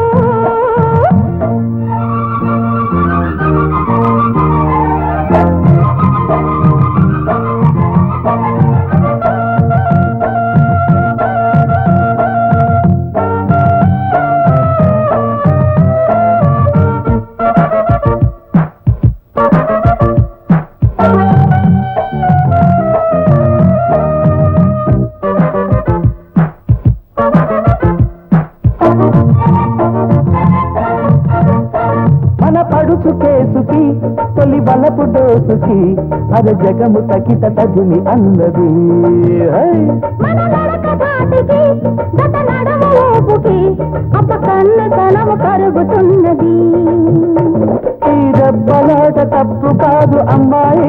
మన పడుచు కేసుకి తొలి బలపు డోసుకి అర జగము తకిట తదిమి అన్నది హై! మన నడక ధాటికి గత నడవ ఊపుకి అప్ప కన్న తనము కరుగుతున్నది ఈ దెబ్బలాట తప్పు కాదు అమ్మాయి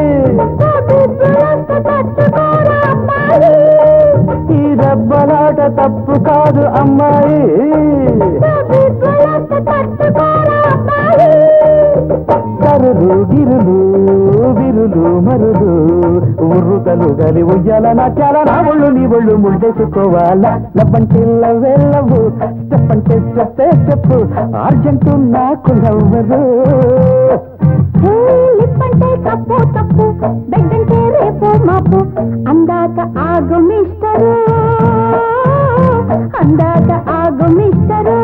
ఈ దెబ్బలాట తప్పు కాదు అమ్మాయి కరులు గిరులు విరులు మరులు ఉర్రుతలు గలి ఉయ్యాల నాట్యాల నా ఒళ్ళు నీ ఒళ్ళు ముళ్ళేసుకోవాలా లవ్వంటే లవ్వెల్లవు స్టెప్ అంటే స్టెప్ స్టెప్ అర్జెంటు నాకు లవ్వరు లిప్ అంటే తప్పు తప్పు బెడ్ అంటే రేపు మాపు అందాక ఆగు మిస్టరు అందాక ఆగు మిస్టరు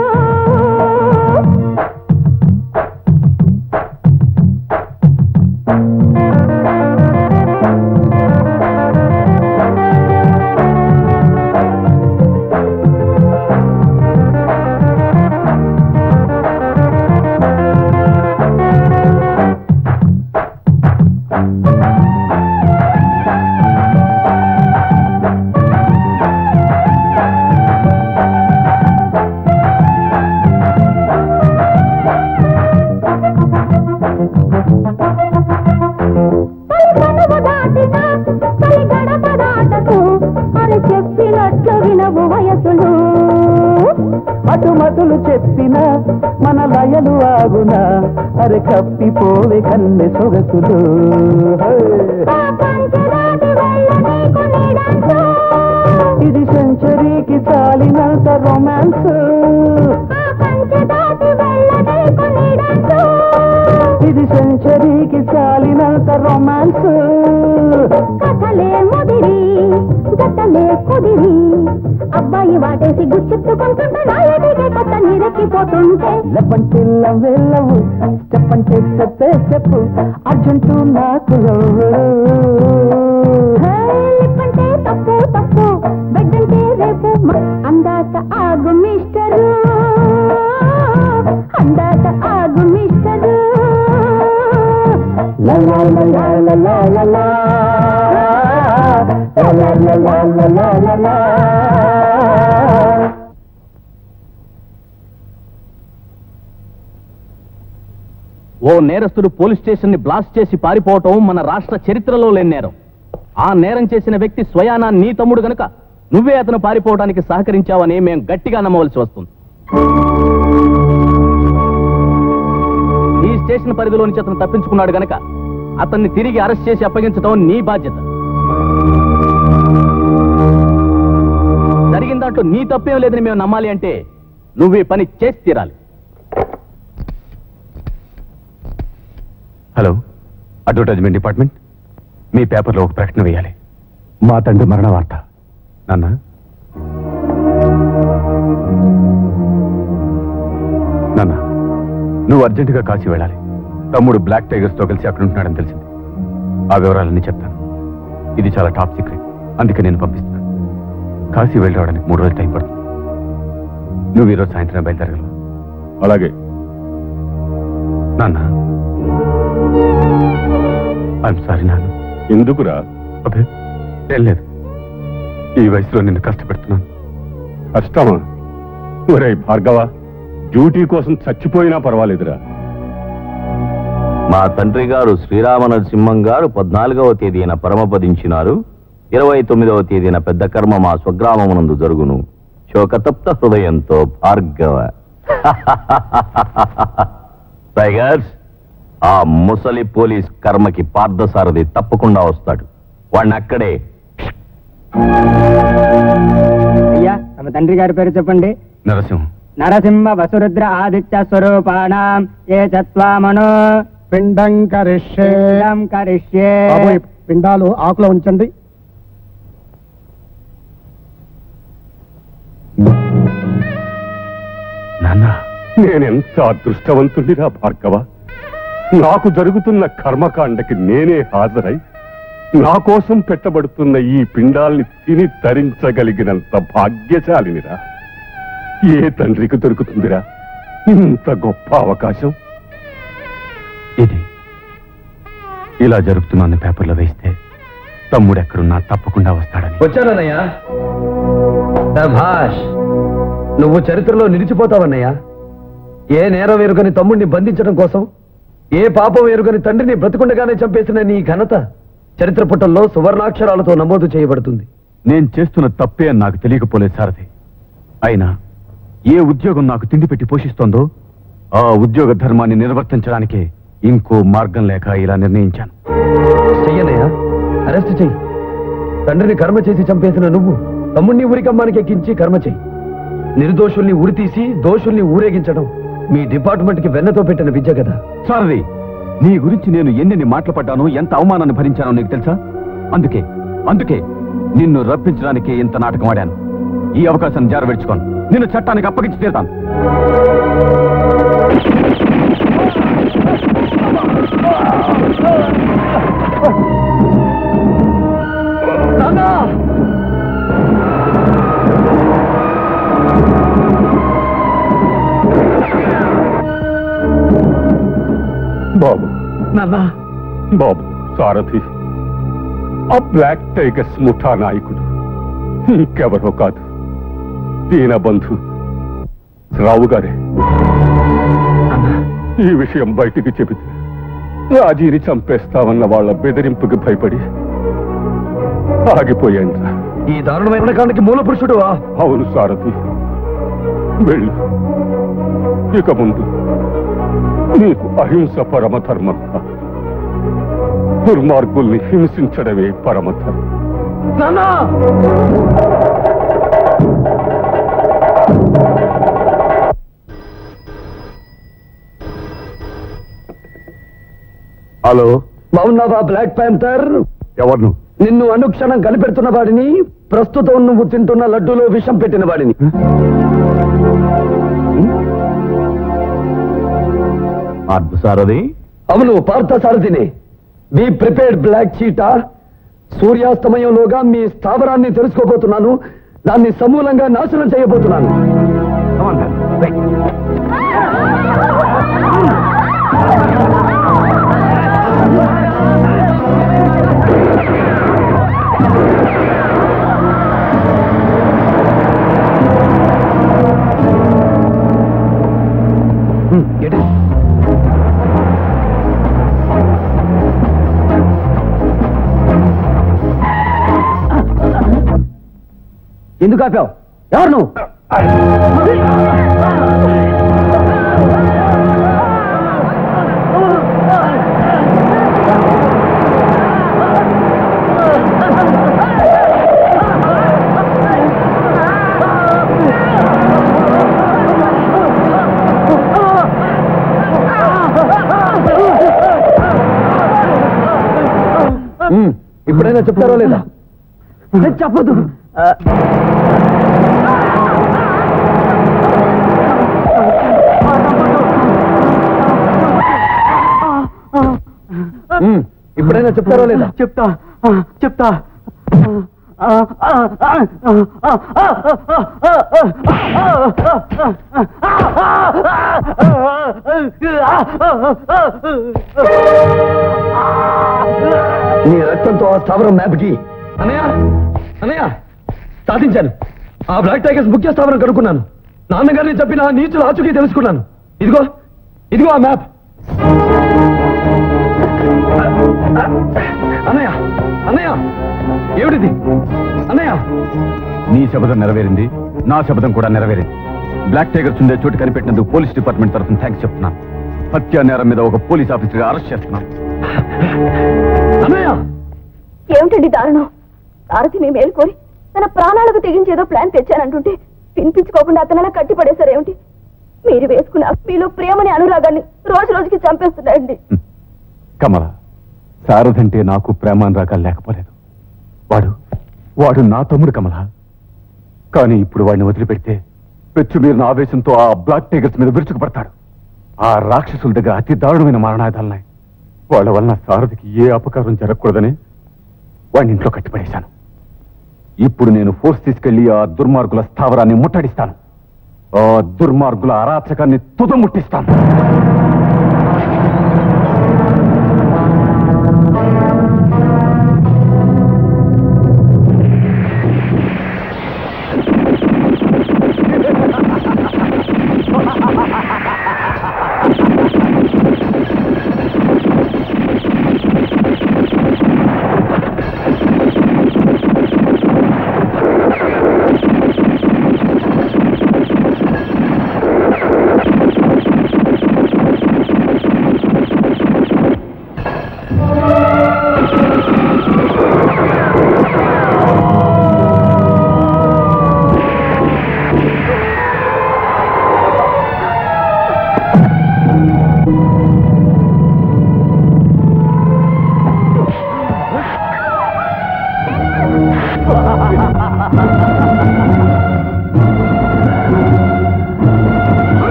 తనువు దాటిన తొలి గడప దాటకు అరే చెప్పినట్లు వినవు వయసులు అటుమతులు చెప్పిన మన లయలు ఆగునా అరే కప్పిపోవే కన్నె సొగసులు హై! ఇది సెంచరీకి చాలినంత రొమాన్స్ ఇది సెంచరీకి చాలినంత రొమాన్స్ కథలే ముదిరి జతలే కుదిరి అబ్బాయి వాటేసి గుచ్చెత్తుకుంటుంటే నాయడిగే కొత్త నీరెక్కిపోతుంటే లవ్వంటే లవ్వెల్లవు స్టెప్ అంటే స్టెప్ స్టెప్ అర్జెంటు నాకు లవ్వు లిప్ అంటే తప్పు తప్పు బెడ్ అంటే రేపు మ- అందాక ఆగు మిస్టరు అందాక ఆగు mister La la la la la la la la La la la la la la la la ఓ నేరస్తుడు పోలీస్ స్టేషన్ ని బ్లాస్ట్ చేసి పారిపోవటం మన రాష్ట్ర చరిత్రలో లేని నేరం ఆ నేరం చేసిన వ్యక్తి స్వయానా నీ తమ్ముడు గనుక నువ్వే అతను పారిపోవడానికి సహకరించావని మేము గట్టిగా నమ్మవలసి వస్తుంది ఈ స్టేషన్ పరిధిలో నుంచి అతను తప్పించుకున్నాడు గనక అతన్ని తిరిగి అరెస్ట్ చేసి అప్పగించడం నీ బాధ్యత జరిగిన దాంట్లో నీ తప్పేం లేదని మేము నమ్మాలి అంటే నువ్వు ఈ పని చేసి తీరాలి హలో అడ్వర్టైజ్మెంట్ డిపార్ట్మెంట్ మీ పేపర్లో ఒక ప్రకటన వేయాలి మా తండ్రి మరణ వార్త నాన్న నాన్న నువ్వు అర్జెంటుగా కాశీ వెళ్ళాలి తమ్ముడు బ్లాక్ టైగర్స్ తో కలిసి అక్కడ ఉంటున్నాడని తెలిసింది ఆ వివరాలన్నీ చెప్తాను ఇది చాలా టాప్ సీక్రెట్ అందుకే నేను పంపిస్తున్నాను కాశీ వెళ్ళి రావడానికి మూడు రోజులు టైం పడుతుంది నువ్వు ఈరోజు సాయంత్రం బయలుదేరగలవా అలాగే నాన్న ఐఎమ్ సారీ నాన్న ఎందుకురా అదే ఏం లేదు ఈ వయసులో నిన్ను కష్టపెడుతున్నాను కష్టమా ఒరే భార్గవ డ్యూటీ కోసం చచ్చిపోయినా పర్వాలేదురా మా తండ్రి గారు శ్రీరామ నరసింహం గారు పద్నాలుగవ తేదీన పరమపదించినారు ఇరవై తొమ్మిదవ తేదీన పెద్ద కర్మ మా స్వగ్రామమునందు జరుగును శోకతప్త హృదయంతో భార్గవ టైగర్స్ ఆ ముసలి పోలీస్ కర్మకి పార్థసారథి తప్పకుండా వస్తాడు వాడిని అక్కడే అయ్యా తమ తండ్రి గారి పేరు చెప్పండి నరసింహం నరసింహ వసురుద్ర ఆదిత్య స్వరూపాణం ఏ చత్వామను పిండం కరిష్యే కరిష్యే పిండాలు ఆకులో ఉంచండి నాన్న నేనెంత అదృష్టవంతుడిరా భార్గవ నాకు జరుగుతున్న కర్మకాండకి నేనే హాజరై నా కోసం పెట్టబడుతున్న ఈ పిండాల్ని తిని తరించగలిగినంత భాగ్యశాలినిరా ఏ తండ్రికి దొరుకుతుందిరా ఇంత గొప్ప అవకాశం ఇది ఇలా జరుగుతుందని పేపర్లో వేస్తే తమ్ముడు ఎక్కడున్నా తప్పకుండా వస్తాడని వచ్చానన్నయ్యా భాష్ నువ్వు చరిత్రలో నిలిచిపోతావన్నయ్యా ఏ నేరం ఎరుగని తమ్ముడిని బంధించడం కోసం ఏ పాపం ఎరుగని తండ్రిని బ్రతికుండగానే చంపేసిన నీ ఘనత చరిత్ర పుటల్లో సువర్ణాక్షరాలతో నమోదు చేయబడుతుంది నేను చేస్తున్న తప్పే అని నాకు తెలియకపోలేదు సారథి అయినా ఏ ఉద్యోగం నాకు తిండి పెట్టి పోషిస్తోందో ఆ ఉద్యోగ ధర్మాన్ని నిర్వర్తించడానికే ఇంకో మార్గం లేక ఇలా నిర్ణయించాను చెయ్యనయ్యా అరెస్ట్ చెయ్యి తండ్రిని కర్మ చేసి చంపేసిన నువ్వు తమ్ముణ్ణి ఊరికమ్మానికి ఎక్కించి కర్మ చెయ్యి నిర్దోషుల్ని ఉరితీసి దోషుల్ని ఊరేగించడం మీ డిపార్ట్మెంట్ కి వెన్నతో పెట్టిన విద్య కదా సారథి నీ గురించి నేను ఎన్నెన్ని మాటలు పడ్డానో ఎంత అవమానాన్ని భరించానో నీకు తెలుసా అందుకే అందుకే నిన్ను రప్పించడానికి ఇంత నాటకం ఆడాను ఈ అవకాశం జారవిడ్చుకోను నిన్ను చట్టానికి అప్పగించి తీరుతాను బాబు నాన్న బాబు సారథి ఆ బ్లాక్ టైగర్స్ ముఠా నాయకుడు ఇంకెవరో కాదు దీనబంధు రావు గారే ఈ విషయం బయటికి చెబితే రాజీని చంపేస్తామన్న వాళ్ళ బెదిరింపుకి భయపడి ఆగిపోయాను ఈ దారుణమైన కాండకి మూల పురుషుడు అవును సారథి వెళ్ళు ఇక ముందు నీకు అహింస పరమధర్మం కాదు. దుర్మార్గుల్ని హింసించడమే పరమధర్మం నాన్నా హలో బాగున్నావా బ్లాక్ ప్యాంథర్ ఎవరు నిన్ను అనుక్షణం కనిపెడుతున్న వాడిని ప్రస్తుతం నువ్వు తింటున్న లడ్డూలో విషం పెట్టిన వాడిని సారథి అవును పార్థ సారథిని బీ ప్రిపేర్డ్ బ్లాక్ చీటా సూర్యాస్తమయంలోగా మీ స్థావరాన్ని తెలుసుకోబోతున్నాను దాన్ని సమూలంగా నాశనం చేయబోతున్నాను Get it? ఎందుకు ఆపావు ఎవరు నువ్వు ఇప్పుడైనా చెప్తారో లేదా చెప్పదు ఉమ్, ఇప్పుడైనా చెప్తారో లేదా చెప్తా చెప్తా నీ రక్తంతో ఆ స్థావరం మ్యాప్కి అన్నయ్య అన్నయ్య సాధించాను ఆ బ్లాక్ టైగర్స్ ముఖ్య స్థావరం కనుక్కున్నాను నాన్నగారిని చెప్పిన నీచులు ఆచుకి తెలుసుకున్నాను ఇదిగో ఇదిగో ఆ మ్యాప్ అన్నయ్య అన్నయ్య ఏమిటిది అన్నయ్య నీ శపథం నెరవేరింది నా శపథం కూడా నెరవేరింది బ్లాక్ టైగర్స్ ఉండే చోటు కనిపెట్టినందుకు పోలీస్ డిపార్ట్మెంట్ తరఫున థ్యాంక్స్ చెప్తున్నాను హత్యా నేరం మీద ఒక పోలీస్ ఆఫీసర్గా అరెస్ట్ చేస్తున్నాను అన్నయ్య ఏమిటండి దారుణం సారథి మీ మేలుకోరి తన ప్రాణాలకు తెగించేదో ప్లాన్ తెచ్చానంటుంటే వినిపించుకోకుండా అతనలా కట్టి పడేశారేమిటి మీరు వేసుకున్న మీలో ప్రేమని అనురాగాన్ని రోజు రోజుకి చంపేస్తున్నాయండి కమల సారథంటే నాకు ప్రేమానురాగాలు లేకపోలేదు వాడు వాడు నా తమ్ముడు కమల కానీ ఇప్పుడు వాడిని వదిలిపెడితే పెచ్చు మీరిన ఆవేశంతో ఆ బ్లాక్ టైగర్స్ మీద విరుచుకుపడతాడు ఆ రాక్షసుల దగ్గర అతి దారుణమైన మరణాయుధాలున్నాయి వాళ్ళ వలన సారథికి ఏ అపకారం జరగకూడదని వాడిని ఇంట్లో కట్టిపడేశాను ఇప్పుడు నేను ఫోర్స్ తీసుకెళ్లి ఆ దుర్మార్గుల స్థావరాన్ని ముట్టడిస్తాను ఆ దుర్మార్గుల అరాచకాన్ని తుదముట్టిస్తాను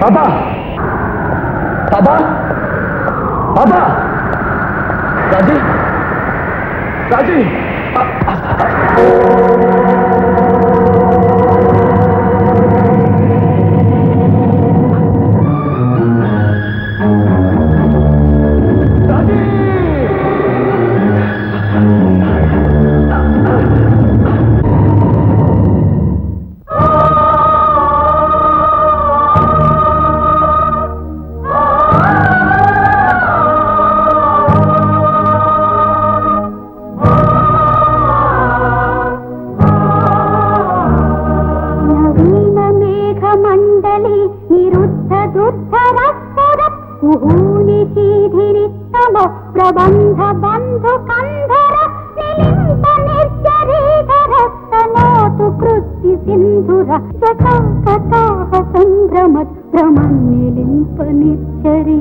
బాబా బాబా బాబా రాజీ రాజీ నవీన మేఘ మండలి నిరుద్ధ దుర్ధర పుర కుహూని శీధిరిత్తమ ప్రబంధ బంధు కంధర నిలింప నిర్జరీధర తనోతు కృత్తి సింధుర జటా కటాహ సంభ్రమ భ్రమం నిలింప నిర్జరీ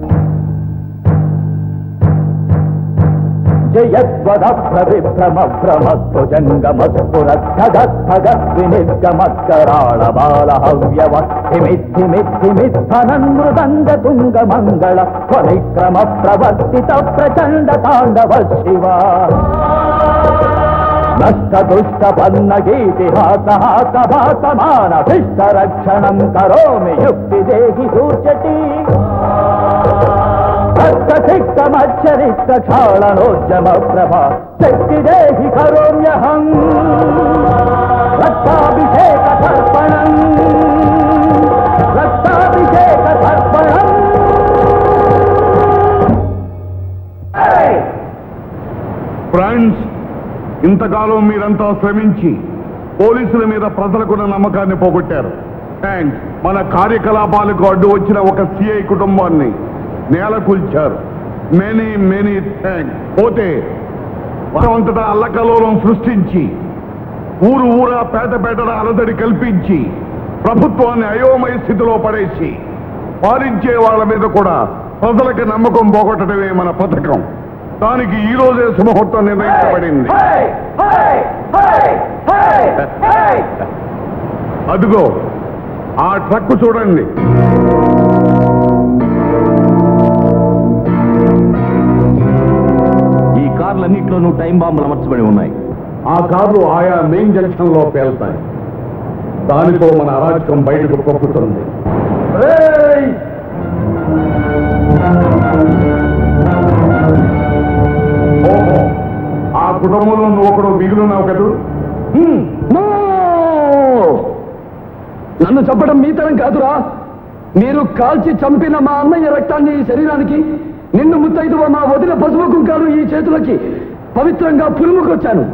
జయద్వద ప్రవిభ్రమ భ్రమధ్వజంగమస్ఫురద్ధగ వినిర్గమత్కరాళ బాల హవ్యవ హిమిద్ధిమిద్ధిమిద్ధనమృదంగ తుంగ మంగళ పరిక్రమ ప్రవర్తిత ప్రచండ తాండవ శివ నష్ట దుష్ట పన్న గీతిహాస హాస భాసమాన భిష్ట రక్షణం కరోమి యుక్తి దేహి సూచటి రక్తసిక్తమచ్చరిక్త క్షాళనోద్యమ ప్రభ శక్తి దేహి కరోమ్యహం రక్తాభిషేక తర్పణం రక్తాభిషేక తర్పణం ఫ్రెండ్స్ ఇంతకాలం మీరంతా శ్రమించి పోలీసుల మీద ప్రజలకున్న నమ్మకాన్ని పోగొట్టారు థ్యాంక్స్ మన కార్యకలాపాలకు అడ్డు వచ్చిన ఒక సిఐ కుటుంబాన్ని నేల కూల్చారు మెనీ మెనీ థ్యాంక్స్ పోతే అంతటా అల్లకలోలం సృష్టించి ఊరు ఊరా పేట పేటన అలదడి కల్పించి ప్రభుత్వాన్ని అయోమయ స్థితిలో పడేసి పాలించే వాళ్ళ మీద కూడా ప్రజలకి నమ్మకం పోగొట్టడమే మన పథకం దానికి ఈ రోజే సుముహూర్తం నిర్ణయించబడింది అదిగో ఆ ట్రక్ చూడండి ఈ కార్లన్నింటిలోనూ టైం బాంబులు అమర్చబడి ఉన్నాయి ఆ కార్లు ఆయా మెయిన్ జంక్షన్ లో పేలుతాయి దానితో మన అరాచకం బయటకు పొక్కుతుంది ఓహో ఆ కుటుంబంలో నువ్వు ఒకడు మిగిలినావు కదూ నో! నన్ను చంపడం మీ తరం కాదురా మీరు కాల్చి చంపిన మా అన్నయ్య రక్తాన్ని ఈ శరీరానికి నిన్ను ముత్తైదువ మా వదిన పసుపు కుంకాలు ఈ చేతులకి పవిత్రంగా పులుముకొచ్చాను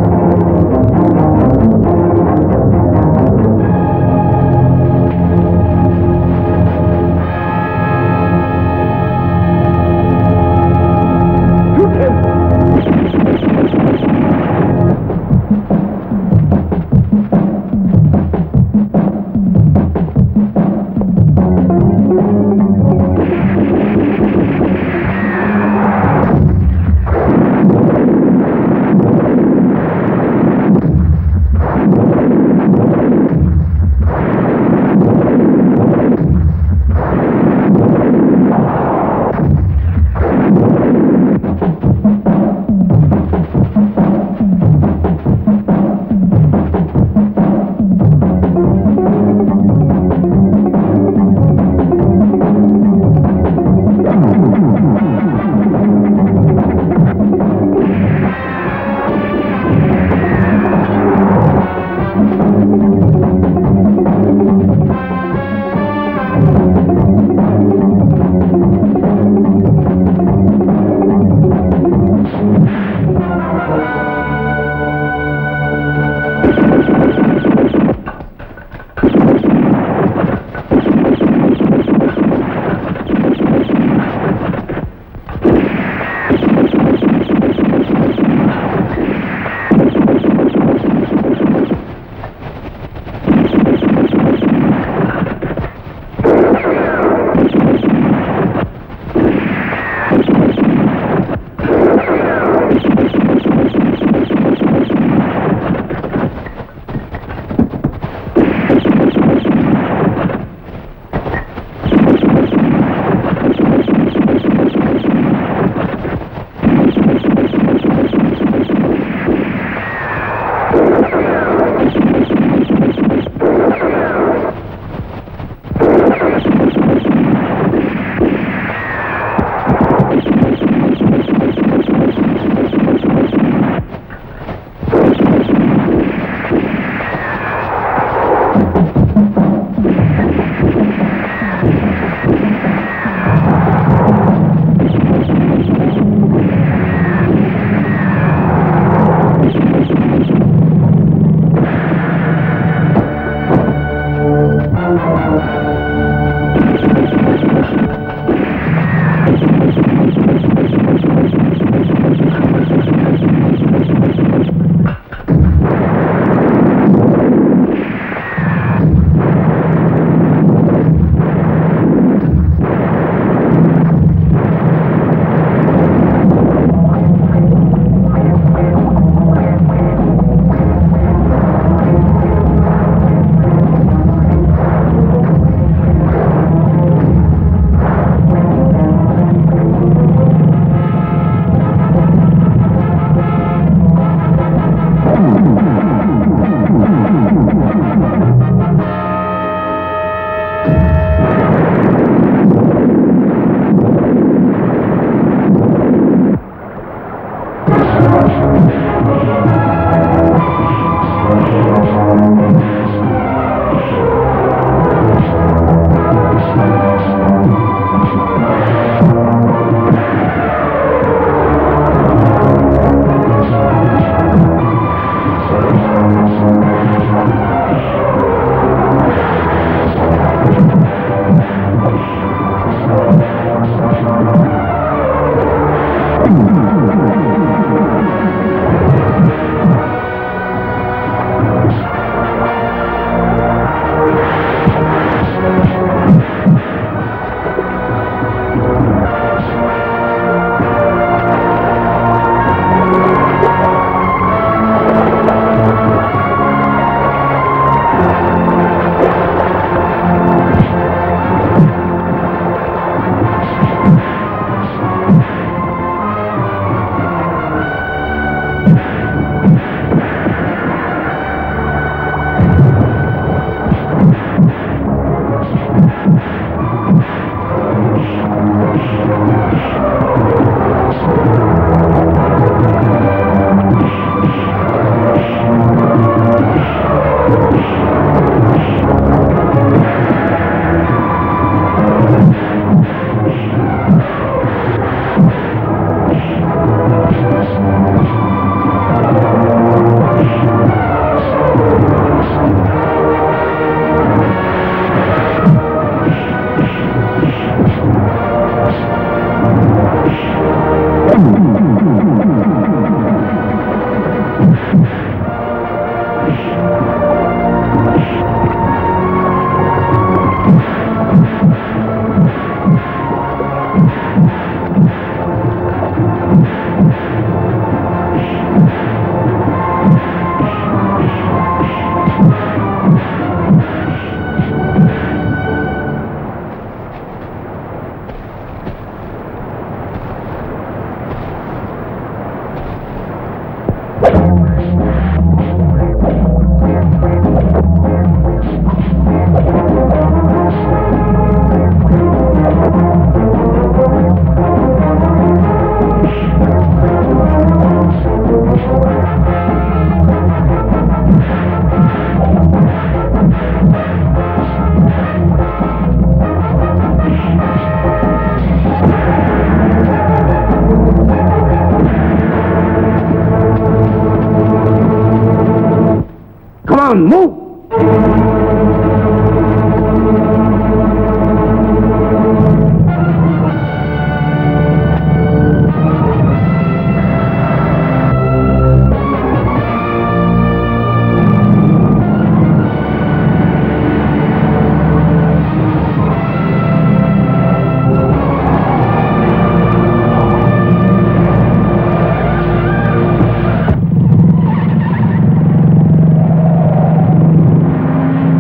ఆ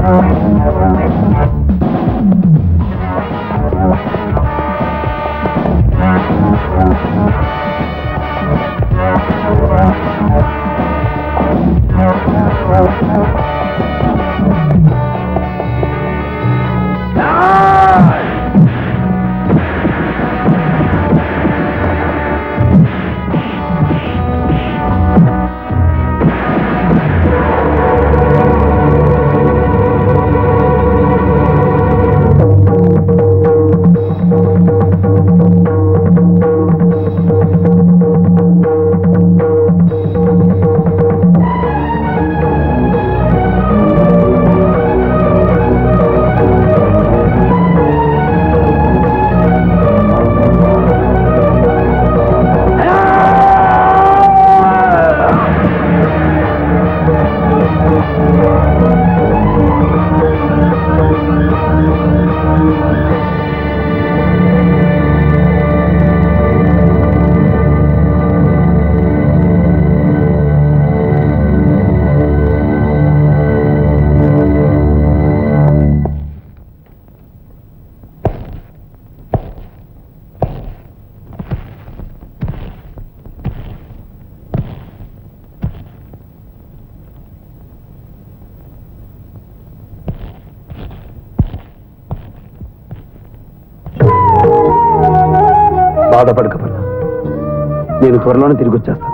బాధపడకపల్లా నేను త్వరలోనే తిరిగి వచ్చేస్తాను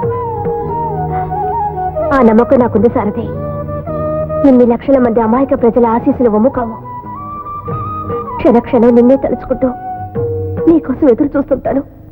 ఆ నమ్మకం నాకుంది సారథి ఇన్ని లక్షల మంది అమాయక ప్రజల ఆశీస్సులు వమ్ము కావు క్షణక్షణం నిన్నే తలుచుకుంటూ నీకోసం ఎదురు చూస్తుంటాను